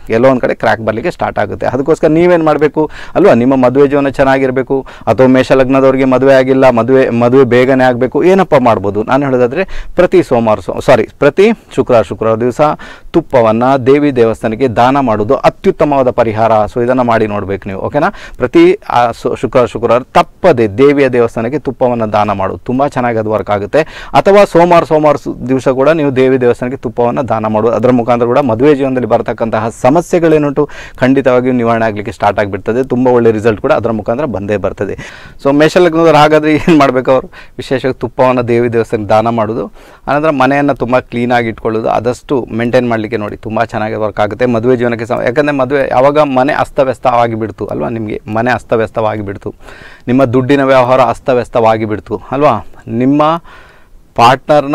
ಎಲ್ಲೋ ಒಂದು ಕಡೆ ಕ್ರ್ಯಾಕ್ ಬರಲಿಕ್ಕೆ ಸ್ಟಾರ್ಟ್ ಆಗುತ್ತೆ ಅದಕ್ಕೋಸ್ಕರ ನೀವೇನು ಮಾಡಬೇಕು ಅಲ್ವಾ ನಿಮ್ಮ ಮದುವೆ ಜೀವನ ಚೆನ್ನಾಗಿರಬೇಕು ಅಥವಾ ಮೇಷಲಗ್ನದವ್ರಿಗೆ ಮದುವೆ ಆಗಿಲ್ಲ ಮದುವೆ ಮದುವೆ ಬೇಗನೆ ಆಗಬೇಕು ಏನಪ್ಪ ಮಾಡ್ಬೋದು ನಾನು ಹೇಳೋದಾದರೆ ಪ್ರತಿ ಸೋಮವಾರ ಸಾರಿ ಪ್ರತಿ ಶುಕ್ರವಾರ ಶುಕ್ರವಾರ ದಿವಸ ತುಪ್ಪವನ್ನು ದೇವಿ ದೇವಸ್ಥಾನಕ್ಕೆ ದಾನ ಮಾಡೋದು ಅತ್ಯುತ್ತಮವಾದ ಪರಿಹಾರ ಸೊ ಇದನ್ನು ಮಾಡಿ ನೋಡಬೇಕು ನೀವು ಓಕೆನಾ ಪ್ರತಿ ಆ, ಸು- ಶುಕ್ರವಾರ ಶುಕ್ರವಾರ ತಪ್ಪದೆ ದೇವಿಯ ದೇವಸ್ಥಾನಕ್ಕೆ ತುಪ್ಪವನ್ನು ದಾನ ಮಾಡೋದು ತುಂಬ ಚೆನ್ನಾಗಿ ಅದು ವರ್ಕ್ ಆಗುತ್ತೆ ಅಥವಾ ಸೋಮವಾರ ಸೋಮವಾರ ಸು- ದಿವಸ ಕೂಡ ನೀವು ದೇವಿ ದೇವಸ್ಥಾನಕ್ಕೆ ತುಪ್ಪವನ್ನು ದಾನ ಮಾಡೋದು ಅದರ ಮುಖಾಂತರ ಕೂಡ ಮದುವೆ ಜೀವನದಲ್ಲಿ ಬರತಕ್ಕಂತಹ ಸಮಸ್ಯೆಗಳೇನುಂಟು ಖಂಡಿತವಾಗಿಯೂ ನಿವಾರಣೆ ಆಗಲಿಕ್ಕೆ ಸ್ಟಾರ್ಟ್ ಆಗಿಬಿಡ್ತದೆ ತುಂಬ ಒಳ್ಳೆ ರಿಸಲ್ಟ್ ಕೂಡ ಅದರ ಮುಖಾಂತರ ಬಂದೇ ಬರ್ತದೆ ಸೊ ಮೇಷಲಗ್ನದವ್ರು ಹಾಗಾದರೆ ಏನು ಮಾಡಬೇಕು ಅವರು ವಿಶೇಷವಾಗಿ ತುಪ್ಪವನ್ನು ದೇವಿ ದೇವಸ್ಥಾನಕ್ಕೆ ದಾನ ಮಾಡೋದು ಆನಂತರ ಮನೆಯನ್ನು ತುಂಬ ಕ್ಲೀನಾಗಿ ಇಟ್ಕೊಳ್ಳೋದು ಆದಷ್ಟು ಮೇಂಟೈನ್ ಮಾಡಲಿಕ್ಕೆ ನೋಡಿ ತುಂಬ ಚೆನ್ನಾಗಿ ವರ್ಕ್ ಆಗುತ್ತೆ ಮದುವೆ ಜೀವನಕ್ಕೆ ಸಮ ಯಾಕಂದರೆ ಮದುವೆ ಯಾವಾಗ ಮನೆ ಅಸ್ತವ್ಯಸ್ತವಾಗಿ ಬಿಡ್ತು ಅಲ್ವಾ ನಿಮಗೆ ಮನೆ ಅಸ್ತವ್ಯಸ್ತವಾಗಿ ಬಿಡ್ತು ನಿಮ್ಮ ದುಡ್ಡಿನ ವ್ಯವಹಾರ ಅಸ್ತವ್ಯಸ್ತವಾಗಿ ಬಿಡ್ತು ಅಲ್ವಾ ನಿಮ್ಮ ಪಾರ್ಟ್ನರ್ನ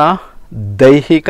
ದೈಹಿಕ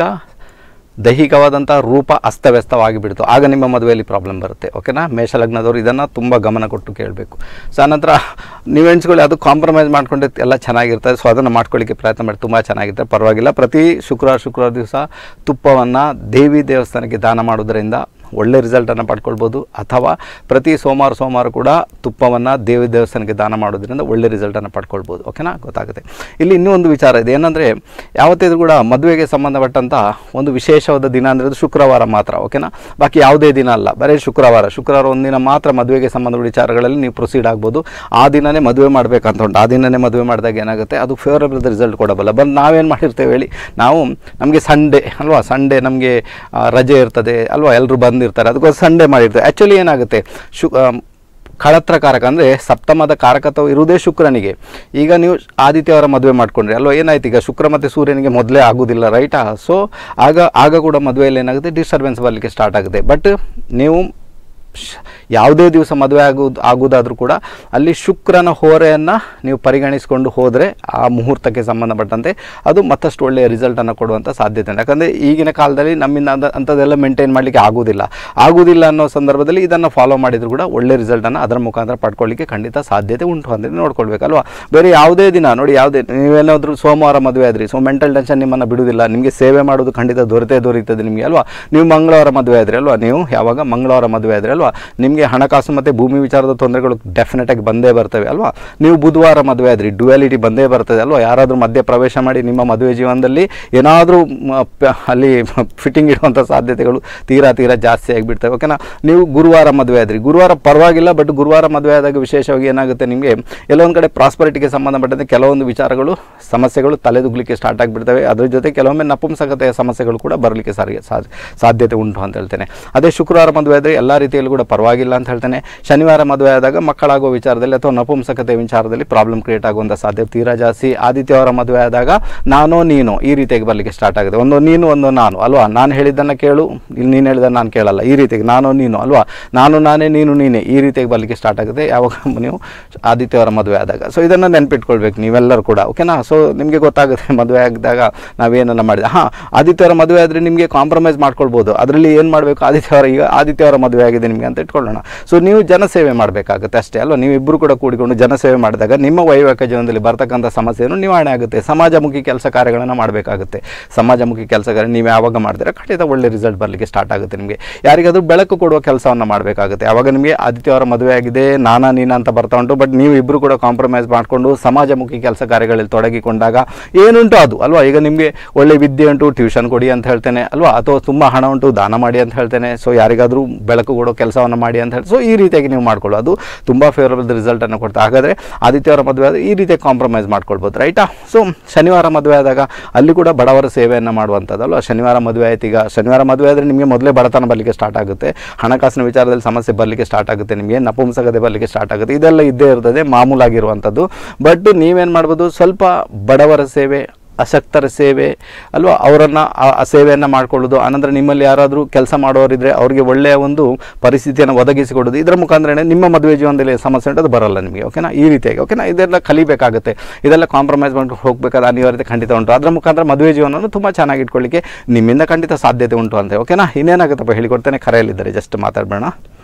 ದೈಹಿಕವಾದಂಥ ರೂಪ ಅಸ್ತವ್ಯಸ್ತವಾಗಿ ಬಿಡ್ತು ಆಗ ನಿಮ್ಮ ಮದುವೆಯಲ್ಲಿ ಪ್ರಾಬ್ಲಮ್ ಬರುತ್ತೆ ಓಕೆನಾ ಮೇಷಲಗ್ನದವರು ಇದನ್ನು ತುಂಬ ಗಮನ ಕೊಟ್ಟು ಕೇಳಬೇಕು ಸೊ ಆನಂತರ ನೀವು ಎಣಿಸ್ಕೊಳ್ಳಿ ಅದು ಕಾಂಪ್ರಮೈಸ್ ಮಾಡ್ಕೊಂಡು ಎಲ್ಲ ಚೆನ್ನಾಗಿರ್ತದೆ ಸೊ ಅದನ್ನು ಮಾಡ್ಕೊಳ್ಳಿಕ್ಕೆ ಪ್ರಯತ್ನ ಮಾಡಿ ತುಂಬ ಚೆನ್ನಾಗಿರುತ್ತೆ ಪರವಾಗಿಲ್ಲ ಪ್ರತಿ ಶುಕ್ರವಾರ ಶುಕ್ರವಾರ ದಿವಸ ತುಪ್ಪವನ್ನು ದೇವಿ ದೇವಸ್ಥಾನಕ್ಕೆ ದಾನ ಮಾಡೋದ್ರಿಂದ ಒಳ್ಳೆ ರಿಸಲ್ಟನ್ನು ಪಡ್ಕೊಳ್ಬೋದು ಅಥವಾ ಪ್ರತಿ ಸೋಮವಾರ ಸೋಮವಾರ ಕೂಡ ತುಪ್ಪವನ್ನು ದೇವಿ ದೇವಸ್ಥಾನಕ್ಕೆ ದಾನ ಮಾಡೋದ್ರಿಂದ ಒಳ್ಳೆ ರಿಸಲ್ಟನ್ನು ಪಡ್ಕೊಳ್ಬೋದು ಓಕೆನಾ ಗೊತ್ತಾಗುತ್ತೆ ಇಲ್ಲಿ ಇನ್ನೂ ಒಂದು ವಿಚಾರ ಇದೆ ಏನಂದರೆ ಯಾವತ್ತಿದ್ರೂ ಕೂಡ ಮದುವೆಗೆ ಸಂಬಂಧಪಟ್ಟಂಥ ಒಂದು ವಿಶೇಷವಾದ ದಿನ ಅಂದರೆ ಅದು ಶುಕ್ರವಾರ ಮಾತ್ರ ಓಕೆನಾ ಬಾಕಿ ಯಾವುದೇ ದಿನ ಅಲ್ಲ ಬರೀ ಶುಕ್ರವಾರ ಶುಕ್ರವಾರ ಒಂದಿನ ಮಾತ್ರ ಮದುವೆಗೆ ಸಂಬಂಧ ವಿಚಾರಗಳಲ್ಲಿ ನೀವು ಪ್ರೊಸೀಡ್ ಆಗ್ಬೋದು ಆ ದಿನನೇ ಮದುವೆ ಮಾಡಬೇಕಂತ ಉಂಟು ಆ ದಿನನೇ ಮದುವೆ ಮಾಡಿದಾಗ ಏನಾಗುತ್ತೆ ಅದು ಫೇವರಬಲ್ ರಿಸಲ್ಟ್ ಕೊಡಬಲ್ಲ ಬಂದು ನಾವೇನು ಮಾಡಿರ್ತೇವೆ ಹೇಳಿ ನಾವು ನಮಗೆ ಸಂಡೇ ಅಲ್ವಾ ಸಂಡೇ ನಮಗೆ ರಜೆ ಇರ್ತದೆ ಅಲ್ವಾ ಎಲ್ಲರೂ ಬಂದಿರ್ತಾರೆ ಅದಕ್ಕೋಸ್ಕರ ಸಂಡೇ ಮಾಡಿರ್ತೇವೆ ಆ್ಯಕ್ಚುಲಿ ಏನಾಗುತ್ತೆ ಶು ಆ, ಕಳತ್ರ ಕಾರಕ ಅಂದರೆ ಸಪ್ತಮದ ಕಾರಕತ್ವ ಇರುವುದೇ ಶುಕ್ರನಿಗೆ ಈಗ ನೀವು ಆದಿತ್ಯವರ ಮದುವೆ ಮಾಡ್ಕೊಂಡ್ರಿ ಅಲ್ವಾ ಏನಾಯ್ತು ಈಗ ಶುಕ್ರ ಮತ್ತು ಸೂರ್ಯನಿಗೆ ಮೊದಲೇ ಆಗೋದಿಲ್ಲ ರೈಟಾ ಸೊ ಆಗ ಆಗ ಕೂಡ ಮದುವೆಯಲ್ಲಿ ಏನಾಗುತ್ತೆ ಡಿಸ್ಟರ್ಬೆನ್ಸ್ ಬರಲಿಕ್ಕೆ ಸ್ಟಾರ್ಟ್ ಆಗುತ್ತೆ ಬಟ್ ನೀವು ಶ್- ಯಾವುದೇ ದಿವಸ ಮದುವೆ ಆಗೋದು ಆಗೋದಾದರೂ ಕೂಡ ಅಲ್ಲಿ ಶುಕ್ರನ ಹೋರೆಯನ್ನು ನೀವು ಪರಿಗಣಿಸಿಕೊಂಡು ಹೋದರೆ ಆ ಮುಹೂರ್ತಕ್ಕೆ ಸಂಬಂಧಪಟ್ಟಂತೆ ಅದು ಮತ್ತಷ್ಟು ಒಳ್ಳೆಯ ರಿಸಲ್ಟನ್ನು ಕೊಡುವಂಥ ಸಾಧ್ಯತೆ ಇದೆ ಯಾಕಂದರೆ ಈಗಿನ ಕಾಲದಲ್ಲಿ ನಮ್ಮಿಂದ ಅಂದ ಅಂಥದ್ದೆಲ್ಲ ಮೇಂಟೈನ್ ಮಾಡಲಿಕ್ಕೆ ಆಗೋದಿಲ್ಲ ಆಗೋದಿಲ್ಲ ಅನ್ನೋ ಸಂದರ್ಭದಲ್ಲಿ ಇದನ್ನು ಫಾಲೋ ಮಾಡಿದರೂ ಕೂಡ ಒಳ್ಳೆ ರಿಸಲ್ಟನ್ನು ಅದರ ಮುಖಾಂತರ ಪಡ್ಕೊಳ್ಳಿಕ್ಕೆ ಖಂಡಿತ ಸಾಧ್ಯತೆ ಉಂಟು ಅಂದರೆ ನೋಡ್ಕೊಳ್ಬೇಕಲ್ವಾ ಬೇರೆ ಯಾವುದೇ ದಿನ ನೋಡಿ ಯಾವುದೇ ನೀವೇನಾದರೂ ಸೋಮವಾರ ಮದುವೆ ಆದ್ರಿ ಸೊ ಮೆಂಟಲ್ ಟೆನ್ಷನ್ ನಿಮ್ಮನ್ನು ಬಿಡುವುದಿಲ್ಲ ನಿಮಗೆ ಸೇವೆ ಮಾಡೋದು ಖಂಡಿತ ದೊರೆತೇ ದೊರೀತದೆ ನಿಮಗೆ ಅಲ್ವಾ ನೀವು ಮಂಗಳವಾರ ಮದುವೆ ಆದ್ರಿ ಅಲ್ವಾ ನೀವು ಯಾವಾಗ ಮಂಗಳವಾರ ಮದುವೆ ಆದ್ರಿ ಅಲ್ವಾ ನಿಮಗೆ ಹಣಕಾಸು ಮತ್ತು ಭೂಮಿ ವಿಚಾರದ ತೊಂದರೆಗಳು ಡೆಫಿನೆಟ್ ಆಗಿ ಬಂದೇ ಬರ್ತವೆ ಅಲ್ವಾ ನೀವು ಬುಧವಾರ ಮದುವೆ ಆದ್ರಿ ಡ್ಯುಯಾಲಿಟಿ ಬಂದೇ ಬರ್ತದೆ ಅಲ್ವಾ ಯಾರಾದರೂ ಮಧ್ಯೆ ಪ್ರವೇಶ ಮಾಡಿ ನಿಮ್ಮ ಮದುವೆ ಜೀವನದಲ್ಲಿ ಏನಾದರೂ ಅಲ್ಲಿ ಫಿಟ್ಟಿಂಗ್ ಇಡುವಂಥ ಸಾಧ್ಯತೆಗಳು ತೀರಾ ತೀರಾ ಜಾಸ್ತಿ ಆಗಿಬಿಡ್ತವೆ ಓಕೆನಾ ನೀವು ಗುರುವಾರ ಮದುವೆ ಆದ್ರಿ ಗುರುವಾರ ಪರವಾಗಿಲ್ಲ ಬಟ್ ಗುರುವಾರ ಮದುವೆ ಆದಾಗ ವಿಶೇಷವಾಗಿ ಏನಾಗುತ್ತೆ ನಿಮಗೆ ಎಲ್ಲೊಂದು ಕಡೆ ಪ್ರಾಸ್ಪರಿಟಿಗೆ ಸಂಬಂಧಪಟ್ಟಂತೆ ಕೆಲವೊಂದು ವಿಚಾರಗಳು ಸಮಸ್ಯೆಗಳು ತಲೆದುಗ್ಲಿಕ್ಕೆ ಸ್ಟಾರ್ಟ್ ಆಗಿಬಿಡ್ತವೆ ಅದ್ರ ಜೊತೆ ಕೆಲವೊಮ್ಮೆ ನಪುಂಸಕತೆಯ ಸಮಸ್ಯೆಗಳು ಕೂಡ ಬರಲಿಕ್ಕೆ ಸಾರಿಗೆ ಸಾ- ಸಾಧ್ಯತೆ ಉಂಟು ಅಂತ ಹೇಳ್ತೇನೆ ಅದೇ ಶುಕ್ರವಾರ ಮದುವೆ ಆದರೆ ಎಲ್ಲ ರೀತಿಯಲ್ಲೂ ಕೂಡ ಪರವಾಗಿಲ್ಲ ಅಂತ ಹೇಳ್ತೇನೆ ಶನಿವಾರ ಮದುವೆ ಆದಾಗ ಮಕ್ಕಳಾಗೋ ವಿಚಾರದಲ್ಲಿ ಅಥವಾ ನಪುಂಸಕತೆ ವಿಚಾರದಲ್ಲಿ ಪ್ರಾಬ್ಲಮ್ ಕ್ರಿಯೇಟ್ ಆಗುವಂಥ ಸಾಧ್ಯತೆ ತೀರಾ ಜಾಸ್ತಿ ಆದಿತ್ಯವಾರ ಮದುವೆ ಆದಾಗ ನಾನೋ ನೀನು ಈ ರೀತಿಯಾಗಿ ಬರಲಿಕ್ಕೆ ಸ್ಟಾರ್ಟ್ ಆಗುತ್ತೆ ಒಂದು ನೀನು ಒಂದು ನಾನು ಅಲ್ವಾ ನಾನು ಹೇಳಿದ್ದನ್ನು ಕೇಳು ಇಲ್ಲಿ ನೀನು ಹೇಳಿದ್ದನ್ನು ನಾನು ಕೇಳಲ್ಲ ಈ ರೀತಿಯಾಗಿ ನಾನು ನೀನು ಅಲ್ವಾ ನಾನು ನಾನೇ ನೀನು ನೀನೇ ಈ ರೀತಿಯಾಗಿ ಬರಲಿಕ್ಕೆ ಸ್ಟಾರ್ಟ್ ಆಗುತ್ತೆ ಯಾವಾಗ ನೀವು ಆದಿತ್ಯವಾರ ಮದುವೆ ಆದಾಗ ಸೊ ಇದನ್ನು ನೆನ್ಪಿಟ್ಕೊಳ್ಬೇಕು ನೀವೆಲ್ಲರೂ ಕೂಡ ಓಕೆನಾ ಸೊ ನಿಮಗೆ ಗೊತ್ತಾಗುತ್ತೆ ಮದುವೆ ಆಗಿದಾಗ ನಾವೇನೆಲ್ಲ ಮಾಡಿದೆ ಹಾಂ ಆದಿತ್ಯವಾರ ಮದುವೆ ಆದರೆ ನಿಮಗೆ ಕಾಂಪ್ರಮೈಸ್ ಮಾಡ್ಕೊಳ್ಬೋದು ಅದರಲ್ಲಿ ಏನು ಮಾಡಬೇಕು ಆದಿತ್ಯವಾರ ಈಗ ಆದಿತ್ಯವಾರ ಮದುವೆ ಆಗಿದೆ ನಿಮಗೆ ಅಂತ ಇಟ್ಕೊಳ್ಳೋಣ ಸೊ ನೀವು ಜನಸೇವೆ ಮಾಡಬೇಕಾಗುತ್ತೆ ಅಷ್ಟೇ ಅಲ್ವಾ ನೀವು ಇಬ್ಬರು ಕೂಡ ಕೂಡಿಕೊಂಡು ಜನಸೇವೆ ಮಾಡಿದಾಗ ನಿಮ್ಮ ವೈವಾಹಿಕ ಜೀವನದಲ್ಲಿ ಬರ್ತಕ್ಕಂಥ ಸಮಸ್ಯೆಯನ್ನು ನಿವಾರಣೆ ಆಗುತ್ತೆ ಸಮಾಜಮುಖಿ ಕೆಲಸ ಕಾರ್ಯಗಳನ್ನು ಮಾಡಬೇಕಾಗುತ್ತೆ ಸಮಾಜಮುಖಿ ಕೆಲಸ ಕಾರ್ಯ ನೀವು ಯಾವಾಗ ಮಾಡಿದ್ರೆ ಖಂಡಿತ ಒಳ್ಳೆ ರಿಸಲ್ಟ್ ಬರಲಿಕ್ಕೆ ಸ್ಟಾರ್ಟ್ ಆಗುತ್ತೆ ನಿಮಗೆ ಯಾರಿಗಾದ್ರೂ ಬೆಳಕು ಕೊಡುವ ಕೆಲಸವನ್ನು ಮಾಡಬೇಕಾಗುತ್ತೆ ಆವಾಗ ನಿಮಗೆ ಆದಿತ್ಯವಾರ ಮದುವೆ ಆಗಿದೆ ನಾನಾ ನೀನಾ ಅಂತ ಬರ್ತಾ ಉಂಟು ಬಟ್ ನೀವು ಇಬ್ಬರು ಕೂಡ ಕಾಂಪ್ರಮೈಸ್ ಮಾಡಿಕೊಂಡು ಸಮಾಜಮುಖಿ ಕೆಲಸ ಕಾರ್ಯಗಳಲ್ಲಿ ತೊಡಗಿಕೊಂಡಾಗ ಏನುಂಟು ಅದು ಅಲ್ವಾ ಈಗ ನಿಮಗೆ ಒಳ್ಳೆ ವಿದ್ಯೆ ಉಂಟು ಟ್ಯೂಷನ್ ಕೊಡಿ ಅಂತ ಹೇಳ್ತೇನೆ ಅಲ್ವಾ ಅಥವಾ ತುಂಬ ಹಣ ಉಂಟು ದಾನ ಮಾಡಿ ಅಂತ ಹೇಳ್ತೇನೆ ಸೊ ಯಾರಿಗಾದರೂ ಬೆಳಕು ಕೊಡೋ ಕೆಲಸವನ್ನು ಮಾಡಿ ಅಂತ ಹೇಳಿ ಸೊ ಈ ರೀತಿಯಾಗಿ ನೀವು ಮಾಡ್ಕೊಳ್ಳೋ ಅದು ತುಂಬ ಫೇವರಬಲ್ ರಿಸಲ್ಟನ್ನು ಕೊಡ್ತಾ ಹಾಗಾದರೆ ಆದಿತ್ಯವಾರ ಮದುವೆ ಆದರೆ ಈ ರೀತಿಯಾಗಿ ಕಾಂಪ್ರಮೈಸ್ ಮಾಡ್ಕೊಳ್ಬೋದು ರೈಟಾ ಸೊ ಶನಿವಾರ ಮದುವೆ ಆದಾಗ ಅಲ್ಲಿ ಕೂಡ ಬಡವರ ಸೇವೆಯನ್ನು ಮಾಡುವಂಥದ್ದಲ್ವ ಶನಿವಾರ ಮದುವೆ ಆಯ್ತು ಈಗ ಶನಿವಾರ ಮದುವೆ ಆದರೆ ನಿಮಗೆ ಮೊದಲೇ ಬಡತನ ಬರಲಿಕ್ಕೆ ಸ್ಟಾರ್ಟ್ ಆಗುತ್ತೆ ಹಣಕಾಸಿನ ವಿಚಾರದಲ್ಲಿ ಸಮಸ್ಯೆ ಬರಲಿಕ್ಕೆ ಸ್ಟಾರ್ಟ್ ಆಗುತ್ತೆ ನಿಮಗೆ ನಪುಂಸಕತೆ ಬರಲಿಕ್ಕೆ ಸ್ಟಾರ್ಟ್ ಆಗುತ್ತೆ ಇದೆಲ್ಲ ಇದ್ದೇ ಇರ್ತದೆ ಮಾಮೂಲಾಗಿರುವಂಥದ್ದು ಬಟ್ ನೀವೇನು ಮಾಡ್ಬೋದು ಸ್ವಲ್ಪ ಬಡವರ ಸೇವೆ ಅಶಕ್ತರ ಸೇವೆ ಅಲ್ವಾ ಅವರನ್ನು ಆ ಸೇವೆಯನ್ನು ಮಾಡಿಕೊಳ್ಳೋದು ಆನಂತರ ನಿಮ್ಮಲ್ಲಿ ಯಾರಾದರೂ ಕೆಲಸ ಮಾಡೋರಿದ್ದರೆ ಅವರಿಗೆ ಒಳ್ಳೆಯ ಒಂದು ಪರಿಸ್ಥಿತಿಯನ್ನು ಒದಗಿಸಿಕೊಡೋದು ಇದರ ಮುಖಾಂತರ ನಿಮ್ಮ ಮದುವೆ ಜೀವನದಲ್ಲಿ ಸಮಸ್ಯೆ ಉಂಟು ಅದು ಬರಲ್ಲ ನಿಮಗೆ ಓಕೆನಾ ಈ ರೀತಿಯಾಗಿ ಓಕೆನಾ ಇದೆಲ್ಲ ಕಲಿಬೇಕಾಗುತ್ತೆ ಇದೆಲ್ಲ ಕಾಂಪ್ರಮೈಸ್ ಮಾಡಿ ಹೋಗಬೇಕಾದ ಅನಿವಾರ್ಯತೆ ಖಂಡಿತ ಉಂಟು ಅದರ ಮುಖಾಂತರ ಮದುವೆ ಜೀವನವನ್ನು ತುಂಬ ಚೆನ್ನಾಗಿ ಇಟ್ಕೊಳ್ಳಿಕ್ಕೆ ನಿಮ್ಮಿಂದ ಖಂಡಿತ ಸಾಧ್ಯತೆ ಉಂಟು ಅಂತ ಓಕೆನಾ ಇನ್ನೇನಾಗುತ್ತಪ್ಪ ಹೇಳಿಕೊಡ್ತೇನೆ ಕರೆಯಲ್ಲಿದ್ದಾರೆ ಜಸ್ಟ್ ಮಾತಾಡಬೇಡ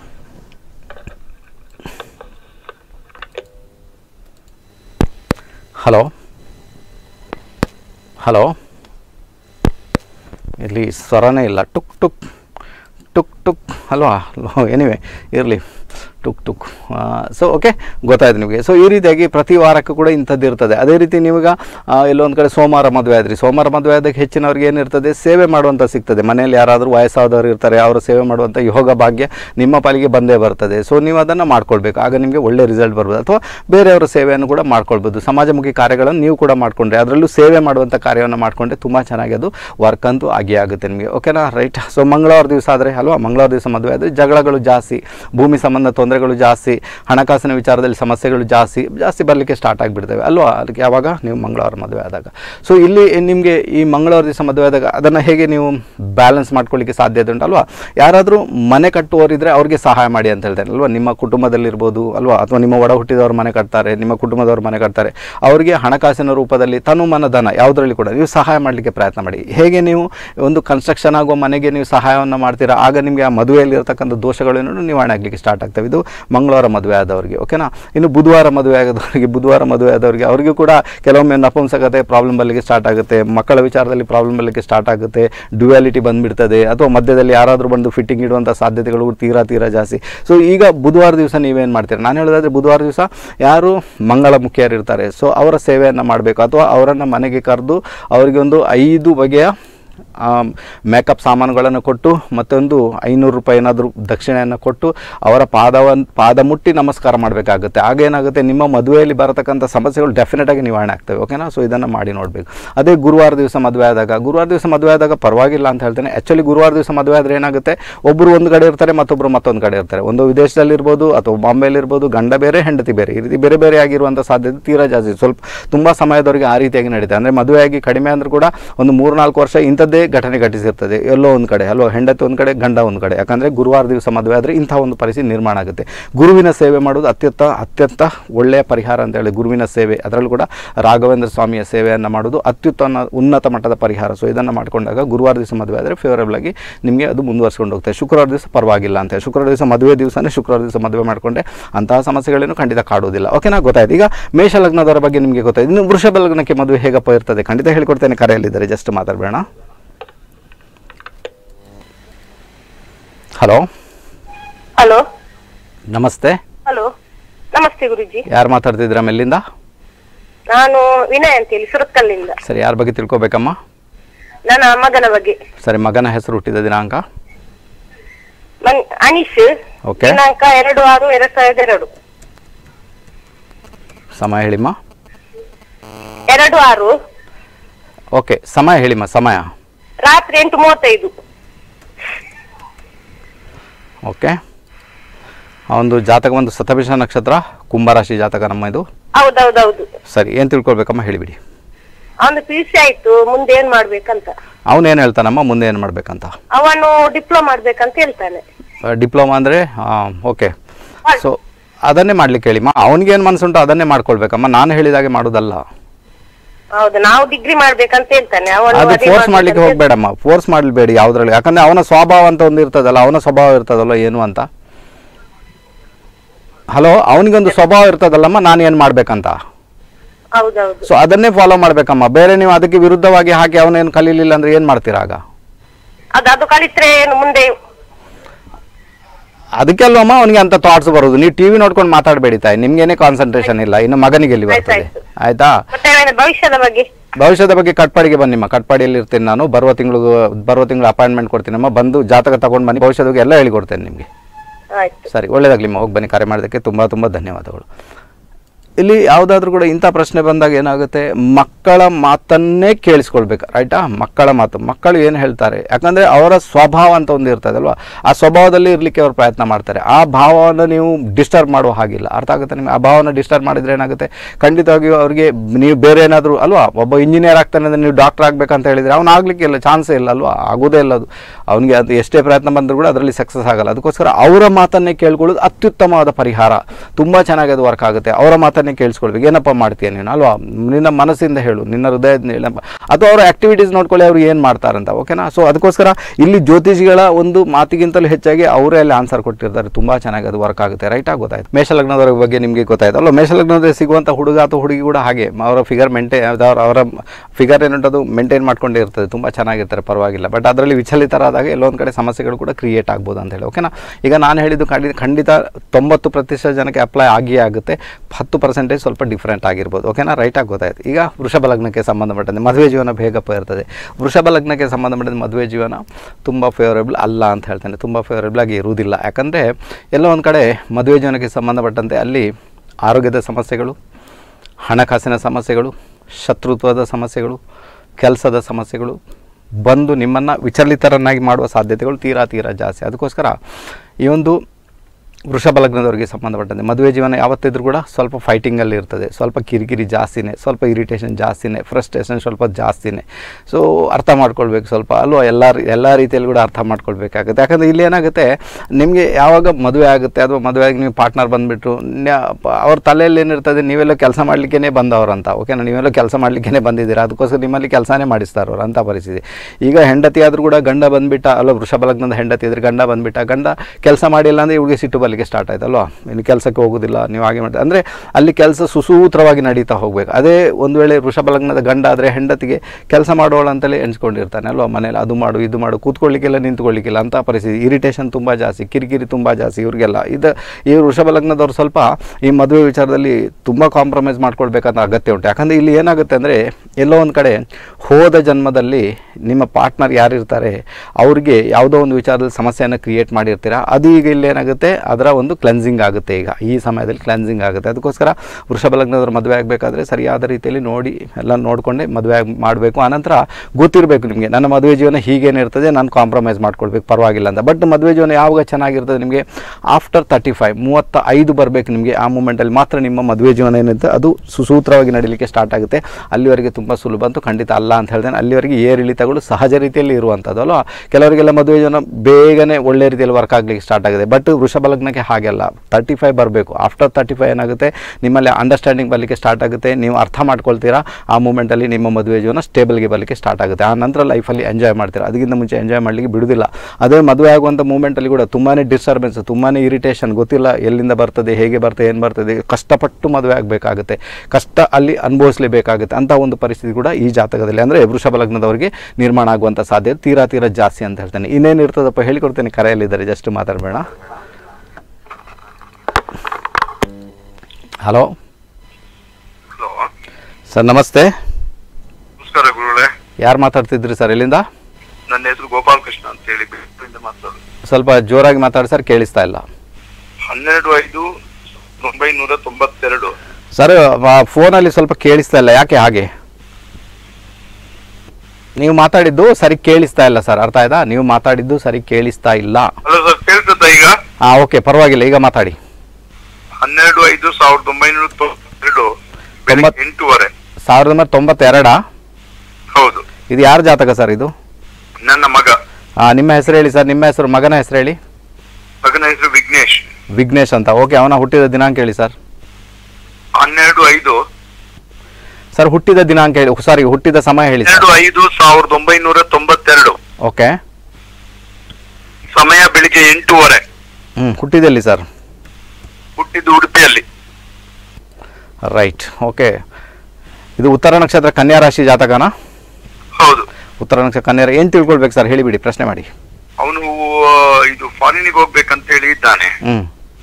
ಹಲೋ ಹಲೋ ಇಲ್ಲಿ ಸ್ವರನೇ ಇಲ್ಲ ಟುಕ್ ಟುಕ್ ಟುಕ್ ಟುಕ್ ಅಲ್ವಾ ಎನಿವೆ ಇರಲಿ ಟುಕ್ ಟುಕ್ ಸೊ ಓಕೆ ಗೊತ್ತಾಯ್ತು ನಿಮಗೆ ಸೊ ಈ ರೀತಿಯಾಗಿ ಪ್ರತಿ ವಾರಕ್ಕೂ ಕೂಡ ಇಂಥದ್ದು ಇರ್ತದೆ ಅದೇ ರೀತಿ ನೀವೀಗ ಆ, ಎಲ್ಲೊಂದು ಕಡೆ ಸೋಮವಾರ ಮದುವೆ ಆದ್ರಿ ಸೋಮವಾರ ಮದುವೆ ಆದಾಗ ಹೆಚ್ಚಿನವ್ರಿಗೆ ಏನಿರ್ತದೆ ಸೇವೆ ಮಾಡುವಂಥ ಸಿಗ್ತದೆ ಮನೆಯಲ್ಲಿ ಯಾರಾದರೂ ವಯಸ್ಸಾದವರು ಇರ್ತಾರೆ ಅವರು ಸೇವೆ ಮಾಡುವಂಥ ಯೋಗ ಭಾಗ್ಯ ನಿಮ್ಮ ಪಾಲಿಗೆ ಬಂದೇ ಬರ್ತದೆ ಸೊ ನೀವು ಅದನ್ನು ಮಾಡ್ಕೊಳ್ಬೇಕು ಆಗ ನಿಮಗೆ ಒಳ್ಳೆ ರಿಸಲ್ಟ್ ಬರ್ಬೋದು ಅಥವಾ ಬೇರೆಯವರ ಸೇವೆಯನ್ನು ಕೂಡ ಮಾಡ್ಕೊಳ್ಬೋದು ಸಮಾಜಮುಖಿ ಕಾರ್ಯಗಳನ್ನು ನೀವು ಕೂಡ ಮಾಡಿಕೊಂಡ್ರೆ ಅದರಲ್ಲೂ ಸೇವೆ ಮಾಡುವಂಥ ಕಾರ್ಯವನ್ನು ಮಾಡಿಕೊಂಡ್ರೆ ತುಂಬ ಚೆನ್ನಾಗಿ ಅದು ವರ್ಕ್ ಅಂತೂ ಆಗೇ ಆಗುತ್ತೆ ನಿಮಗೆ ಓಕೆನಾ ರೈಟ್ ಸೊ ಮಂಗಳವಾರ ದಿವಸ ಆದರೆ ಅಲ್ವಾ ಮಂಗಳವಾರ ದಿವಸ ಮದುವೆ ಆದರೆ ಜಗಳಗಳು ಜಾಸ್ತಿ ಭೂಮಿ ಸಂಬಂಧ ತೊಂದರೆಗಳು ಜಾಸ್ತಿ ಹಣಕಾಸಿನ ವಿಚಾರದಲ್ಲಿ ಸಮಸ್ಯೆಗಳು ಜಾಸ್ತಿ ಜಾಸ್ತಿ ಬರಲಿಕ್ಕೆ ಸ್ಟಾರ್ಟ್ ಆಗಿಬಿಡ್ತವೆ ಅಲ್ವಾ ಅದಕ್ಕೆ ಯಾವಾಗ ನೀವು ಮಂಗಳವಾರ ಮದುವೆ ಆದಾಗ ಸೊ ಇಲ್ಲಿ ನಿಮಗೆ ಈ ಮಂಗಳವಾರ ದಿವಸ ಮದುವೆ ಆದಾಗ ಅದನ್ನು ಹೇಗೆ ನೀವು ಬ್ಯಾಲೆನ್ಸ್ ಮಾಡ್ಕೊಳ್ಳಿಕ್ಕೆ ಸಾಧ್ಯತೆ ಉಂಟಲ್ವಾ ಯಾರಾದರೂ ಮನೆ ಕಟ್ಟುವವರಿದ್ದರೆ ಅವ್ರಿಗೆ ಸಹಾಯ ಮಾಡಿ ಅಂತ ಹೇಳ್ತಾರೆ ಅಲ್ವಾ ನಿಮ್ಮ ಕುಟುಂಬದಲ್ಲಿರ್ಬೋದು ಅಲ್ವಾ ಅಥವಾ ನಿಮ್ಮ ಒಡ ಹುಟ್ಟಿದವರು ಮನೆ ಕಟ್ತಾರೆ ನಿಮ್ಮ ಕುಟುಂಬದವರು ಮನೆ ಕಟ್ತಾರೆ ಅವರಿಗೆ ಹಣಕಾಸಿನ ರೂಪದಲ್ಲಿ ತನು ಮನ ಧನ ಯಾವುದರಲ್ಲಿ ಕೂಡ ನೀವು ಸಹಾಯ ಮಾಡಲಿಕ್ಕೆ ಪ್ರಯತ್ನ ಮಾಡಿ ಹೇಗೆ ನೀವು ಒಂದು ಕನ್ಸ್ಟ್ರಕ್ಷನ್ ಆಗುವ ಮನೆಗೆ ನೀವು ಸಹಾಯವನ್ನು ಮಾಡ್ತೀರಾ ಆಗ ನಿಮಗೆ ಆ ಮದುವೆಯಲ್ಲಿ ಇರತಕ್ಕಂಥ ದೋಷಗಳೇನೋ ನಿವಾರಣೆ ಆಗಲಿಕ್ಕೆ ಸ್ಟಾರ್ಟ್ ಆಗ್ತವೆ ಇದು ಮಂಗಳವಾರ ಮದುವೆ ಆದವರಿಗೆ ಓಕೆನಾ ಇನ್ನು ಬುಧವಾರ ಮದುವೆ ಆದವರಿಗೆ ಬುಧವಾರ ಮದುವೆ ಆದವರಿಗೆ ಅವರಿಗೂ ಕೂಡ ಕೆಲವೊಮ್ಮೆ ನಪುಂಸಕತೆ ಪ್ರಾಬ್ಲಮ್ ಬರಲಿಕ್ಕೆ ಸ್ಟಾರ್ಟ್ ಆಗುತ್ತೆ ಮಕ್ಕಳ ವಿಚಾರದಲ್ಲಿ ಪ್ರಾಬ್ಲಮ್ ಬರಲಿಕ್ಕೆ ಸ್ಟಾರ್ಟ್ ಆಗುತ್ತೆ ಡ್ಯುಯಾಲಿಟಿ ಬಂದುಬಿಡ್ತದೆ ಅಥವಾ ಮಧ್ಯದಲ್ಲಿ ಯಾರಾದರೂ ಬಂದು ಫಿಟ್ಟಿಂಗ್ ಇಡುವಂಥ ಸಾಧ್ಯತೆಗಳು ತೀರಾ ತೀರಾ ಜಾಸ್ತಿ ಸೊ ಈಗ ಬುಧವಾರ ದಿವಸ ನೀವೇನು ಮಾಡ್ತೀರಾ ನಾನು ಹೇಳೋದಾದ್ರೆ ಬುಧವಾರ ದಿವಸ ಯಾರು ಮಂಗಳ ಮುಖಿಯರು ಇರ್ತಾರೆ ಸೊ ಅವರ ಸೇವೆಯನ್ನು ಮಾಡಬೇಕು ಅಥವಾ ಅವರನ್ನು ಮನೆಗೆ ಕರೆದು ಅವರಿಗೆ ಒಂದು ಐದು ಬಗೆಯ ಮೇಕಪ್ ಸಾಮಾನುಗಳನ್ನು ಕೊಟ್ಟು ಮತ್ತೊಂದು ಐನೂರು ರೂಪಾಯಿ ಏನಾದರೂ ದಕ್ಷಿಣೆಯನ್ನು ಕೊಟ್ಟು ಅವರ ಪಾದವನ್ನು ಪಾದ ಮುಟ್ಟಿ ನಮಸ್ಕಾರ ಮಾಡಬೇಕಾಗುತ್ತೆ ಆಗ ಏನಾಗುತ್ತೆ ನಿಮ್ಮ ಮದುವೆಯಲ್ಲಿ ಬರತಕ್ಕಂಥ ಸಮಸ್ಯೆಗಳು ಡೆಫಿನೆಟಾಗಿ ನಿವಾರಣೆ ಆಗ್ತವೆ ಓಕೆನಾ ಸೊ ಇದನ್ನು ಮಾಡಿ ನೋಡಬೇಕು ಅದೇ ಗುರುವಾರ ದಿವಸ ಮದುವೆ ಆದಾಗ ಗುರುವಾರ ದಿವಸ ಮದುವೆ ಆದಾಗ ಪರವಾಗಿಲ್ಲ ಅಂತ ಹೇಳ್ತೇನೆ ಆ್ಯಕ್ಚುಲಿ ಗುರುವಾರ ದಿವಸ ಮದುವೆ ಆದರೆ ಏನಾಗುತ್ತೆ ಒಬ್ಬರು ಒಂದು ಕಡೆ ಇರ್ತಾರೆ ಮತ್ತೊಬ್ಬರು ಮತ್ತೊಂದು ಕಡೆ ಇರ್ತಾರೆ ಒಂದು ವಿದೇಶದಲ್ಲಿರ್ಬೋದು ಅಥವಾ ಬಾಂಬೆಯಲ್ಲಿರ್ಬೋದು ಗಂಡ ಬೇರೆ ಹೆಂಡತಿ ಬೇರೆ ಈ ರೀತಿ ಬೇರೆ ಬೇರೆ ಆಗಿರುವಂಥ ಸಾಧ್ಯತೆ ತೀರಾ ಜಾಸ್ತಿ ಸ್ವಲ್ಪ ತುಂಬ ಸಮಯದವರೆಗೆ ಆ ರೀತಿಯಾಗಿ ನಡೀತೆ ಅಂದರೆ ಮದುವೆಯಾಗಿ ಕಡಿಮೆ ಅಂದರೂ ಕೂಡ ಒಂದು ಮೂರು ನಾಲ್ಕು ವರ್ಷ ಇಂಥದ್ದೇ ಘಟನೆ ಘಟಿಸಿರ್ತದೆ ಎಲ್ಲೋ ಒಂದು ಕಡೆ ಅಲ್ವಾ ಹೆಂಡತಿ ಒಂದು ಕಡೆ ಗಂಡ ಒಂದು ಕಡೆ ಯಾಕಂದರೆ ಗುರುವಾರ ದಿವಸ ಮದುವೆ ಆದರೆ ಇಂಥ ಒಂದು ಪರಿಸ್ಥಿತಿ ನಿರ್ಮಾಣ ಆಗುತ್ತೆ ಗುರುವಿನ ಸೇವೆ ಮಾಡೋದು ಅತ್ಯಂತ ಅತ್ಯಂತ ಒಳ್ಳೆಯ ಪರಿಹಾರ ಅಂತ ಹೇಳಿ ಗುರುವಿನ ಸೇವೆ ಅದರಲ್ಲೂ ಕೂಡ ರಾಘವೇಂದ್ರ ಸ್ವಾಮಿಯ ಸೇವೆಯನ್ನು ಮಾಡೋದು ಅತ್ಯುತ್ತಮ ಉನ್ನತ ಮಟ್ಟದ ಪರಿಹಾರ ಸೊ ಇದನ್ನು ಮಾಡಿಕೊಂಡಾಗ ಗುರುವಾರ ದಿವಸ ಮದುವೆ ಆದರೆ ಫೇವರಬಲ್ ಆಗಿ ನಿಮಗೆ ಅದು ಮುಂದುವರ್ಸ್ಕೊಂಡು ಹೋಗ್ತದೆ ಶುಕ್ರವಾರ ದಿವಸ ಪರವಾಗಿಲ್ಲ ಅಂತ ಹೇಳಿ ಶುಕ್ರವಾರ ದಿವಸ ಮದುವೆ ದಿವಸನೇ ಶುಕ್ರವಾರ ದಿವಸ ಮದುವೆ ಮಾಡಿಕೊಂಡೆ ಅಂತಹ ಸಮಸ್ಯೆಗಳೇನು ಖಂಡಿತ ಕಾಡುವುದಿಲ್ಲ ಓಕೆನಾ ಗೊತ್ತಾಯ್ತು ಈಗ ಮೇಷ ಲಗ್ನದವರ ಬಗ್ಗೆ ನಿಮಗೆ ಗೊತ್ತಾಯ್ತು ಇನ್ನು ವೃಷಭ ಲಗ್ನಕ್ಕೆ ಮದುವೆ ಹೇಗಪ್ಪ ಇರ್ತದೆ ಖಂಡಿತ ಹೇಳ್ಕೊಡ್ತೇನೆ ಕರೆಯಲ್ಲಿದ್ದಾರೆ ಜಸ್ಟ್ ಮಾತಾಡಬೇಡ ಹಲೋ ಹಲೋ ನಮಸ್ತೆ ಹಲೋ ನಮಸ್ತೆ ಗುರುಜಿ ಯಾರು ಮಾತಾಡ್ತಿದ್ದೀರಾ ಮೆಲ್ಲಿಂದ ನಾನು ವಿನಯ್ ಅಂತೇಳಿ ಸುರತ್ಕಲ್ಲಿಂದ ಸರಿ ಯಾರ ಬಗ್ಗೆ ತಿಳ್ಕೊಬೇಕಮ್ಮ ನನ್ನ ಮಗನ ಬಗ್ಗೆ ಸರಿ ಮಗನ ಹೆಸರು ಹುಟ್ಟಿದ ದಿನಾಂಕ ಮನ್- ಅನೀಶ್ ಓಕೆ ದಿನಾಂಕ ಎರಡು ಆರು ಎರಡ್ ಸಾವಿರದ ಎರಡು ಸಮಯ ಹೇಳಿಮ್ಮ ಎರಡು ಆರು ಓಕೆ ಸಮಯ ಹೇಳಿಮ್ಮ ಸಮಯ ರಾತ್ರಿ ಎಂಟು ಮೂವತ್ತೈದು ಓಕೆ ಆ ಒಂದು ಜಾತಕ ಒಂದು ಸತಭಿಷ ನಕ್ಷತ್ರ ಕುಂಭರಾಶಿ ಜಾತಕ ನಮ್ಮ ಇದು ಹೌದೌದೌದು ಸರಿ ಏನು ತಿಳ್ಕೊಳ್ಬೇಕಮ್ಮ ಹೇಳಿಬಿಡಿ ಅವನು ಪಿ ಸಿ ಆಯ್ತು ಮುಂದೆ ಏನ್ ಮಾಡ್ಬೇಕಂತ ಅವನು ಏನು ಹೇಳ್ತಾನಮ್ಮ ಮುಂದೆ ಏನು ಮಾಡಬೇಕಂತ ಅವನು ಡಿಪ್ಲೊಮಾ ಮಾಡ್ಬೇಕಂತ ಹೇಳ್ತಾನೆ ಡಿಪ್ಲೊಮಾ ಅಂದರೆ ಓಕೆ ಸೊ ಅದನ್ನೇ ಮಾಡ್ಲಿಕ್ಕೆ ಹೇಳಿಮ್ಮ ಅವನಿಗೇನು ಮನಸ್ಸುಂಟು ಅದನ್ನೇ ಮಾಡ್ಕೊಳ್ಬೇಕಮ್ಮ ನಾನು ಹೇಳಿದಾಗೆ ಮಾಡೋದಲ್ಲ ಹೌದು ನಾವು ಡಿಗ್ರಿ ಮಾಡ್ಬೇಕಂತ ಹೇಳ್ತಾನೆ ಅವನು ಅದು ಅದೇ ಫೋರ್ಸ್ ಮಾಡ್ಲಿಕ್ಕೆ ಮಾಡ್ಬೇಕಂತ ಹೋಗ್ಬೇಡಮ್ಮ ಫೋರ್ಸ್ ಮಾಡಬೇಡಿ ಯಾವುದ್ರಲ್ಲಿ ಯಾಕಂದ್ರೆ ಅವನ ಸ್ವಭಾವ ಅಂತ ಒಂದು ಇರ್ತದಲ್ಲ ಅವನ ಸ್ವಭಾವ ಇರ್ತದಲ್ಲ ಏನು ಅಂತ ಹಲೋ ಅವನಿಗೊಂದು ಸ್ವಭಾವ ಇರ್ತದಲ್ಲಮ್ಮ ನಾನು ಏನು ಮಾಡ್ಬೇಕಂತ ಹೌದೌದು ಸೊ ಅದನ್ನೇ ಫಾಲೋ ಮಾಡ್ಬೇಕಮ್ಮ ಬೇರೆ ನೀವು ಅದಕ್ಕೆ ವಿರುದ್ಧವಾಗಿ ಹಾಕಿ ಅವನೇನು ಕಲೀಲಿಲ್ಲ ಅಂದ್ರೆ ಏನು ಮಾಡ್ತೀರಾ ಆಗ ಅದು ಅದು ಕಲಿತ್ರೆ ಏನು ಮುಂದೆ ಅದಕ್ಕೆಲ್ವಮ್ಮ ಅವನಿಗೆ ಅಂತ ಥಾಟ್ಸ್ ಬರೋದು ನೀವು ಟಿವಿ ನೋಡ್ಕೊಂಡು ಮಾತಾಡಬೇಡಿ ತಾಯಿ ನಿಮ್ಗೇನೆ ಕಾನ್ಸಂಟ್ರೇಷನ್ ಇಲ್ಲ ಇನ್ನು ಮಗನಿಗೆ ಎಲ್ಲಿ ಬರ್ತದೆ ಆಯ್ತಾಯ್ತು. ಆಯ್ತಾ ಮತ್ತೆ ಅವನ ಭವಿಷ್ಯದ ಬಗ್ಗೆ ಭವಿಷ್ಯದ ಬಗ್ಗೆ ಕಟ್ಪಾಡಿಗೆ ಬನ್ನಿಮ್ಮ ಕಟ್ಪಾಡಿಯಲ್ಲಿ ಇರ್ತೀನಿ ನಾನು ಬರುವ ತಿಂಗಳು ಬರುವ ತಿಂಗಳು ಅಪಾಯಿಂಟ್ಮೆಂಟ್ ಕೊಡ್ತೀನಮ್ಮ ಬಂದು ಜಾತಕ ತಗೊಂಡು ಬನ್ನಿ ಭವಿಷ್ಯದ ಬಗ್ಗೆ ಎಲ್ಲ ಹೇಳಿಕೊಡ್ತೇನೆ ನಿಮಗೆ ಆಯ್ತು ಸರಿ ಒಳ್ಳೇದಾಗ್ಲಿಮ್ಮ ಹೋಗಿ ಬನ್ನಿ ಕರೆ ಮಾಡೋದಕ್ಕೆ ತುಂಬ ತುಂಬ ಧನ್ಯವಾದಗಳು ಇಲ್ಲಿ ಯಾವುದಾದ್ರೂ ಕೂಡ ಇಂಥ ಪ್ರಶ್ನೆ ಬಂದಾಗ ಏನಾಗುತ್ತೆ ಮಕ್ಕಳ ಮಾತನ್ನೇ ಕೇಳಿಸ್ಕೊಳ್ಬೇಕು ರೈಟಾ ಮಕ್ಕಳ ಮಾತು ಮಕ್ಕಳು ಏನು ಹೇಳ್ತಾರೆ ಯಾಕಂದರೆ ಅವರ ಸ್ವಭಾವ ಅಂತ ಒಂದು ಇರ್ತದಲ್ವ ಆ ಸ್ವಭಾವದಲ್ಲಿ ಇರಲಿಕ್ಕೆ ಅವ್ರು ಪ್ರಯತ್ನ ಮಾಡ್ತಾರೆ ಆ ಭಾವವನ್ನು ನೀವು ಡಿಸ್ಟರ್ಬ್ ಮಾಡುವ ಹಾಗಿಲ್ಲ ಅರ್ಥ ಆಗುತ್ತೆ ನಿಮಗೆ ಆ ಭಾವನ ಡಿಸ್ಟರ್ಬ್ ಮಾಡಿದರೆ ಏನಾಗುತ್ತೆ ಖಂಡಿತವಾಗಿಯೂ ಅವ್ರಿಗೆ ನೀವು ಬೇರೆ ಏನಾದರೂ ಅಲ್ವಾ ಒಬ್ಬ ಇಂಜಿನಿಯರ್ ಆಗ್ತಾನೆ ಅಂದರೆ ನೀವು ಡಾಕ್ಟರ್ ಆಗಬೇಕಂತ ಹೇಳಿದರೆ ಅವ್ನು ಆಗಲಿಕ್ಕೆ ಇಲ್ಲ ಚಾನ್ಸೇ ಇಲ್ಲ ಅಲ್ವಾ ಆಗೋದೇ ಇಲ್ಲ ಅದು ಅವನಿಗೆ ಅದು ಎಷ್ಟೇ ಪ್ರಯತ್ನ ಬಂದರೂ ಕೂಡ ಅದರಲ್ಲಿ ಸಕ್ಸಸ್ ಆಗಲ್ಲ ಅದಕ್ಕೋಸ್ಕರ ಅವರ ಮಾತನ್ನೇ ಕೇಳ್ಕೊಳ್ಳೋದು ಅತ್ಯುತ್ತಮವಾದ ಪರಿಹಾರ ತುಂಬ ಚೆನ್ನಾಗಿ ಅದು ವರ್ಕ್ ಆಗುತ್ತೆ ಅವರ ಮಾತನ್ನೇ ಮಾತನ್ನೇ ಕೇಳಿಸ್ಕೊಳ್ಬೇಕು ಏನಪ್ಪ ಮಾಡ್ತೀಯ ನೀನು ಅಲ್ವಾ ನಿನ್ನ ಮನಸ್ಸಿಂದ ಹೇಳು ನಿನ್ನ ಹೃದಯದ ಏನಪ್ಪ ಅಥವಾ ಅವರ ಆ್ಯಕ್ಟಿವಿಟೀಸ್ ನೋಡ್ಕೊಳ್ಳಿ ಅವರು ಏನು ಮಾಡ್ತಾರಂತ ಓಕೆನಾ ಸೊ ಅದಕ್ಕೋಸ್ಕರ ಇಲ್ಲಿ ಜ್ಯೋತಿಷಿಗಳ ಒಂದು ಮಾತಿಗಿಂತಲೂ ಹೆಚ್ಚಾಗಿ ಅವರೇ ಅಲ್ಲಿ ಆನ್ಸರ್ ಕೊಟ್ಟಿರ್ತಾರೆ ತುಂಬ ಚೆನ್ನಾಗಿ ಅದು ವರ್ಕ್ ಆಗುತ್ತೆ ರೈಟಾಗಿ ಗೊತ್ತಾಯ್ತು ಮೇಷಲಗ್ನದವರ ಬಗ್ಗೆ ನಿಮಗೆ ಗೊತ್ತಾಯ್ತು ಅಲ್ವಾ ಮೇಷಲಗ್ನದಲ್ಲಿ ಸಿಗುವಂಥ ಹುಡುಗ ಅಥವಾ ಹುಡುಗಿ ಕೂಡ ಹಾಗೆ ಅವರ ಫಿಗರ್ ಮೇಂಟೈನ್ ಅವರ ಅವರ ಫಿಗರ್ ಏನುಂಟದು ಮೇಂಟೈನ್ ಮಾಡ್ಕೊಂಡೇ ಇರ್ತದೆ ತುಂಬ ಚೆನ್ನಾಗಿರ್ತಾರೆ ಪರವಾಗಿಲ್ಲ ಬಟ್ ಅದರಲ್ಲಿ ವಿಚಲಿತರಾದಾಗ ಎಲ್ಲೊಂದು ಕಡೆ ಸಮಸ್ಯೆಗಳು ಕೂಡ ಕ್ರಿಯೇಟ್ ಆಗ್ಬೋದು ಅಂತ ಹೇಳಿ ಓಕೆನಾ ಈಗ ನಾನು ಹೇಳಿದ್ದು ಖಂಡಿತ ಖಂಡಿತ ತೊಂಬತ್ತು ಪ್ರತಿಶತ ಜನಕ್ಕೆ ಅಪ್ಲೈ ಆಗಿಯೇ ಆಗುತ್ತೆ ಹತ್ತು ಪರ್ಸೆಂಟೇಜ್ ಸ್ವಲ್ಪ ಡಿಫ್ರೆಂಟ್ ಆಗಿರ್ಬೋದು ಓಕೆನಾ ರೈಟಾಗಿ ಗೊತ್ತಾಯ್ತು ಈಗ ವೃಷಭ ಲಗ್ನಕ್ಕೆ ಸಂಬಂಧಪಟ್ಟಂತೆ ಮದುವೆ ಜೀವನ ಬೇಗಪ್ಪ ಇರ್ತದೆ ವೃಷಭ ಲಗ್ನಕ್ಕೆ ಸಂಬಂಧಪಟ್ಟಂತೆ ಮದುವೆ ಜೀವನ ತುಂಬ ಫೇವರೇಬಲ್ ಅಲ್ಲ ಅಂತ ಹೇಳ್ತೇನೆ ತುಂಬ ಫೇವರೇಬಲ್ ಆಗಿ ಇರುವುದಿಲ್ಲ ಯಾಕಂದರೆ ಎಲ್ಲೋ ಒಂದು ಕಡೆ ಮದುವೆ ಜೀವನಕ್ಕೆ ಸಂಬಂಧಪಟ್ಟಂತೆ ಅಲ್ಲಿ ಆರೋಗ್ಯದ ಸಮಸ್ಯೆಗಳು ಹಣಕಾಸಿನ ಸಮಸ್ಯೆಗಳು ಶತ್ರುತ್ವದ ಸಮಸ್ಯೆಗಳು ಕೆಲಸದ ಸಮಸ್ಯೆಗಳು ಬಂದು ನಿಮ್ಮನ್ನು ವಿಚಲಿತರನ್ನಾಗಿ ಮಾಡುವ ಸಾಧ್ಯತೆಗಳು ತೀರಾ ತೀರಾ ಜಾಸ್ತಿ ಅದಕ್ಕೋಸ್ಕರ ಈ ಒಂದು ವೃಷಭ ಲಗ್ನದವರಿಗೆ ಸಂಬಂಧಪಟ್ಟಂತೆ ಮದುವೆ ಜೀವನ ಯಾವತ್ತಿದ್ರೂ ಕೂಡ ಸ್ವಲ್ಪ ಫೈಟಿಂಗಲ್ಲಿ ಇರ್ತದೆ ಸ್ವಲ್ಪ ಕಿರಿಕಿರಿ ಜಾಸ್ತಿನೇ ಸ್ವಲ್ಪ ಇರಿಟೇಷನ್ ಜಾಸ್ತಿನೇ ಫ್ರಸ್ಟ್ರೇಷನ್ ಸ್ವಲ್ಪ ಜಾಸ್ತಿನೇ ಸೊ ಅರ್ಥ ಮಾಡ್ಕೊಳ್ಬೇಕು ಸ್ವಲ್ಪ ಅಲ್ವಾ ಎಲ್ಲ ರೀ- ಎಲ್ಲ ರೀತಿಯಲ್ಲಿ ಕೂಡ ಅರ್ಥ ಮಾಡ್ಕೊಳ್ಬೇಕಾಗುತ್ತೆ ಯಾಕಂದರೆ ಇಲ್ಲಿ ಏನಾಗುತ್ತೆ ನಿಮಗೆ ಯಾವಾಗ ಮದುವೆ ಆಗುತ್ತೆ ಅಥವಾ ಮದುವೆ ಆಗಿ ನೀವು ಪಾರ್ಟ್ನರ್ ಬಂದುಬಿಟ್ಟು ಅವ್ರ ತಲೆಯಲ್ಲಿ ಏನಿರ್ತದೆ ನೀವೆಲ್ಲ ಕೆಲಸ ಮಾಡಲಿಕ್ಕೇ ಬಂದವರಂತ ಓಕೆನಾ ನೀವೆಲ್ಲ ಕೆಲಸ ಮಾಡಲಿಕ್ಕೇ ಬಂದಿದ್ದೀರಾ ಅದಕ್ಕೋಸ್ಕರ ನಿಮ್ಮಲ್ಲಿ ಕೆಲಸನೇ ಮಾಡಿಸ್ತಾರೆ ಅವ್ರು ಅಂಥ ಪರಿಸ್ಥಿತಿ ಈಗ ಹೆಂಡತಿ ಆದರೂ ಕೂಡ ಗಂಡ ಬಂದುಬಿಟ್ಟ ಅಲ್ಲ ವೃಷಭ ಲಗ್ನದ ಹೆಂಡತಿ ಇದ್ರೆ ಗಂಡ ಬಂದುಬಿಟ್ಟ ಗಂಡ ಕೆಲಸ ಮಾಡಿಲ್ಲ ಅಂದರೆ ಇವ್ರಿಗೆ ಸಿಟ್ಟು ಬರಲಿಕ್ಕೆ ಸ್ಟಾರ್ಟ್ ಆಯ್ತಲ್ವಾ ಇನ್ನು ಕೆಲಸಕ್ಕೆ ಹೋಗೋದಿಲ್ಲ ನೀವು ಹಾಗೆ ಮಾಡಿ ಅಂದರೆ ಅಲ್ಲಿ ಕೆಲಸ ಸುಸೂತ್ರವಾಗಿ ನಡೀತಾ ಹೋಗಬೇಕು ಅದೇ ಒಂದು ವೇಳೆ ವೃಷಭ ಲಗ್ನದ ಗಂಡ ಆದರೆ ಹೆಂಡತಿಗೆ ಕೆಲಸ ಮಾಡೋಳು ಅಂತಲೇ ಎಣಿಸ್ಕೊಂಡಿರ್ತಾನೆ ಅಲ್ವಾ ಮನೇಲಿ ಅದು ಮಾಡು ಇದು ಮಾಡು ಕೂತ್ಕೊಳ್ಳಿಕ್ಕೆಲ್ಲ ನಿಂತ್ಕೊಳ್ಳಿಕ್ಕಿಲ್ಲ ಅಂತ ಪರಿಸ್ಥಿತಿ ಇರಿಟೇಷನ್ ತುಂಬ ಜಾಸ್ತಿ ಕಿರಿಕಿರಿ ತುಂಬ ಜಾಸ್ತಿ ಇವ್ರಿಗೆಲ್ಲ ಇದು ಈ ವೃಷಭ ಲಗ್ನದವ್ರು ಸ್ವಲ್ಪ ಈ ಮದುವೆ ವಿಚಾರದಲ್ಲಿ ತುಂಬ ಕಾಂಪ್ರಮೈಸ್ ಮಾಡ್ಕೊಳ್ಬೇಕಂತ ಅಗತ್ಯ ಉಂಟು ಯಾಕಂದರೆ ಇಲ್ಲಿ ಏನಾಗುತ್ತೆ ಅಂದರೆ ಎಲ್ಲೋ ಒಂದು ಕಡೆ ಹೋದ ಜನ್ಮದಲ್ಲಿ ನಿಮ್ಮ ಪಾರ್ಟ್ನರ್ ಯಾರಿರ್ತಾರೆ ಅವ್ರಿಗೆ ಯಾವುದೋ ಒಂದು ವಿಚಾರದಲ್ಲಿ ಸಮಸ್ಯೆಯನ್ನು ಕ್ರಿಯೇಟ್ ಮಾಡಿರ್ತೀರ ಅದು ಈಗ ಇಲ್ಲಿ ಏನಾಗುತ್ತೆ ಅದರ ಒಂದು ಕ್ಲೆನ್ಸಿಂಗ್ ಆಗುತ್ತೆ ಈಗ ಈ ಸಮಯದಲ್ಲಿ ಕ್ಲೆನ್ಸಿಂಗ್ ಆಗುತ್ತೆ ಅದಕ್ಕೋಸ್ಕರ ವೃಷಭ ಲಗ್ನದವ್ರು ಮದುವೆ ಆಗಬೇಕಾದ್ರೆ ಸರಿಯಾದ ರೀತಿಯಲ್ಲಿ ನೋಡಿ ಎಲ್ಲ ನೋಡಿಕೊಂಡೆ ಮದುವೆ ಆಗಿ ಮಾಡಬೇಕು ಆನಂತರ ಗೊತ್ತಿರಬೇಕು ನಿಮಗೆ ನನ್ನ ಮದುವೆ ಜೀವನ ಹೀಗೇನಿರ್ತದೆ ನಾನು ಕಾಂಪ್ರಮೈಸ್ ಮಾಡ್ಕೊಳ್ಬೇಕು ಪರವಾಗಿಲ್ಲ ಅಂತ ಬಟ್ ಮದುವೆ ಜೀವನ ಯಾವಾಗ ಚೆನ್ನಾಗಿರ್ತದೆ ನಿಮಗೆ ಆಫ್ಟರ್ ತರ್ಟಿ ಫೈವ್ ಮೂವತ್ತ ಐದು ಬರಬೇಕು ನಿಮಗೆ ಆ ಮೂಮೆಂಟಲ್ಲಿ ಮಾತ್ರ ನಿಮ್ಮ ಮದುವೆ ಜೀವನ ಏನಿರುತ್ತೆ ಅದು ಸುಸೂತ್ರವಾಗಿ ನಡೀಲಿಕ್ಕೆ ಸ್ಟಾರ್ಟ್ ಆಗುತ್ತೆ ಅಲ್ಲಿವರೆಗೆ ತುಂಬ ಸುಲಭ ಅಂತೂ ಖಂಡಿತ ಅಲ್ಲ ಅಂತ ಹೇಳ್ತೇನೆ ಅಲ್ಲಿವರೆಗೆ ಏರಿಳಿತಗಳು ಸಹಜ ರೀತಿಯಲ್ಲಿ ಇರುವಂಥದ್ದು ಅಲ್ವಾ ಕೆಲವರಿಗೆಲ್ಲ ಮದುವೆ ಜೀವನ ಬೇಗನೆ ಒಳ್ಳೆ ರೀತಿಯಲ್ಲಿ ವರ್ಕ್ ಆಗಲಿಕ್ಕೆ ಸ್ಟಾರ್ಟ್ ಆಗಿದೆ ಬಟ್ ವೃಷಭ ಲಗ್ನಕ್ಕೆ ಹಾಗೆಲ್ಲ ತರ್ಟಿ ಫೈವ್ ಬರಬೇಕು ಆಫ್ಟರ್ ತರ್ಟಿ ಫೈವ್ ಏನಾಗುತ್ತೆ ನಿಮ್ಮಲ್ಲಿ ಅಂಡರ್ಸ್ಟ್ಯಾಂಡಿಂಗ್ ಬರಲಿಕ್ಕೆ ಸ್ಟಾರ್ಟ್ ಆಗುತ್ತೆ ನೀವು ಅರ್ಥ ಮಾಡ್ಕೊಳ್ತೀರಾ ಆ ಮೂಮೆಂಟಲ್ಲಿ ನಿಮ್ಮ ಮದುವೆ ಜೀವನ ಸ್ಟೇಬಲ್ಗೆ ಬರಲಿಕ್ಕೆ ಸ್ಟಾರ್ಟ್ ಆಗುತ್ತೆ ಆ ನಂತರ ಲೈಫಲ್ಲಿ ಎಂಜಾಯ್ ಮಾಡ್ತೀರಾ ಅದಕ್ಕಿಂತ ಮುಂಚೆ ಎಂಜಾಯ್ ಮಾಡಲಿಕ್ಕೆ ಬಿಡುವುದಿಲ್ಲ ಅದೇ ಮದುವೆ ಆಗುವಂಥ ಮೂಮೆಂಟಲ್ಲಿ ಕೂಡ ತುಂಬಾ ಡಿಸ್ಟರ್ಬೆನ್ಸ್ ತುಂಬಾ ಇರಿಟೇಷನ್ ಗೊತ್ತಿಲ್ಲ ಎಲ್ಲಿಂದ ಬರ್ತದೆ ಹೇಗೆ ಬರ್ತದೆ ಏನು ಬರ್ತದೆ ಕಷ್ಟಪಟ್ಟು ಮದುವೆ ಆಗಬೇಕಾಗುತ್ತೆ ಕಷ್ಟ ಅಲ್ಲಿ ಅನುಭವಿಸಲೇಬೇಕಾಗುತ್ತೆ ಅಂತ ಒಂದು ಪರಿಸ್ಥಿತಿ ಕೂಡ ಈ ಜಾತಕದಲ್ಲಿ ಅಂದರೆ ವೃಷಭ ಲಗ್ನದವರಿಗೆ ನಿರ್ಮಾಣ ಆಗುವಂಥ ಸಾಧ್ಯತೆ ತೀರಾ ತೀರಾ ಜಾಸ್ತಿ ಅಂತ ಹೇಳ್ತೇನೆ ಇನ್ನೇನು ಇರ್ತದಪ್ಪ ಹೇಳಿಕೊಡ್ತೇನೆ ಕರೆಯಲ್ಲಿದ್ದಾರೆ ಜಸ್ಟ್ ಮಾತಾಡಬೇಡ ಹಲೋ ಹಲೋ ಸರ್ ನಮಸ್ತೆ ನಮಸ್ಕಾರ ಗುರುಗಳೇ ಯಾರು ಮಾತಾಡ್ತಿದ್ರಿ ಸರ್ ಎಲ್ಲಿಂದ ನನ್ನ ಹೆಸರು ಗೋಪಾಲಕೃಷ್ಣ ಅಂತ ಹೇಳಿ ಬೆಂಗಳೂರಿಂದ ಮಾತಾಡೋದು ಸ್ವಲ್ಪ ಜೋರಾಗಿ ಮಾತಾಡಿ ಸರ್ ಕೇಳಿಸ್ತಾ ಇಲ್ಲ ಹನ್ನೆರಡು ಐದು ಒಂಬೈನೂರ ತೊಂಬತ್ತೆರಡು ಸರ್ ಫೋನಲ್ಲಿ ಸ್ವಲ್ಪ ಕೇಳಿಸ್ತಾ ಇಲ್ಲ ಯಾಕೆ ಹಾಗೆ ನೀವು ಮಾತಾಡಿದ್ದು ಸರಿ ಕೇಳಿಸ್ತಾ ಇಲ್ಲ ಸರ್ ಅರ್ಥ ಆಯ್ತಾ ನೀವು ಮಾತಾಡಿದ್ದು ಸರಿ ಕೇಳಿಸ್ತಾ ಇಲ್ಲ ಹಲೋ ಸರ್ ಕೇಳ್ತದ ಈಗ ಹಾಂ ಓಕೆ ಪರವಾಗಿಲ್ಲ ಈಗ ಮಾತಾಡಿ ಹನ್ನೆರಡು ಐದು ಸಾವಿರದ ಒಂಬೈನೂರ ತೊಂಬತ್ತೆರಡು ಬೆಳಿಗ್ಗೆ ತೊಂಬತ್- ಎಂಟೂವರೆ ಸಾವಿರದ ಒಂಬೈನೂರ ತೊಂಬತ್ತೆರಡಾ ಹೌದು ಇದು ಯಾರ ಜಾತಕ ಸರ್ ಇದು ನನ್ನ ಮಗ ಆ, ನಿಮ್ಮ ಹೆಸರು ಹೇಳಿ ಸರ್ ನಿಮ್ಮ ಹೆಸರು ಮಗನ ಹೆಸರು ಹೇಳಿ ಮಗನ ಹೆಸರು ವಿಘ್ನೇಶ್ ವಿಘ್ನೇಶ್ ಅಂತ ಓಕೆ ಅವನ ಹುಟ್ಟಿದ ದಿನಾಂಕ ಹೇಳಿ ಸರ್ ಹನ್ನೆರಡು ಐದು ಸರ್ ಹುಟ್ಟಿದ ದಿನಾಂಕ ಹೇಳಿ ಸಾರಿ ಹುಟ್ಟಿದ ಸಮಯ ಹೇಳಿ ಸರ್ ಹನ್ನೆರಡು ಐದು ಸಾವಿರದ ಒಂಬೈನೂರ ತೊಂಬತ್ತೆರಡು ಓಕೆ ಸಮಯ ಬೆಳಿಗ್ಗೆ ಎಂಟೂವರೆ ಹ್ಞೂ ಹುಟ್ಟಿದಲ್ಲಿ ಸರ್ ಹುಟ್ಟಿದ್ದು ಉಡುಪಿಯಲ್ಲಿ ರೈಟ್ ಓಕೆ ಇದು ಉತ್ತರ ನಕ್ಷತ್ರ ಕನ್ಯಾ ರಾಶಿ ಜಾತಕನಾ ಹೌದು ಉತ್ತರ ನಕ್ಷತ್ರ ಕನ್ಯಾ ಏನು ತಿಳ್ಕೊಳ್ಬೇಕು ಸರ್ ಹೇಳಿಬಿಡಿ ಪ್ರಶ್ನೆ ಮಾಡಿ ಅವನು ಇದು ಫಾರಿನಿಗೆ ಹೋಗ್ಬೇಕಂತ ಹೇಳಿ ಇದ್ದಾನೆ ಹ್ಞೂ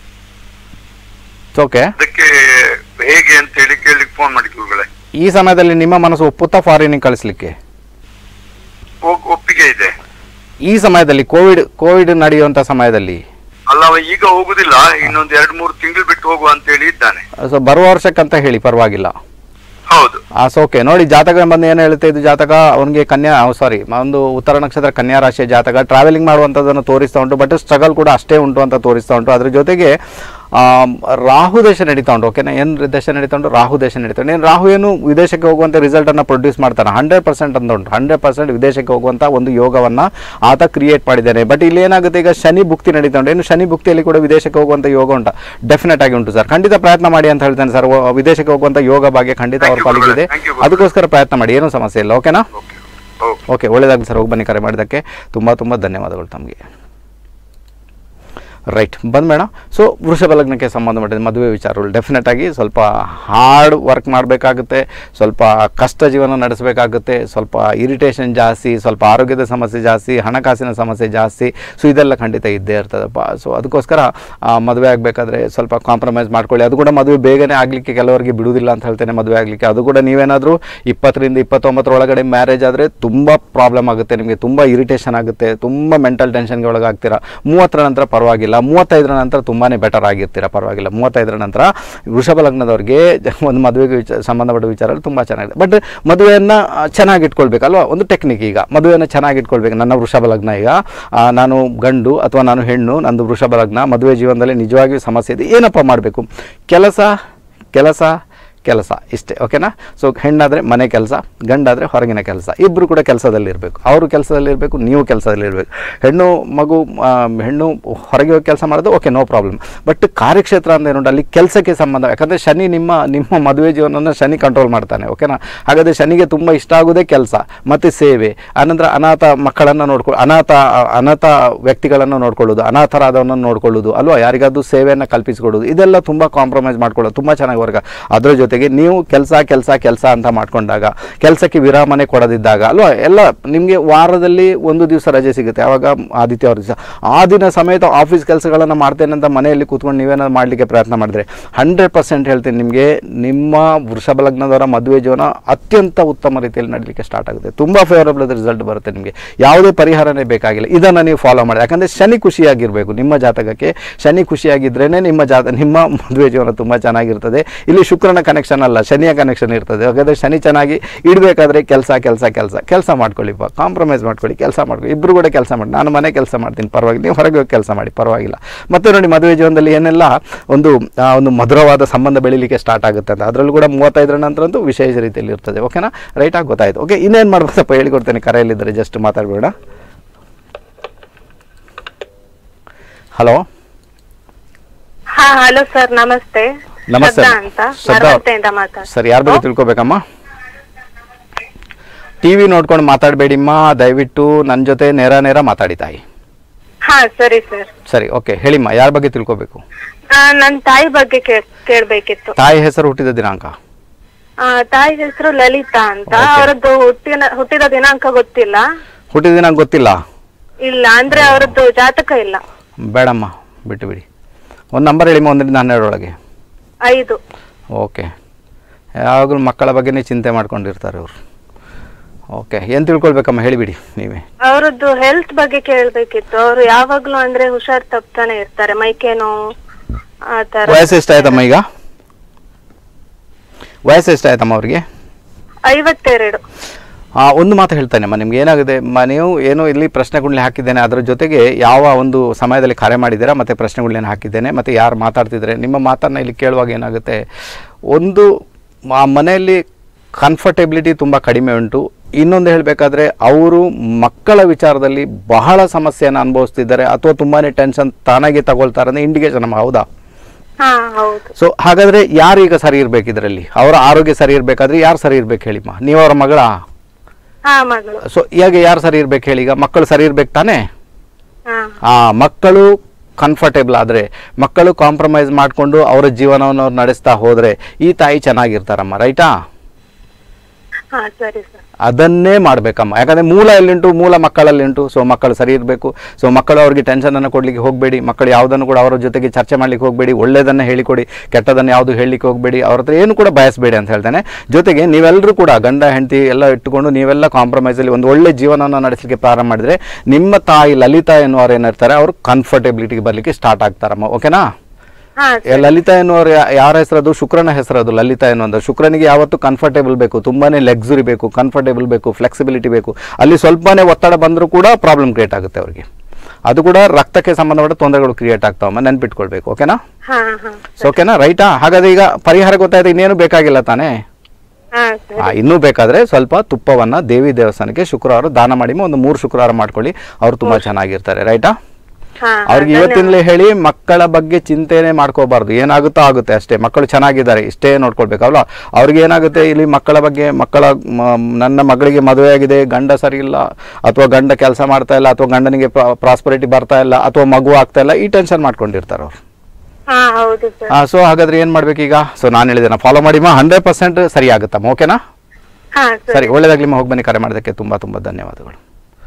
ಓಕೆ ಅದಕ್ಕೆ ಹೇಗೆ ಅಂತ ಹೇಳಿ ಕೇಳಲಿಕ್ಕೆ ಫೋನ್ ಮಾಡಿ ಗುರುಗಳೇ ಈ ಸಮಯದಲ್ಲಿ ನಿಮ್ಮ ಮನಸ್ಸು ಒಪ್ಪುತ್ತಾ ಫಾರಿನಿಗೆ ಕಳಿಸ್ಲಿಕ್ಕೆ ಹೋಗ್- ಒಪ್ಪಿಗೆ ಇದೆ ಈ ಸಮಯದಲ್ಲಿ ಕೋವಿಡ್ ಕೋವಿಡ್ ನಡೆಯುವಂಥ ಸಮಯದಲ್ಲಿ ಅಲ್ಲ ಅವ ಈಗ ಹೋಗುದಿಲ್ಲ ಇನ್ನೊಂದು ಎರಡ್ ಮೂರು ತಿಂಗಳು ಬಿಟ್ಟು ಹೋಗುವ ಅಂತ ಹೇಳಿ ಇದ್ದಾನೆ ಸೊ ಬರುವ ವರ್ಷಕ್ಕಂತ ಹೇಳಿ ಪರವಾಗಿಲ್ಲ ಹೌದು ಆ ಸೊ ಓಕೆ ನೋಡಿ ಜಾತಕ ಬಂದು ಏನು ಹೇಳುತ್ತೆ ಇದು ಜಾತಕ ಅವನಿಗೆ ಕನ್ಯಾ ಸಾರಿ ಒಂದು ಉತ್ತರ ನಕ್ಷತ್ರ ಕನ್ಯಾ ರಾಶಿಯ ಜಾತಕ ಟ್ರಾವೆಲಿಂಗ್ ಮಾಡುವಂಥದ್ದನ್ನು ತೋರಿಸ್ತಾ ಉಂಟು ಬಟ್ ಸ್ಟ್ರಗಲ್ ಕೂಡ ಅಷ್ಟೇ ಉಂಟು ಅಂತ ತೋರಿಸ್ತಾ ಉಂಟು ಅದ್ರ ಜೊತೆಗೆ ಆಮ್, ರಾಹು ದೇಶ ನಡೀತಾ ಉಂಟು ಓಕೆನಾ ಏನು ದೇಶ ನಡೀತಾ ಉಂಟು ರಾಹು ದೇಶ ನಡೀತಾ ಉಂಟು ಏನು ರಾಹು ಏನು ವಿದೇಶಕ್ಕೆ ಹೋಗುವಂಥ ರಿಸಲ್ಟನ್ನು ಪ್ರೊಡ್ಯೂಸ್ ಮಾಡ್ತಾನೆ ಹಂಡ್ರೆಡ್ ಪರ್ಸೆಂಟ್ ಅಂತ ಉಂಟು ಹಂಡ್ರೆಡ್ ಪರ್ಸೆಂಟ್ ವಿದೇಶಕ್ಕೆ ಹೋಗುವಂಥ ಒಂದು ಯೋಗವನ್ನು ಆತ ಕ್ರಿಯೇಟ್ ಮಾಡಿದ್ದಾನೆ ಬಟ್ ಇಲ್ಲಿ ಏನಾಗುತ್ತೆ ಈಗ ಶನಿ ಭುಕ್ತಿ ನಡೀತಾ ಉಂಟು ಏನು ಶನಿ ಭುಕ್ತಿಯಲ್ಲಿ ಕೂಡ ವಿದೇಶಕ್ಕೆ ಹೋಗುವಂಥ ಯೋಗ ಉಂಟು ಡೆಫಿನೆಟ್ ಆಗಿ ಉಂಟು ಸರ್ ಖಂಡಿತ ಪ್ರಯತ್ನ ಮಾಡಿ ಅಂತ ಹೇಳ್ತೇನೆ ಸರ್ ವಿದೇಶಕ್ಕೆ ಹೋಗುವಂಥ ಯೋಗ ಭಾಗ್ಯ ಖಂಡಿತ Thank ಅವ್ರ you, ಪಾಲಿಗಿದೆ ಗುರುಗಳೇ. Thank you, ಗುರುಗಳೇ. ಅದಕ್ಕೋಸ್ಕರ ಪ್ರಯತ್ನ ಮಾಡಿ ಏನೂ ಸಮಸ್ಯೆ ಇಲ್ಲ ಓಕೆನಾ ಓಕೆ ಓಕೆ ಓಕೆ ಒಳ್ಳೆಯದಾಗಲಿ ಸರ್ ಹೋಗಿ ಬನ್ನಿ ಕರೆ ಮಾಡಿದ್ದಕ್ಕೆ ತುಂಬ ತುಂಬ ಧನ್ಯವಾದಗಳು ತಮಗೆ ರೈಟ್ ಬಂದ್ಬೇಡ ಸೊ ವೃಷಭ ಲಗ್ನಕ್ಕೆ ಸಂಬಂಧಪಟ್ಟಿದ ಮದುವೆ ವಿಚಾರಗಳು ಡೆಫಿನೆಟ್ ಆಗಿ ಸ್ವಲ್ಪ ಹಾರ್ಡ್ ವರ್ಕ್ ಮಾಡಬೇಕಾಗುತ್ತೆ ಸ್ವಲ್ಪ ಕಷ್ಟ ಜೀವನ ನಡೆಸಬೇಕಾಗುತ್ತೆ ಸ್ವಲ್ಪ ಇರಿಟೇಷನ್ ಜಾಸ್ತಿ ಸ್ವಲ್ಪ ಆರೋಗ್ಯದ ಸಮಸ್ಯೆ ಜಾಸ್ತಿ ಹಣಕಾಸಿನ ಸಮಸ್ಯೆ ಜಾಸ್ತಿ ಸೊ ಇದೆಲ್ಲ ಖಂಡಿತ ಇದ್ದೇ ಇರ್ತದಪ್ಪ ಸೊ ಅದಕ್ಕೋಸ್ಕರ ಆ, ಮದುವೆ ಆಗಬೇಕಾದ್ರೆ ಸ್ವಲ್ಪ ಕಾಂಪ್ರಮೈಸ್ ಮಾಡ್ಕೊಳ್ಳಿ ಅದು ಕೂಡ ಮದುವೆ ಬೇಗನೆ ಆಗಲಿಕ್ಕೆ ಕೆಲವರಿಗೆ ಬಿಡುವುದಿಲ್ಲ ಅಂತ ಹೇಳ್ತೇನೆ ಮದುವೆ ಆಗಲಿಕ್ಕೆ ಅದು ಕೂಡ ನೀವೇನಾದರೂ ಇಪ್ಪತ್ತರಿಂದ ಇಪ್ಪತ್ತೊಂಬತ್ತರ ಒಳಗಡೆ ಮ್ಯಾರೇಜ್ ಆದರೆ ತುಂಬ ಪ್ರಾಬ್ಲಮ್ ಆಗುತ್ತೆ ನಿಮಗೆ ತುಂಬ ಇರಿಟೇಷನ್ ಆಗುತ್ತೆ ತುಂಬ ಮೆಂಟಲ್ ಟೆನ್ಷನ್ಗೆ ಒಳಗಾಗ್ತೀರಾ ಮೂವತ್ತರ ನಂತರ ಪರವಾಗಿಲ್ಲ ಮೂವತ್ತೈದರ ನಂತರ ತುಂಬಾ ಬೆಟರ್ ಆಗಿರ್ತೀರಾ ಪರವಾಗಿಲ್ಲ ಮೂವತ್ತೈದರ ನಂತರ ವೃಷಭ ಲಗ್ನದವ್ರಿಗೆ ಒಂದು ಮದುವೆಗೆ ವಿಚ ಸಂಬಂಧಪಟ್ಟ ವಿಚಾರಗಳು ತುಂಬ ಚೆನ್ನಾಗಿದೆ ಬಟ್ ಮದುವೆಯನ್ನು ಚೆನ್ನಾಗಿ ಇಟ್ಕೊಳ್ಬೇಕಲ್ವಾ ಒಂದು ಟೆಕ್ನಿಕ್ ಈಗ ಮದುವೆಯನ್ನು ಚೆನ್ನಾಗಿ ಇಟ್ಕೊಳ್ಬೇಕು ನನ್ನ ವೃಷಭ ಲಗ್ನ ಈಗ ಆ, ನಾನು ಗಂಡು ಅಥವಾ ನಾನು ಹೆಣ್ಣು ನಂದು ವೃಷಭ ಲಗ್ನ ಮದುವೆ ಜೀವನದಲ್ಲಿ ನಿಜವಾಗಿಯೂ ಸಮಸ್ಯೆ ಇದೆ ಏನಪ್ಪ ಮಾಡಬೇಕು ಕೆಲಸ ಕೆಲಸ ಕೆಲಸ ಇಷ್ಟೇ ಓಕೆನಾ ಸೊ ಹೆಣ್ಣಾದರೆ ಮನೆ ಕೆಲಸ ಗಂಡಾದರೆ ಹೊರಗಿನ ಕೆಲಸ ಇಬ್ಬರು ಕೂಡ ಕೆಲಸದಲ್ಲಿರಬೇಕು ಅವರು ಕೆಲಸದಲ್ಲಿರಬೇಕು ನೀವು ಕೆಲಸದಲ್ಲಿರಬೇಕು ಹೆಣ್ಣು ಮಗು ಆ, ಹೆಣ್ಣು ಹೊರಗೆ ಹೋಗಿ ಕೆಲಸ ಮಾಡೋದು ಓಕೆ ನೋ ಪ್ರಾಬ್ಲಮ್ ಬಟ್ ಕಾರ್ಯಕ್ಷೇತ್ರ ಅಂತ ಏನುಂಟು ಅಲ್ಲಿ ಕೆಲಸಕ್ಕೆ ಸಂಬಂಧ ಯಾಕಂದರೆ ಶನಿ ನಿಮ್ಮ ನಿಮ್ಮ ಮದುವೆ ಜೀವನವನ್ನು ಶನಿ ಕಂಟ್ರೋಲ್ ಮಾಡ್ತಾನೆ ಓಕೆನಾ ಹಾಗಾದರೆ ಶನಿಗೆ ತುಂಬ ಇಷ್ಟ ಆಗೋದೇ ಕೆಲಸ ಮತ್ತು ಸೇವೆ ಆನಂತರ ಅನಾಥ ಮಕ್ಕಳನ್ನು ನೋಡ್ಕೊ ಅನಾಥ ಅನಾಥ ವ್ಯಕ್ತಿಗಳನ್ನು ನೋಡ್ಕೊಳ್ಳೋದು ಅನಾಥರಾದವನನ್ನು ನೋಡ್ಕೊಳ್ಳೋದು ಅಲ್ವಾ ಯಾರಿಗಾದ್ರೂ ಸೇವೆಯನ್ನು ಕಲ್ಪಿಸಿಕೊಡೋದು ಇದೆಲ್ಲ ತುಂಬ ಕಾಂಪ್ರಮೈಸ್ ಮಾಡ್ಕೊಳ್ಳೋದು ತುಂಬ ಚೆನ್ನಾಗಿ ವರ್ಗ ಅದರ ಜೊತೆಗೆ ನೀವು ಕೆಲಸ ಕೆಲಸ ಕೆಲಸ ಅಂತ ಮಾಡ್ಕೊಂಡಾಗ ಕೆಲಸಕ್ಕೆ ವಿರಾಮನೆ ಕೊಡದಿದ್ದಾಗ ಅಲ್ವಾ ಎಲ್ಲ ನಿಮಗೆ ವಾರದಲ್ಲಿ ಒಂದು ದಿವಸ ರಜೆ ಸಿಗುತ್ತೆ ಆವಾಗ ಆದಿತ್ಯವಾರ ದಿವಸ ಆ ದಿನ ಸಮೇತ ಆಫೀಸ್ ಕೆಲಸಗಳನ್ನು ಮಾಡ್ತೇನೆ ಅಂತ ಮನೆಯಲ್ಲಿ ಕೂತ್ಕೊಂಡು ನೀವೇನಾದ್ರು ಮಾಡಲಿಕ್ಕೆ ಪ್ರಯತ್ನ ಮಾಡಿದ್ರೆ ಹಂಡ್ರೆಡ್ ಪರ್ಸೆಂಟ್ ಹೇಳ್ತೀನಿ ನಿಮಗೆ ನಿಮ್ಮ ವೃಷಭ ಲಗ್ನದವರ ಮದುವೆ ಜೀವನ ಅತ್ಯಂತ ಉತ್ತಮ ರೀತಿಯಲ್ಲಿ ನಡೀಲಿಕ್ಕೆ ಸ್ಟಾರ್ಟ್ ಆಗುತ್ತೆ ತುಂಬ ಫೇವರಬಲ್ ರಿಸಲ್ಟ್ ಬರುತ್ತೆ ನಿಮಗೆ ಯಾವುದೇ ಪರಿಹಾರನೇ ಬೇಕಾಗಿಲ್ಲ ಇದನ್ನು ನೀವು ಫಾಲೋ ಮಾಡಿ ಯಾಕಂದರೆ ಶನಿ ಖುಷಿಯಾಗಿರಬೇಕು ನಿಮ್ಮ ಜಾತಕಕ್ಕೆ ಶನಿ ಖುಷಿಯಾಗಿದ್ರೇ ನಿಮ್ಮ ಜಾತ ನಿಮ್ಮ ಮದುವೆ ಜೀವನ ತುಂಬ ಚೆನ್ನಾಗಿರ್ತದೆ ಇಲ್ಲಿ ಶುಕ್ರನ ಕನೆಕ್ಷನ್ ಅಲ್ಲ ಶನಿಯ ಕನೆಕ್ಷನ್ ಇರ್ತದೆ ಹಾಗಾದರೆ ಶನಿ ಚೆನ್ನಾಗಿ ಇಡಬೇಕಾದ್ರೆ ಕೆಲಸ ಕೆಲಸ ಕೆಲಸ ಕೆಲಸ ಮಾಡ್ಕೊಳ್ಳಿಪ್ಪ ಕಾಂಪ್ರಮೈಸ್ ಮಾಡ್ಕೊಳ್ಳಿ ಕೆಲಸ ಮಾಡ್ಕೊಳ್ಳಿ ಇಬ್ಬರು ಕೂಡ ಕೆಲಸ ಮಾಡಿ ನಾನು ಮನೆ ಕೆಲಸ ಮಾಡ್ತೀನಿ ಪರವಾಗಿಲ್ಲ ನೀವು ಹೊರಗೆ ಹೋಗಿ ಕೆಲಸ ಮಾಡಿ ಪರವಾಗಿಲ್ಲ ಮತ್ತೆ ನೋಡಿ ಮದುವೆ ಜೀವನದಲ್ಲಿ ಏನೆಲ್ಲ ಒಂದು ಆ, ಒಂದು ಮಧುರವಾದ ಸಂಬಂಧ ಬೆಳೀಲಿಕ್ಕೆ ಸ್ಟಾರ್ಟ್ ಆಗುತ್ತೆ ಅಂತ ಅದರಲ್ಲೂ ಕೂಡ ಮೂವತ್ತೈದರ ನಂತರ ಅಂತೂ ವಿಶೇಷ ರೀತಿಯಲ್ಲಿ ಇರ್ತದೆ ಓಕೆನಾ ರೈಟಾಗಿ ಗೊತ್ತಾಯ್ತು ಓಕೆ ಇನ್ನೇನು ಮಾಡ್ಬೋದಪ್ಪ ಹೇಳಿಕೊಡ್ತೇನೆ ಕರೆಯಲ್ಲಿದ್ದರೆ ಜಸ್ಟ್ ಮಾತಾಡಬೇಡ ಹಲೋ ಹಾ ಹಲೋ ಸರ್ ನಮಸ್ತೆ ನಮಸ್ತೆ ಶ್ರದ್ಧಾ ಅಂತ ಶ್ರದ್ಧಾ. ಮರವಂತೆಯಿಂದ ಮಾತಾಡ್ ಸರ್ ಯಾರ ಬಗ್ಗೆ ತಿಳ್ಕೊಬೇಕಮ್ಮ ಟಿ ವಿ ನೋಡ್ಕೊಂಡು ಮಾತಾಡಬೇಡಿಮ್ಮ ದಯವಿಟ್ಟು ನನ್ನ ಜೊತೆ ನೇರ ನೇರ ಮಾತಾಡಿ ತಾಯಿ ಹಾ ಸರಿ ಸರ್ ಸರಿ ಓಕೆ ಹೇಳಿಮ್ಮ ಯಾರ ಬಗ್ಗೆ ತಿಳ್ಕೊಬೇಕು ನನ್ ತಾಯಿ ಬಗ್ಗೆ ಕೇಳ್- ಕೇಳ್ಬೇಕಿತ್ತು ತಾಯಿ ಹೆಸರು ಹುಟ್ಟಿದ ದಿನಾಂಕ ಆ, ತಾಯಿ ಹೆಸರು ಲಲಿತಾ ಅಂತ Okay. ಅವರದ್ದು ಹುಟ್ಟಿನ ಹುಟ್ಟಿದ ದಿನಾಂಕ ಗೊತ್ತಿಲ್ಲ ಹುಟ್ಟಿದ ದಿನಾಂಕ ಗೊತ್ತಿಲ್ಲ ಇಲ್ಲ ಅಂದ್ರೆ ಅವರದ್ದು ಜಾತಕ ಇಲ್ಲ ಬೇಡಮ್ಮ ಬಿಟ್ಟು ಬಿಡಿ ಒಂದು ನಂಬರ್ ಹೇಳಿಮ್ಮ ಒಂದರಿಂದ ಹನ್ನೆರಡರೊಳಗೆ ಐದು ಓಕೆ ಯಾವಾಗಲೂ ಮಕ್ಕಳ ಬಗ್ಗೆನೇ ಚಿಂತೆ ಮಾಡ್ಕೊಂಡಿರ್ತಾರೆ ಅವರು ಓಕೆ ಏನು ತಿಳ್ಕೊಳ್ಬೇಕಮ್ಮ ಹೇಳಿಬಿಡಿ ನೀವೇ ಅವರದ್ದು ಹೆಲ್ತ್ ಬಗ್ಗೆ ಕೇಳ್ಬೇಕಿತ್ತು ಅವರು ಯಾವಾಗ್ಲೂ ಅಂದ್ರೆ ಹುಷಾರ್ ತಪ್ತಾನೆ ಇರ್ತಾರೆ ಮೈಕೆ ನೋವು ಆ ತರ ವಯಸ್ಸು ಎಷ್ಟಾಯ್ತಮ್ಮ ಈಗ ವಯಸ್ಸು ಎಷ್ಟಾಯ್ತಮ್ಮ ಅವ್ರಿಗೆ ಐವತ್ತೆರಡು ಆ, ಒಂದು ಮಾತು ಹೇಳ್ತಾನೆಮ್ಮ ನಿಮ್ಗೆ ಏನಾಗಿದೆ ಮ ನೀವು ಏನು ಇಲ್ಲಿ ಪ್ರಶ್ನೆಗಳನ್ನ ಹಾಕಿದ್ದೇನೆ ಅದರ ಜೊತೆಗೆ ಯಾವ ಒಂದು ಸಮಯದಲ್ಲಿ ಕರೆ ಮಾಡಿದ್ದೀರಾ ಮತ್ತು ಪ್ರಶ್ನೆಗಳನ್ನ ಹಾಕಿದ್ದೇನೆ ಮತ್ತು ಯಾರು ಮಾತಾಡ್ತಿದ್ದಾರೆ ನಿಮ್ಮ ಮಾತನ್ನು ಇಲ್ಲಿ ಕೇಳುವಾಗ ಏನಾಗುತ್ತೆ ಒಂದು ಆ ಮನೆಯಲ್ಲಿ ಕಂಫರ್ಟೆಬಿಲಿಟಿ ತುಂಬ ಕಡಿಮೆ ಉಂಟು ಇನ್ನೊಂದು ಹೇಳಬೇಕಾದ್ರೆ ಅವರು ಮಕ್ಕಳ ವಿಚಾರದಲ್ಲಿ ಬಹಳ ಸಮಸ್ಯೆಯನ್ನು ಅನುಭವಿಸ್ತಿದ್ದಾರೆ ಅಥವಾ ತುಂಬಾ ಟೆನ್ಷನ್ ತಾನಾಗೆ ತಗೊಳ್ತಾರೆ ಅಂದರೆ ಇಂಡಿಕೇಶನ್ ಅಮ್ಮ ಹೌದಾ ಹಾ ಹೌದು ಸೊ ಹಾಗಾದರೆ ಯಾರು ಈಗ ಸರಿ ಇರಬೇಕು ಇದರಲ್ಲಿ ಅವರ ಆರೋಗ್ಯ ಸರಿ ಇರಬೇಕಾದ್ರೆ ಯಾರು ಸರಿ ಇರಬೇಕು ಹೇಳಿಮ್ಮ ನೀವು ಅವರ ಮಗಳ ಹಾ ಮಗಳು ಸೊ ಈಗ ಯಾರು ಸರಿ ಇರ್ಬೇಕು ಹೇಳಿ ಈಗ ಮಕ್ಕಳು ಸರಿ ಇರ್ಬೇಕು ತಾನೇ ಹಾ ಆ ಮಕ್ಕಳು ಕಂಫರ್ಟೇಬಲ್ ಆದರೆ ಮಕ್ಕಳು ಕಾಂಪ್ರಮೈಸ್ ಮಾಡಿಕೊಂಡು ಅವರ ಜೀವನವನ್ನು ಅವ್ರು ನಡೆಸ್ತಾ ಹೋದರೆ ಈ ತಾಯಿ ಚೆನ್ನಾಗಿರ್ತಾರಮ್ಮ ರೈಟಾ ಹಾ ಸರಿ ಸರ್ ಅದನ್ನೇ ಮಾಡಬೇಕಮ್ಮ ಯಾಕಂದರೆ ಮೂಲ ಎಲ್ಲಿಂಟು ಮೂಲ ಮಕ್ಕಳಲ್ಲಿ ಉಂಟು ಸೊ ಮಕ್ಕಳು ಸರಿ ಇರಬೇಕು ಸೊ ಮಕ್ಕಳು ಅವ್ರಿಗೆ ಟೆನ್ಷನನ್ನು ಕೊಡಲಿಕ್ಕೆ ಹೋಗಬೇಡಿ ಮಕ್ಕಳು ಯಾವುದನ್ನು ಕೂಡ ಅವರ ಜೊತೆಗೆ ಚರ್ಚೆ ಮಾಡಲಿಕ್ಕೆ ಹೋಗಬೇಡಿ ಒಳ್ಳೆಯದನ್ನು ಹೇಳಿಕೊಡಿ ಕೆಟ್ಟದನ್ನು ಯಾವುದು ಹೇಳಲಿಕ್ಕೆ ಹೋಗಬೇಡಿ ಅವ್ರ ಹತ್ರ ಏನು ಕೂಡ ಬಯಸಬೇಡಿ ಅಂತ ಹೇಳ್ತಾನೆ ಜೊತೆಗೆ ನೀವೆಲ್ಲರೂ ಕೂಡ ಗಂಡ ಹೆಂಡತಿ ಎಲ್ಲ ಇಟ್ಟುಕೊಂಡು ನೀವೆಲ್ಲ ಕಾಂಪ್ರಮೈಸಲ್ಲಿ ಒಂದು ಒಳ್ಳೆ ಜೀವನವನ್ನು ನಡೆಸಲಿಕ್ಕೆ ಪ್ರಾರಂಭ ಮಾಡಿದರೆ ನಿಮ್ಮ ತಾಯಿ ಲಲಿತಾ ಎನ್ನುವರು ಏನಿರ್ತಾರೆ ಅವರು ಕಂಫರ್ಟೆಬಿಲಿಟಿಗೆ ಬರಲಿಕ್ಕೆ ಸ್ಟಾರ್ಟ್ ಆಗ್ತಾರಮ್ಮ ಓಕೆನಾ ಹಾ ಏ, ಲಲಿತಾ ಎನ್ನುವರು ಯಾ- ಯಾರ ಹೆಸರದು ಶುಕ್ರನ ಹೆಸರದು ಲಲಿತಾ ಎನ್ನುವಂಥ ಶುಕ್ರನಿಗೆ ಯಾವತ್ತು ಕಂಫರ್ಟೇಬಲ್ ಬೇಕು ತುಂಬಾನೇ ಲೆಕ್ಸುರಿ ಬೇಕು ಕಂಫರ್ಟೇಬಲ್ ಬೇಕು ಫ್ಲೆಕ್ಸಿಬಿಲಿಟಿ ಬೇಕು ಅಲ್ಲಿ ಸ್ವಲ್ಪನೇ ಒತ್ತಡ ಬಂದರೂ ಕೂಡ ಪ್ರಾಬ್ಲಮ್ ಕ್ರಿಯೇಟ್ ಆಗುತ್ತೆ ಅವರಿಗೆ ಅದು ಕೂಡ ರಕ್ತಕ್ಕೆ ಸಂಬಂಧಪಟ್ಟ ತೊಂದರೆಗಳು ಕ್ರಿಯೇಟ್ ಆಗ್ತಾವಮ್ಮ ನೆನ್ಪಿಟ್ಕೊಳ್ಬೇಕು ಓಕೆನಾ ಹಾ ಹಾ ಸೊ ಓಕೆನಾ ರೈಟಾ ಹಾಗಾದ್ರೆ ಈಗ ಪರಿಹಾರ ಗೊತ್ತಾಯ್ತು ಇನ್ನೇನು ಬೇಕಾಗಿಲ್ಲ ತಾನೇ ಹಾ ಸರಿ ಆ, ಇನ್ನೂ ಬೇಕಾದ್ರೆ ಸ್ವಲ್ಪ ತುಪ್ಪವನ್ನ ದೇವಿ ದೇವಸ್ಥಾನಕ್ಕೆ ಶುಕ್ರವಾರ ದಾನ ಮಾಡಿ ಒಂದು ಮೂರು ಶುಕ್ರವಾರ ಮಾಡ್ಕೊಳ್ಳಿ ಅವ್ರು ತುಂಬಾ ಚೆನ್ನಾಗಿರ್ತಾರೆ ರೈಟಾ ಹಾ ಅವ್ರಿಗೆ ಇವತ್ತಿನಲೇ ಹೇಳಿ ಮಕ್ಕಳ ಬಗ್ಗೆ ಚಿಂತೆನೆ ಮಾಡ್ಕೋಬಾರ್ದು ಏನಾಗುತ್ತೋ ಆಗುತ್ತೆ ಅಷ್ಟೇ ಮಕ್ಕಳು ಚೆನ್ನಾಗಿದ್ದಾರೆ ಇಷ್ಟೇ ನೋಡ್ಕೊಳ್ಬೇಕಲ್ವಾ ಅವ್ರಿಗೆ ಏನಾಗುತ್ತೆ ಇಲ್ಲಿ ಮಕ್ಕಳ ಬಗ್ಗೆ ಮಕ್ಕಳ ಮ- ನನ್ನ ಮಗಳಿಗೆ ಮದುವೆ ಆಗಿದೆ ಗಂಡ ಸರಿ ಇಲ್ಲ ಅಥವಾ ಗಂಡ ಕೆಲಸ ಮಾಡ್ತಾ ಇಲ್ಲ ಅಥವಾ ಗಂಡನಿಗೆ ಪ್ರಾಸ್ಪರಿಟಿ ಬರ್ತಾ ಇಲ್ಲ ಅಥವಾ ಮಗು ಆಗ್ತಾ ಇಲ್ಲ ಈ ಟೆನ್ಷನ್ ಮಾಡ್ಕೊಂಡಿರ್ತಾರೆ ಅವ್ರು ಹಾ ಹೌದು ಸರ್ ಸೊ ಹಾಗಾದ್ರೆ ಏನು ಮಾಡ್ಬೇಕೀಗ ಸೊ ನಾನು ಹೇಳಿದೆ ಫಾಲೋ ಮಾಡಿಮ್ಮ ಹಂಡ್ರೆಡ್ ಪರ್ಸೆಂಟ್ ಸರಿ ಆಗುತ್ತಮ್ಮ ಓಕೆನಾ ಹಾ ಸರಿ ಸರಿ ಒಳ್ಳೆಯದಾಗಲಿ ಹೋಗಿ ಬನ್ನಿ ಕರೆ ಮಾಡೋದಕ್ಕೆ ತುಂಬ ತುಂಬ ಧನ್ಯವಾದಗಳು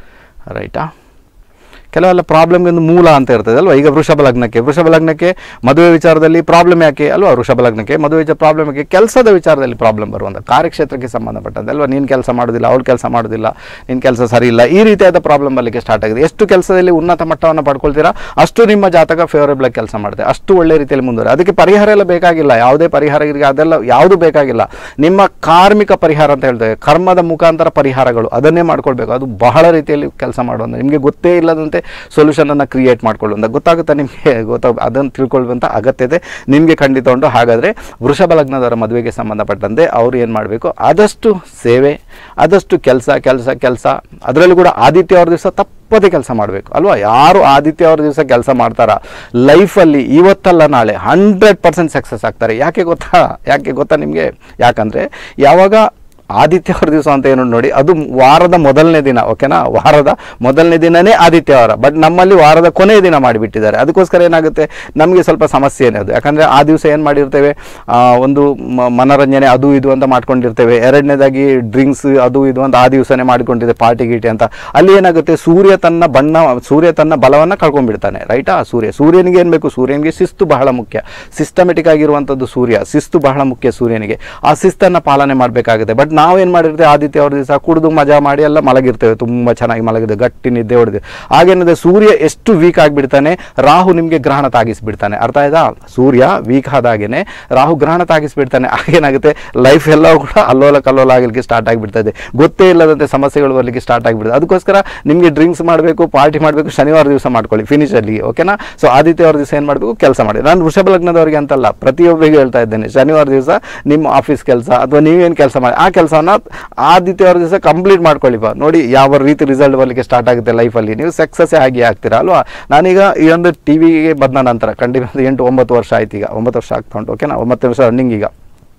ರೈಟಾ ಕೆಲವೆಲ್ಲ ಪ್ರಾಬ್ಲಮ್ಗೆ ಒಂದು ಮೂಲ ಅಂತ ಇರ್ತದೆ ಅಲ್ವಾ ಈಗ ವೃಷಭ ಲಗ್ನಕ್ಕೆ ವೃಷಭ ಲಗ್ನಕ್ಕೆ ಮದುವೆ ವಿಚಾರದಲ್ಲಿ ಪ್ರಾಬ್ಲಮ್ ಯಾಕೆ ಅಲ್ವಾ ವೃಷಭ ಲಗ್ನಕ್ಕೆ ಮದುವೆ ವಿಚಾರ ಪ್ರಾಬ್ಲಮ್ ಯಾಕೆ ಕೆಲಸದ ವಿಚಾರದಲ್ಲಿ ಪ್ರಾಬ್ಲಮ್ ಬರುವಂಥ ಕಾರ್ಯಕ್ಷೇತ್ರಕ್ಕೆ ಸಂಬಂಧಪಟ್ಟಂತೆ ಅಲ್ವಾ ನೀನು ಕೆಲಸ ಮಾಡೋದಿಲ್ಲ ಅವ್ಳು ಕೆಲಸ ಮಾಡೋದಿಲ್ಲ ನಿನ್ನ ಕೆಲಸ ಸರಿ ಇಲ್ಲ ಈ ರೀತಿಯಾದ ಪ್ರಾಬ್ಲಮ್ ಬರಲಿಕ್ಕೆ ಸ್ಟಾರ್ಟ್ ಆಗಿದೆ ಎಷ್ಟು ಕೆಲಸದಲ್ಲಿ ಉನ್ನತ ಮಟ್ಟವನ್ನು ಪಡ್ಕೊಳ್ತೀರಾ ಅಷ್ಟು ನಿಮ್ಮ ಜಾತಕ ಫೇವರೇಬಲ್ ಆಗಿ ಕೆಲಸ ಮಾಡುತ್ತೆ ಅಷ್ಟು ಒಳ್ಳೆ ರೀತಿಯಲ್ಲಿ ಮುಂದುವರೆ ಅದಕ್ಕೆ ಪರಿಹಾರ ಎಲ್ಲ ಬೇಕಾಗಿಲ್ಲ ಯಾವುದೇ ಪರಿಹಾರ ಇರ್ಲಿ, ಅದೆಲ್ಲ ಯಾವುದು ಬೇಕಾಗಿಲ್ಲ ನಿಮ್ಮ ಕಾರ್ಮಿಕ ಪರಿಹಾರ ಅಂತ ಹೇಳ್ತೇವೆ ಕರ್ಮದ ಮುಖಾಂತರ ಪರಿಹಾರಗಳು ಅದನ್ನೇ ಮಾಡ್ಕೊಳ್ಬೇಕು ಅದು ಬಹಳ ರೀತಿಯಲ್ಲಿ ಕೆಲಸ ಮಾಡುವಂಥ ನಿಮಗೆ ಗೊತ್ತೇ ಇಲ್ಲದಂತೆ ಸೊಲ್ಯೂಷನನ್ನು ಕ್ರಿಯೇಟ್ ಮಾಡ್ಕೊಳ್ಳುವಂಥ ಗೊತ್ತಾಗುತ್ತಾ ನಿಮಗೆ ಗೊತ್ತಾಗ ಅದನ್ನು ತಿಳ್ಕೊಳ್ಳುವಂಥ ಅಗತ್ಯತೆ ನಿಮಗೆ ಖಂಡಿತ ಉಂಟು ಹಾಗಾದರೆ ವೃಷಭ ಲಗ್ನದವರ ಮದುವೆಗೆ ಸಂಬಂಧಪಟ್ಟಂತೆ ಅವರು ಏನು ಮಾಡಬೇಕು ಆದಷ್ಟು ಸೇವೆ ಆದಷ್ಟು ಕೆಲಸ ಕೆಲಸ ಕೆಲಸ ಅದರಲ್ಲೂ ಕೂಡ ಆದಿತ್ಯ ಅವ್ರ ದಿವಸ ತಪ್ಪದೇ ಕೆಲಸ ಮಾಡಬೇಕು ಅಲ್ವಾ ಯಾರು ಆದಿತ್ಯ ಅವ್ರ ದಿವಸ ಕೆಲಸ ಮಾಡ್ತಾರ ಲೈಫಲ್ಲಿ ಇವತ್ತಲ್ಲ ನಾಳೆ ಹಂಡ್ರೆಡ್ ಪರ್ಸೆಂಟ್ ಸಕ್ಸಸ್ ಆಗ್ತಾರೆ ಯಾಕೆ ಗೊತ್ತಾ ಯಾಕೆ ಗೊತ್ತಾ ನಿಮಗೆ ಯಾಕಂದರೆ ಯಾವಾಗ ಆದಿತ್ಯ ಅವ್ರ ದಿವಸ ಅಂತ ಏನು ನೋಡಿ ಅದು ವಾರದ ಮೊದಲನೇ ದಿನ ಓಕೆನಾ ವಾರದ ಮೊದಲನೇ ದಿನನೇ ಆದಿತ್ಯವಾರ ಬಟ್ ನಮ್ಮಲ್ಲಿ ವಾರದ ಕೊನೆಯ ದಿನ ಮಾಡಿಬಿಟ್ಟಿದ್ದಾರೆ ಅದಕ್ಕೋಸ್ಕರ ಏನಾಗುತ್ತೆ ನಮಗೆ ಸ್ವಲ್ಪ ಸಮಸ್ಯೆನೇ ಅದು ಯಾಕಂದರೆ ಆ ದಿವಸ ಏನು ಮಾಡಿರ್ತೇವೆ ಆ, ಒಂದು ಮ- ಮನೋರಂಜನೆ ಅದು ಇದು ಅಂತ ಮಾಡ್ಕೊಂಡಿರ್ತೇವೆ ಎರಡನೇದಾಗಿ ಡ್ರಿಂಕ್ಸ್ ಅದು ಇದು ಅಂತ ಆ ದಿವಸನೇ ಮಾಡಿಕೊಂಡಿದೆ ಪಾರ್ಟಿ ಗೀಟಿ ಅಂತ ಅಲ್ಲಿ ಏನಾಗುತ್ತೆ ಸೂರ್ಯ ತನ್ನ ಬಣ್ಣ ಸೂರ್ಯ ತನ್ನ ಬಲವನ್ನು ಕಳ್ಕೊಂಡ್ಬಿಡ್ತಾನೆ ರೈಟಾ ಸೂರ್ಯ ಸೂರ್ಯನಿಗೆ ಏನು ಬೇಕು ಸೂರ್ಯನಿಗೆ ಶಿಸ್ತು ಬಹಳ ಮುಖ್ಯ ಸಿಸ್ಟಮೆಟಿಕ್ ಆಗಿರುವಂಥದ್ದು ಸೂರ್ಯ ಶಿಸ್ತು ಬಹಳ ಮುಖ್ಯ ಸೂರ್ಯನಿಗೆ ಆ ಶಿಸ್ತನ್ನು ಪಾಲನೆ ಮಾಡಬೇಕಾಗುತ್ತೆ ಬಟ್ ನಾವೇನು ಮಾಡಿರ್ತೇವೆ ಆದಿತ್ಯ ಅವ್ರ ದಿವಸ ಕುಡಿದು ಮಜಾ ಮಾಡಿ ಎಲ್ಲ ಮಲಗಿರ್ತೇವೆ ತುಂಬ ಚೆನ್ನಾಗಿ ಮಲಗಿದೆ ಗಟ್ಟಿ ನಿದ್ದೆ ಹೊಡೆದು ಆಗೇನಿದೆ ಸೂರ್ಯ ಎಷ್ಟು ವೀಕ್ ಆಗಿಬಿಡ್ತಾನೆ ರಾಹು ನಿಮಗೆ ಗ್ರಹಣ ತಾಗಿಸ್ಬಿಡ್ತಾನೆ ಅರ್ಥ ಆಯ್ತಾ ಸೂರ್ಯ ವೀಕ್ ಆದಾಗೇನೆ ರಾಹು ಗ್ರಹಣ ತಾಗಿಸ್ಬಿಡ್ತಾನೆ ಆಗೇನಾಗುತ್ತೆ ಲೈಫ್ ಎಲ್ಲವೂ ಕೂಡ ಅಲ್ಲೋಲ ಕಲ್ಲೋಲ ಆಗಲಿಕ್ಕೆ ಸ್ಟಾರ್ಟ್ ಆಗಿಬಿಡ್ತದೆ ಗೊತ್ತೇ ಇಲ್ಲದಂತೆ ಸಮಸ್ಯೆಗಳು ಬರಲಿಕ್ಕೆ ಸ್ಟಾರ್ಟ್ ಆಗಿಬಿಡ್ತದೆ ಅದಕ್ಕೋಸ್ಕರ ನಿಮಗೆ ಡ್ರಿಂಕ್ಸ್ ಮಾಡಬೇಕು ಪಾರ್ಟಿ ಮಾಡಬೇಕು ಶನಿವಾರ ದಿವಸ ಮಾಡ್ಕೊಳ್ಳಿ ಫಿನಿಶ್ ಅಲ್ಲಿ ಓಕೆನಾ ಸೊ ಆದಿತ್ಯ ಅವ್ರ ದಿವಸ ಏನು ಮಾಡಬೇಕು ಕೆಲಸ ಮಾಡಿ ನಾನು ವೃಷಭ ಲಗ್ನದವರಿಗೆ ಅಂತಲ್ಲ ಪ್ರತಿಯೊಬ್ಬರಿಗೆ ಹೇಳ್ತಾ ಇದ್ದೇನೆ ಶನಿವಾರ ದಿವಸ ನಿಮ್ಮ ಆಫೀಸ್ ಕೆಲಸ ಅಥವಾ ನೀವೇನು ಕೆಲಸ ಮಾಡಿ ಆ ಕೆಲಸನ ಆದಿತ್ಯ ಅವ್ರ ದಿವಸ ಕಂಪ್ಲೀಟ್ ಮಾಡ್ಕೊಳ್ಳಿಪ್ಪ ನೋಡಿ ಯಾವ ರೀತಿ ರಿಸಲ್ಟ್ ಬರಲಿಕ್ಕೆ ಸ್ಟಾರ್ಟ್ ಆಗುತ್ತೆ ಲೈಫಲ್ಲಿ ನೀವು ಸಕ್ಸಸ್ ಆಗಿ ಆಗ್ತೀರಾ ಅಲ್ವಾ ನಾನೀಗ ಈ ಒಂದು ಟಿ ವಿಗೆ ಬಂದ ನಂತರ ಖಂಡಿತ ಒಂದು ಎಂಟು ಒಂಬತ್ತು ವರ್ಷ ಆಯ್ತು ಈಗ ಒಂಬತ್ತು ವರ್ಷ ಆಗ್ತಾ ಉಂಟು ಓಕೆನಾ ಒಂಬತ್ತು ವರ್ಷ ರನ್ನಿಂಗ್ ಈಗ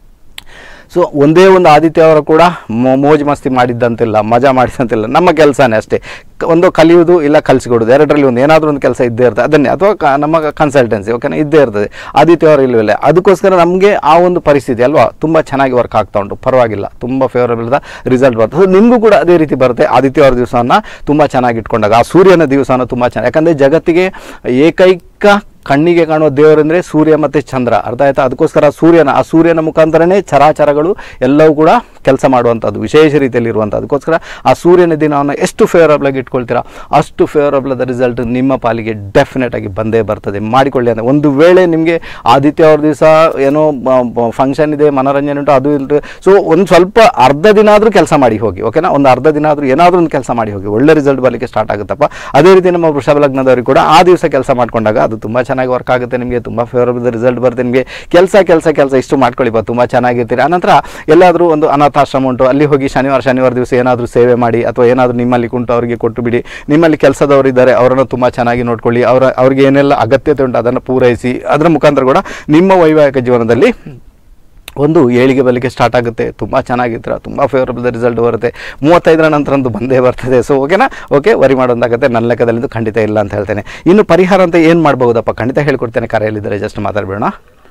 ಸೊ ಒಂದೇ ಒಂದು ಆದಿತ್ಯ ಅವರು ಕೂಡ ಮೋ- ಮೋಜು ಮಸ್ತಿ ಮಾಡಿದ್ದಂತಿಲ್ಲ ಮಜಾ ಮಾಡಿದಂತಿಲ್ಲ ನಮ್ಮ ಕೆಲಸನೇ ಅಷ್ಟೇ ಕ- ಒಂದು ಕಲಿಯುವುದು ಇಲ್ಲ ಕಲಿಸಿಕೊಡೋದು ಎರಡರಲ್ಲಿ ಒಂದು ಏನಾದರೂ ಒಂದು ಕೆಲಸ ಇದ್ದೇ ಇರ್ತದೆ ಅದನ್ನೇ ಅಥವಾ ಕ- ನಮ್ಮ ಕನ್ಸಲ್ಟೆನ್ಸಿ ಓಕೆನಾ ಇದ್ದೇ ಇರ್ತದೆ ಆದಿತ್ಯ ಅವರು ಇಲ್ಲವಿಲ್ಲ ಅದಕ್ಕೋಸ್ಕರ ನಮಗೆ ಆ ಒಂದು ಪರಿಸ್ಥಿತಿ ಅಲ್ವಾ ತುಂಬ ಚೆನ್ನಾಗಿ ವರ್ಕ್ ಆಗ್ತಾ ಉಂಟು ಪರವಾಗಿಲ್ಲ ತುಂಬ ಫೇವರಬಲ್ ರಿಸಲ್ಟ್ ಬರ್ತದೆ ಸೊ ನಿಮಗೂ ಕೂಡ ಅದೇ ರೀತಿ ಬರುತ್ತೆ ಆದಿತ್ಯ ಅವರ ದಿವಸವನ್ನು ತುಂಬ ಚೆನ್ನಾಗಿ ಇಟ್ಕೊಂಡಾಗ ಆ ಸೂರ್ಯನ ದಿವಸನ ತುಂಬ ಚೆನ್ನಾಗಿ ಯಾಕಂದರೆ ಜಗತ್ತಿಗೆ ಏಕೈಕ ಕಣ್ಣಿಗೆ ಕಾಣುವ ದೇವರಂದ್ರೆ ಸೂರ್ಯ ಮತ್ತು ಚಂದ್ರ ಅರ್ಥ ಆಯ್ತಾ ಅದಕ್ಕೋಸ್ಕರ ಸೂರ್ಯನ ಆ ಸೂರ್ಯನ ಮುಖಾಂತರನೇ ಚರಾಚರಗಳು ಎಲ್ಲವೂ ಕೂಡ ಕೆಲಸ ಮಾಡುವಂಥದ್ದು ವಿಶೇಷ ರೀತಿಯಲ್ಲಿ ಇರುವಂಥದ್ದು ಅದಕ್ಕೋಸ್ಕರ ಆ ಸೂರ್ಯನ ದಿನವನ್ನು ಎಷ್ಟು ಫೇವರಬಲ್ ಆಗಿ ಇಟ್ಕೊಳ್ತೀರಾ ಅಷ್ಟು ಫೇವರಬಲ್ ಆದ ರಿಸಲ್ಟ್ ನಿಮ್ಮ ಪಾಲಿಗೆ ಡೆಫಿನೆಟ್ ಆಗಿ ಬಂದೇ ಬರ್ತದೆ ಮಾಡಿಕೊಳ್ಳಿ ಅಂತ ಒಂದು ವೇಳೆ ನಿಮಗೆ ಆದಿತ್ಯ ಅವ್ರ ದಿವಸ ಏನೋ ಫಂಕ್ಷನ್ ಇದೆ ಮನೋರಂಜನೆ ಉಂಟು ಅದು ಉಂಟು ಸೊ ಒಂದು ಸ್ವಲ್ಪ ಅರ್ಧ ದಿನ ಆದರೂ ಕೆಲಸ ಮಾಡಿ ಹೋಗಿ ಓಕೆನಾ ಒಂದು ಅರ್ಧ ದಿನ ಆದರೂ ಏನಾದರೂ ಒಂದು ಕೆಲಸ ಮಾಡಿ ಹೋಗಿ ಒಳ್ಳೆ ರಿಸಲ್ಟ್ ಬರಲಿಕ್ಕೆ ಸ್ಟಾರ್ಟ್ ಆಗುತ್ತಪ್ಪ ಅದೇ ರೀತಿ ನಮ್ಮ ವೃಷಭ ಲಗ್ನದವ್ರಿಗೆ ಕೂಡ ಆ ದಿವಸ ಕೆಲಸ ಮಾಡ್ಕೊಂಡಾಗ ಅದು ತುಂಬ ಚೆನ್ನಾಗಿ ವರ್ಕ್ ಆಗುತ್ತೆ ನಿಮಗೆ ತುಂಬ ಫೇವರಬಲ್ ರಿಸಲ್ಟ್ ಬರುತ್ತೆ ನಿಮಗೆ ಕೆಲಸ ಕೆಲಸ ಕೆಲಸ ಇಷ್ಟು ಮಾಡ್ಕೊಳ್ಳಿಪ್ಪ ತುಂಬ ಚೆನ್ನಾಗಿರ್ತೀರಿ ಆನಂತರ ಎಲ್ಲಾದರೂ ಒಂದು ಅನಾಥಾಶ್ರಮ ಉಂಟು ಅಲ್ಲಿ ಹೋಗಿ ಶನಿವಾರ ಶನಿವಾರ ದಿವಸ ಏನಾದರೂ ಸೇವೆ ಮಾಡಿ ಅಥವಾ ಏನಾದರೂ ನಿಮ್ಮಲ್ಲಿ ಉಂಟು ಅವರಿಗೆ ಕೊಟ್ಟು ಬಿಡಿ ನಿಮ್ಮಲ್ಲಿ ಕೆಲಸದವರು ಇದ್ದಾರೆ ಅವರನ್ನು ತುಂಬ ಚೆನ್ನಾಗಿ ನೋಡ್ಕೊಳ್ಳಿ ಅವರ ಅವ್ರಿಗೆ ಏನೆಲ್ಲ ಅಗತ್ಯತೆ ಉಂಟು ಅದನ್ನು ಪೂರೈಸಿ ಅದರ ಮುಖಾಂತರ ಕೂಡ ನಿಮ್ಮ ವೈವಾಹಿಕ ಜೀವನದಲ್ಲಿ ಒಂದು ಏಳಿಗೆ ಬರಲಿಕ್ಕೆ ಸ್ಟಾರ್ಟ್ ಆಗುತ್ತೆ ತುಂಬ ಚೆನ್ನಾಗಿರ್ತೀರ ತುಂಬ ಫೇವರಬಲ್ ರಿಸಲ್ಟ್ ಬರುತ್ತೆ ಮೂವತ್ತೈದರ ನಂತರ ಅಂತೂ ಬಂದೇ ಬರ್ತದೆ ಸೊ ಓಕೆನಾ ಓಕೆ ವರಿ ಮಾಡೋದಾಗುತ್ತೆ ನನ್ನ ಲೆಕ್ಕದಲ್ಲಿ ಖಂಡಿತ ಇಲ್ಲ ಅಂತ ಹೇಳ್ತೇನೆ ಇನ್ನು ಪರಿಹಾರ ಅಂತ ಏನು ಮಾಡ್ಬೋದಪ್ಪ ಖಂಡಿತ ಹೇಳ್ಕೊಡ್ತೇನೆ ಕರೆಯಲ್ಲಿದ್ದರೆ ಜಸ್ಟ್ ಮಾತಾಡಬೇಡ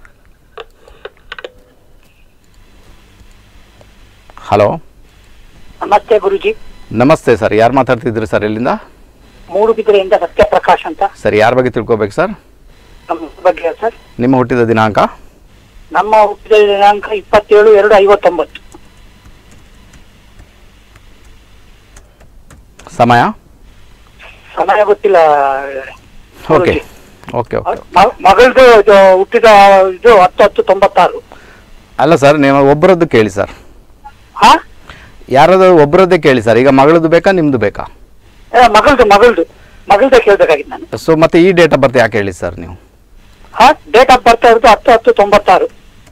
ಹಲೋ ನಮಸ್ತೆ ಗುರುಜಿ ನಮಸ್ತೆ ಸರ್ ಯಾರು ಮಾತಾಡ್ತಿದ್ರಿ ಸರ್ ಎಲ್ಲಿಂದ ಮೂಡುಬಿದ್ರೆಯಿಂದ ಸತ್ಯಪ್ರಕಾಶ್ ಅಂತ ಸರ್ ಯಾರ ಬಗ್ಗೆ ತಿಳ್ಕೊಬೇಕು ಸರ್ ನಮ್ಮ ಬಗ್ಗೆ ಸರ್ ನಿಮ್ಮ ಹುಟ್ಟಿದ ದಿನಾಂಕ ನಮ್ಮ ಹುಟ್ಟಿದ ದಿನಾಂಕ ಇಪ್ಪತ್ತೇಳು ಎರಡು ಐವತ್ತೊಂಬತ್ತು ಸಮಯ ಸಮಯ ಗೊತ್ತಿಲ್ಲ ಓಕೆ ಓಕೆ ಓಕೆ ಮ- ಮಗಳದು ಇದು ಹುಟ್ಟಿದ ಇದು ಹತ್ತು ಹತ್ತು ತೊಂಬತ್ತಾರು ಅಲ್ಲ ಸರ್ ನೀವು ಒಬ್ಬರದ್ದು ಕೇಳಿ ಸರ್ ಹಾ ಯಾರಾದ್ರೂ ಒಬ್ಬರದ್ದೇ ಕೇಳಿ ಸರ್ ಈಗ ಮಗಳದ್ದು ಬೇಕಾ ನಿಮ್ಮದು ಬೇಕಾ ಏ, ಮಗಳದು ಮಗಳದು ಮಗಳದ ಕೇಳ್ಬೇಕಾಗಿತ್ತು ನಾನು ಸೊ ಮತ್ತೆ ಈ ಡೇಟ್ ಆಫ್ ಬರ್ತ್ ಯಾಕೆ ಹೇಳಿ ಸರ್ ನೀವು ಹಾ ಡೇಟ್ ಆಫ್ ಬರ್ತಾ ಇರೋದು ಹತ್ತು ಹತ್ತು ತೊಂಬತ್ತಾರು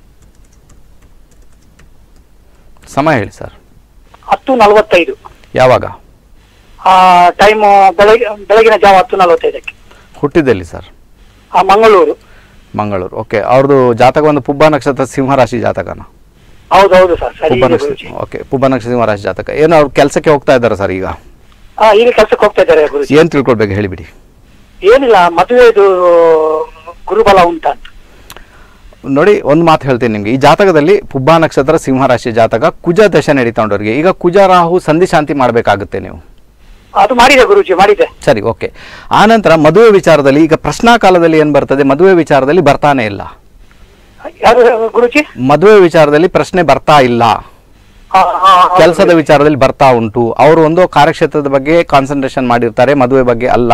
ಸಮಯ ಹೇಳಿ ಸರ್ ಹತ್ತು ನಲವತ್ತೈದು ಯಾವಾಗ ಆ ಟೈಮ್ ಬೆಳಗ್ಗೆ ಬೆಳಗಿನ ಜಾವ ಹತ್ತು ನಲವತ್ತೈದಕ್ಕೆ ಹುಟ್ಟಿದ್ದೆಲ್ಲಿ ಸರ್ ಆ ಮಂಗಳೂರು ಮಂಗಳೂರು ಓಕೆ ಅವ್ರದ್ದು ಜಾತಕ ಒಂದು ಪುಬ್ಬ ನಕ್ಷತ್ರ ಸಿಂಹರಾಶಿ ಜಾತಕನ ಹೌದು ಹೌದು ಸರ್ ಸರಿ ಪುಬ್ಬ ಇದೆ ನಕ್ಷತ್ರ ಗುರುಜಿ ಓಕೆ ಪುಬ್ಬ ನಕ್ಷತ್ರ ಸಿಂಹರಾಶಿ ಜಾತಕ ಏನು ಅವ್ರು ಕೆಲಸಕ್ಕೆ ಹೋಗ್ತಾ ಇದ್ದಾರೆ ಸರ್ ಈಗ ಹಾ ಈಗ ಕೆಲ್ಸಕ್ಕೆ ಹೋಗ್ತಾ ಇದ್ದಾರೆ ಗುರುಜಿ ಏನು ತಿಳ್ಕೊಳ್ಬೇಕು ಹೇಳಿಬಿಡಿ ಏನಿಲ್ಲ ಮದುವೆದು ಗುರುಬಲ ಉಂಟಾ ಅಂತ ನೋಡಿ ಒಂದು ಮಾತು ಹೇಳ್ತೀನಿ ನಿಮಗೆ ಈ ಜಾತಕದಲ್ಲಿ ಪುಬ್ಬ ನಕ್ಷತ್ರ ಸಿಂಹರಾಶಿ ಜಾತಕ ಕುಜ ದಶೆ ನಡೀತಾ ಉಂಟವ್ರಿಗೆ ಈಗ ಕುಜ ರಾಹು ಸಂಧಿ ಶಾಂತಿ ಮಾಡಬೇಕಾಗುತ್ತೆ ನೀವು ಅದು ಮಾಡಿದೆ ಗುರುಜಿ ಮಾಡಿದೆ ಸರಿ ಓಕೆ ಆನಂತರ ಮದುವೆ ವಿಚಾರದಲ್ಲಿ ಈಗ ಪ್ರಶ್ನಾ ಕಾಲದಲ್ಲಿ ಏನು ಬರ್ತದೆ ಮದುವೆ ವಿಚಾರದಲ್ಲಿ ಬರ್ತಾನೆ ಇಲ್ಲ ಯಾರು ಗುರುಜಿ ಮದುವೆ ವಿಚಾರದಲ್ಲಿ ಪ್ರಶ್ನೆ ಬರ್ತಾ ಇಲ್ಲ ಹಾ, ಹಾ, ಹೌದು ಕೆಲಸದ ಗುರೂಜಿ. ವಿಚಾರದಲ್ಲಿ ಬರ್ತಾ ಉಂಟು ಅವರು ಒಂದು ಕಾರ್ಯಕ್ಷೇತ್ರದ ಬಗ್ಗೆ ಕಾನ್ಸಂಟ್ರೇಷನ್ ಮಾಡಿರ್ತಾರೆ ಮದುವೆ ಬಗ್ಗೆ ಅಲ್ಲ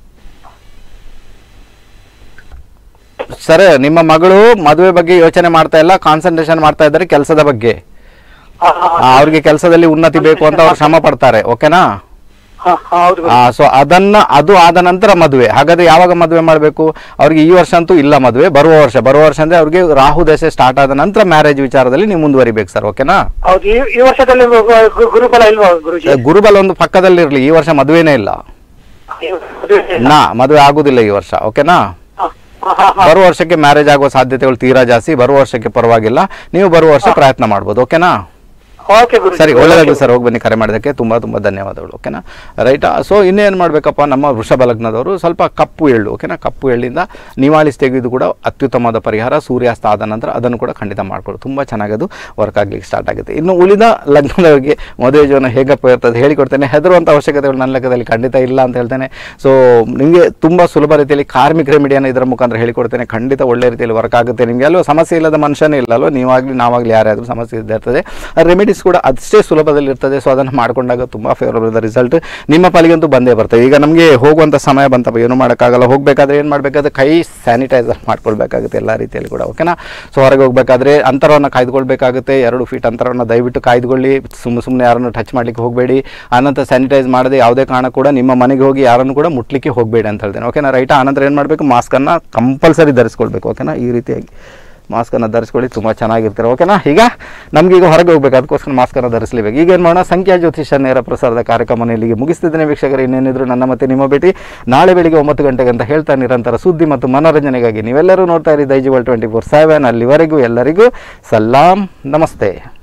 ಸರ್ ನಿಮ್ಮ ಮಗಳು ಮದುವೆ ಬಗ್ಗೆ ಯೋಚನೆ ಮಾಡ್ತಾ ಇಲ್ಲ ಕಾನ್ಸಂಟ್ರೇಷನ್ ಮಾಡ್ತಾ ಇದ್ದಾರೆ ಕೆಲಸದ ಬಗ್ಗೆ ಹಾ, ಹಾ, ಆ, ಅವ್ರಿಗೆ ಕೆಲಸದಲ್ಲಿ ಉನ್ನತಿ ಬೇಕು ಅಂತ ಅವ್ರು ಶ್ರಮ ಪಡ್ತಾರೆ ಓಕೆನಾ ಹಾ, ಹಾ, ಹೌದು ಗುರೂಜಿ. ಸೊ ಅದನ್ನ ಅದು ಆದ ನಂತರ ಮದುವೆ ಹಾಗಾದ್ರೆ ಯಾವಾಗ ಮದುವೆ ಮಾಡಬೇಕು ಅವ್ರಿಗೆ ಈ ವರ್ಷ ಅಂತೂ ಇಲ್ಲ ಮದುವೆ ಬರುವ ವರ್ಷ ಬರುವ ವರ್ಷ ಅಂದ್ರೆ ಅವ್ರಿಗೆ ರಾಹು ದಶೆ ಸ್ಟಾರ್ಟ್ ಆದ ನಂತರ ಮ್ಯಾರೇಜ್ ವಿಚಾರದಲ್ಲಿ ನೀವು ಮುಂದುವರಿಬೇಕು ಸರ್ ಓಕೆನಾ ಹೌದು ಈ ಈ ವರ್ಷದಲ್ಲಿ ಗು- ಗು- ಗುರುಬಲ ಇಲ್ವಾ ಗುರುಜಿ ಗುರುಬಲ ಒಂದು ಪಕ್ಕದಲ್ಲಿರ್ಲಿ ಈ ವರ್ಷ ಮದುವೆನೇ ಇಲ್ಲ ಮದುವೆ ಇಲ್ಲ. ನಾ ಮದುವೆ ಆಗುದಿಲ್ಲ ಈ ವರ್ಷ ಓಕೆನಾ ಹಾ, ಹಾ, ಹಾ, ಹಾ. ಬರುವ ವರ್ಷಕ್ಕೆ ಮ್ಯಾರೇಜ್ ಆಗುವ ಸಾಧ್ಯತೆಗಳು ತೀರಾ ಜಾಸ್ತಿ ಬರುವ ವರ್ಷಕ್ಕೆ ಪರವಾಗಿಲ್ಲ ನೀವು ಬರುವ ವರ್ಷ ಪ್ರಯತ್ನ ಮಾಡ್ಬೋದು ಓಕೆನಾ ಓಕೆ ಗುರುಜಿ ಸರಿ ಒಳ್ಳೆದಾಗಲಿ ಸರ್ ಹೋಗಿ ಬನ್ನಿ ಕರೆ ಮಾಡೋದಕ್ಕೆ ತುಂಬ ತುಂಬ ಧನ್ಯವಾದಗಳು ಓಕೆನಾ ರೈಟಾ ಸೊ ಇನ್ನೇನು ಮಾಡಬೇಕಪ್ಪ ನಮ್ಮ ವೃಷಭ ಲಗ್ನದವರು ಸ್ವಲ್ಪ ಕಪ್ಪು ಎಳ್ಳು ಓಕೆನಾ ಕಪ್ಪು ಎಳ್ಳಿಂದ ನಿವಾಳಿಸಿ ತೆಗೆದು ಕೂಡ ಅತ್ಯುತ್ತಮವಾದ ಪರಿಹಾರ ಸೂರ್ಯಾಸ್ತ ಆದ ನಂತರ ಅದನ್ನು ಕೂಡ ಖಂಡಿತ ಮಾಡ್ಕೊಳ್ಳಿ ತುಂಬ ಚೆನ್ನಾಗದು ವರ್ಕ್ ಆಗ್ಲಿಕ್ಕೆ ಸ್ಟಾರ್ಟ್ ಆಗುತ್ತೆ ಇನ್ನು ಉಳಿದ ಲಗ್ನದವರಿಗೆ ಮದುವೆ ಜೀವನ ಹೇಗಪ್ಪ ಇರ್ತದೆ ಹೇಳಿಕೊಡ್ತೇನೆ ಹೆದರುವಂಥ ಅವಶ್ಯಕತೆಗಳು ನನ್ನ ಲೆಕ್ಕದಲ್ಲಿ ಖಂಡಿತ ಇಲ್ಲ ಅಂತ ಹೇಳ್ತೇನೆ ಸೊ ನಿಮಗೆ ತುಂಬ ಸುಲಭ ರೀತಿಯಲ್ಲಿ ಕಾರ್ಮಿಕ ರೆಮಿಡಿಯನ್ನು ಇದರ ಮುಖಾಂತರ ಹೇಳಿಕೊಡ್ತೇನೆ ಖಂಡಿತ ಒಳ್ಳೆ ರೀತಿಯಲ್ಲಿ ವರ್ಕ್ ಆಗುತ್ತೆ ನಿಮಗೆ ಅಲ್ವ ಸಮಸ್ಯೆ ಇಲ್ಲದ ಮನುಷ್ಯನೇ ಇಲ್ಲ ಅಲ್ವ ನೀವಾಗಲಿ ನಾವಾಗಲಿ ಯಾರಾದರೂ ಸಮಸ್ಯೆ ಇದ್ದೇ ಇರ್ತದೆ ರೆಮಿಡೀಸ್ ಕೂಡ ಅಷ್ಟೇ ಸುಲಭದಲ್ಲಿ ಇರ್ತದೆ ಸೊ ಅದನ್ನು ಮಾಡ್ಕೊಂಡಾಗ ತುಂಬ ಫೇವರಬಲ್ ರಿಸಲ್ಟ್ ನಿಮ್ಮ ಪಾಲಿಗಂತೂ ಬಂದೇ ಬರ್ತದೆ ಈಗ ನಮಗೆ ಹೋಗುವಂಥ ಸಮಯ ಬಂತಪ್ಪ ಏನು ಮಾಡೋಕ್ಕಾಗಲ್ಲ ಹೋಗಬೇಕಾದ್ರೆ ಏನು ಮಾಡಬೇಕಾದ್ರೆ ಕೈ ಸ್ಯಾನಿಟೈಸರ್ ಮಾಡ್ಕೊಳ್ಬೇಕಾಗುತ್ತೆ ಎಲ್ಲ ರೀತಿಯಲ್ಲಿ ಕೂಡ ಓಕೆನಾ ಸೊ ಹೊರಗೆ ಹೋಗಬೇಕಾದ್ರೆ ಅಂತರವನ್ನು ಕಾಯ್ದುಕೊಳ್ಬೇಕಾಗುತ್ತೆ ಎರಡು ಫೀಟ್ ಅಂತರವನ್ನು ದಯವಿಟ್ಟು ಕಾಯ್ದುಕೊಳ್ಳಿ ಸುಮ್ಮ ಸುಮ್ಮನೆ ಯಾರನ್ನು ಟಚ್ ಮಾಡಲಿಕ್ಕೆ ಹೋಗಬೇಡಿ ಆನಂತರ ಸ್ಯಾನಿಟೈಸ್ ಮಾಡದೆ ಯಾವುದೇ ಕಾರಣ ಕೂಡ ನಿಮ್ಮ ಮನೆಗೆ ಹೋಗಿ ಯಾರನ್ನು ಕೂಡ ಮುಟ್ಲಿಕ್ಕೆ ಹೋಗಬೇಡಿ ಅಂತ ಹೇಳ್ತೇನೆ ಓಕೆನಾ ರೈಟ್ ಆನಂತರ ಏನು ಮಾಡಬೇಕು ಮಾಸ್ಕನ್ನು ಕಂಪಲ್ಸರಿ ಧರಿಸ್ಕೊಳ್ಬೇಕು ಓಕೆನಾ ಈ ರೀತಿಯಾಗಿ ಮಾಸ್ಕನ್ನು ಧರಿಸ್ಕೊಳ್ಳಿ ತುಂಬ ಚೆನ್ನಾಗಿರ್ತಾರೆ ಓಕೆನಾ ಈಗ ನಮ್ಗೆ ಈಗ ಹೊರಗೆ ಹೋಗ್ಬೇಕು ಅದಕ್ಕೋಸ್ಕರ ಮಾಸ್ಕನ್ನು ಧರಿಸಲೇಬೇಕು ಈಗ ಏನು ಮಾಡೋಣ ಸಂಖ್ಯಾ ಜ್ಯೋತಿಷ ನೇರ ಪ್ರಸಾರದ ಕಾರ್ಯಕ್ರಮ ಇಲ್ಲಿಗೆ ಮುಗಿಸ್ತಿದ್ದೇನೆ ವೀಕ್ಷಕರು ಇನ್ನೇನಿದ್ರು ನನ್ನ ಮತ್ತೆ ನಿಮ್ಮ ಭೇಟಿ ನಾಳೆ ಬೆಳಿಗ್ಗೆ ಒಂಬತ್ತು ಗಂಟೆಗೆ ಅಂತ ಹೇಳ್ತಾ ನಿರಂತರ ಸುದ್ದಿ ಮತ್ತು ಮನೋರಂಜನೆಗಾಗಿ ನೀವೆಲ್ಲರೂ ನೋಡ್ತಾ ಇರಿ ದೈಜಿವಲ್ ಟ್ವೆಂಟಿ ಫೋರ್ ಸೆವೆನ್ ಅಲ್ಲಿವರೆಗೂ ಎಲ್ಲರಿಗೂ ಸಲಾಂ ನಮಸ್ತೆ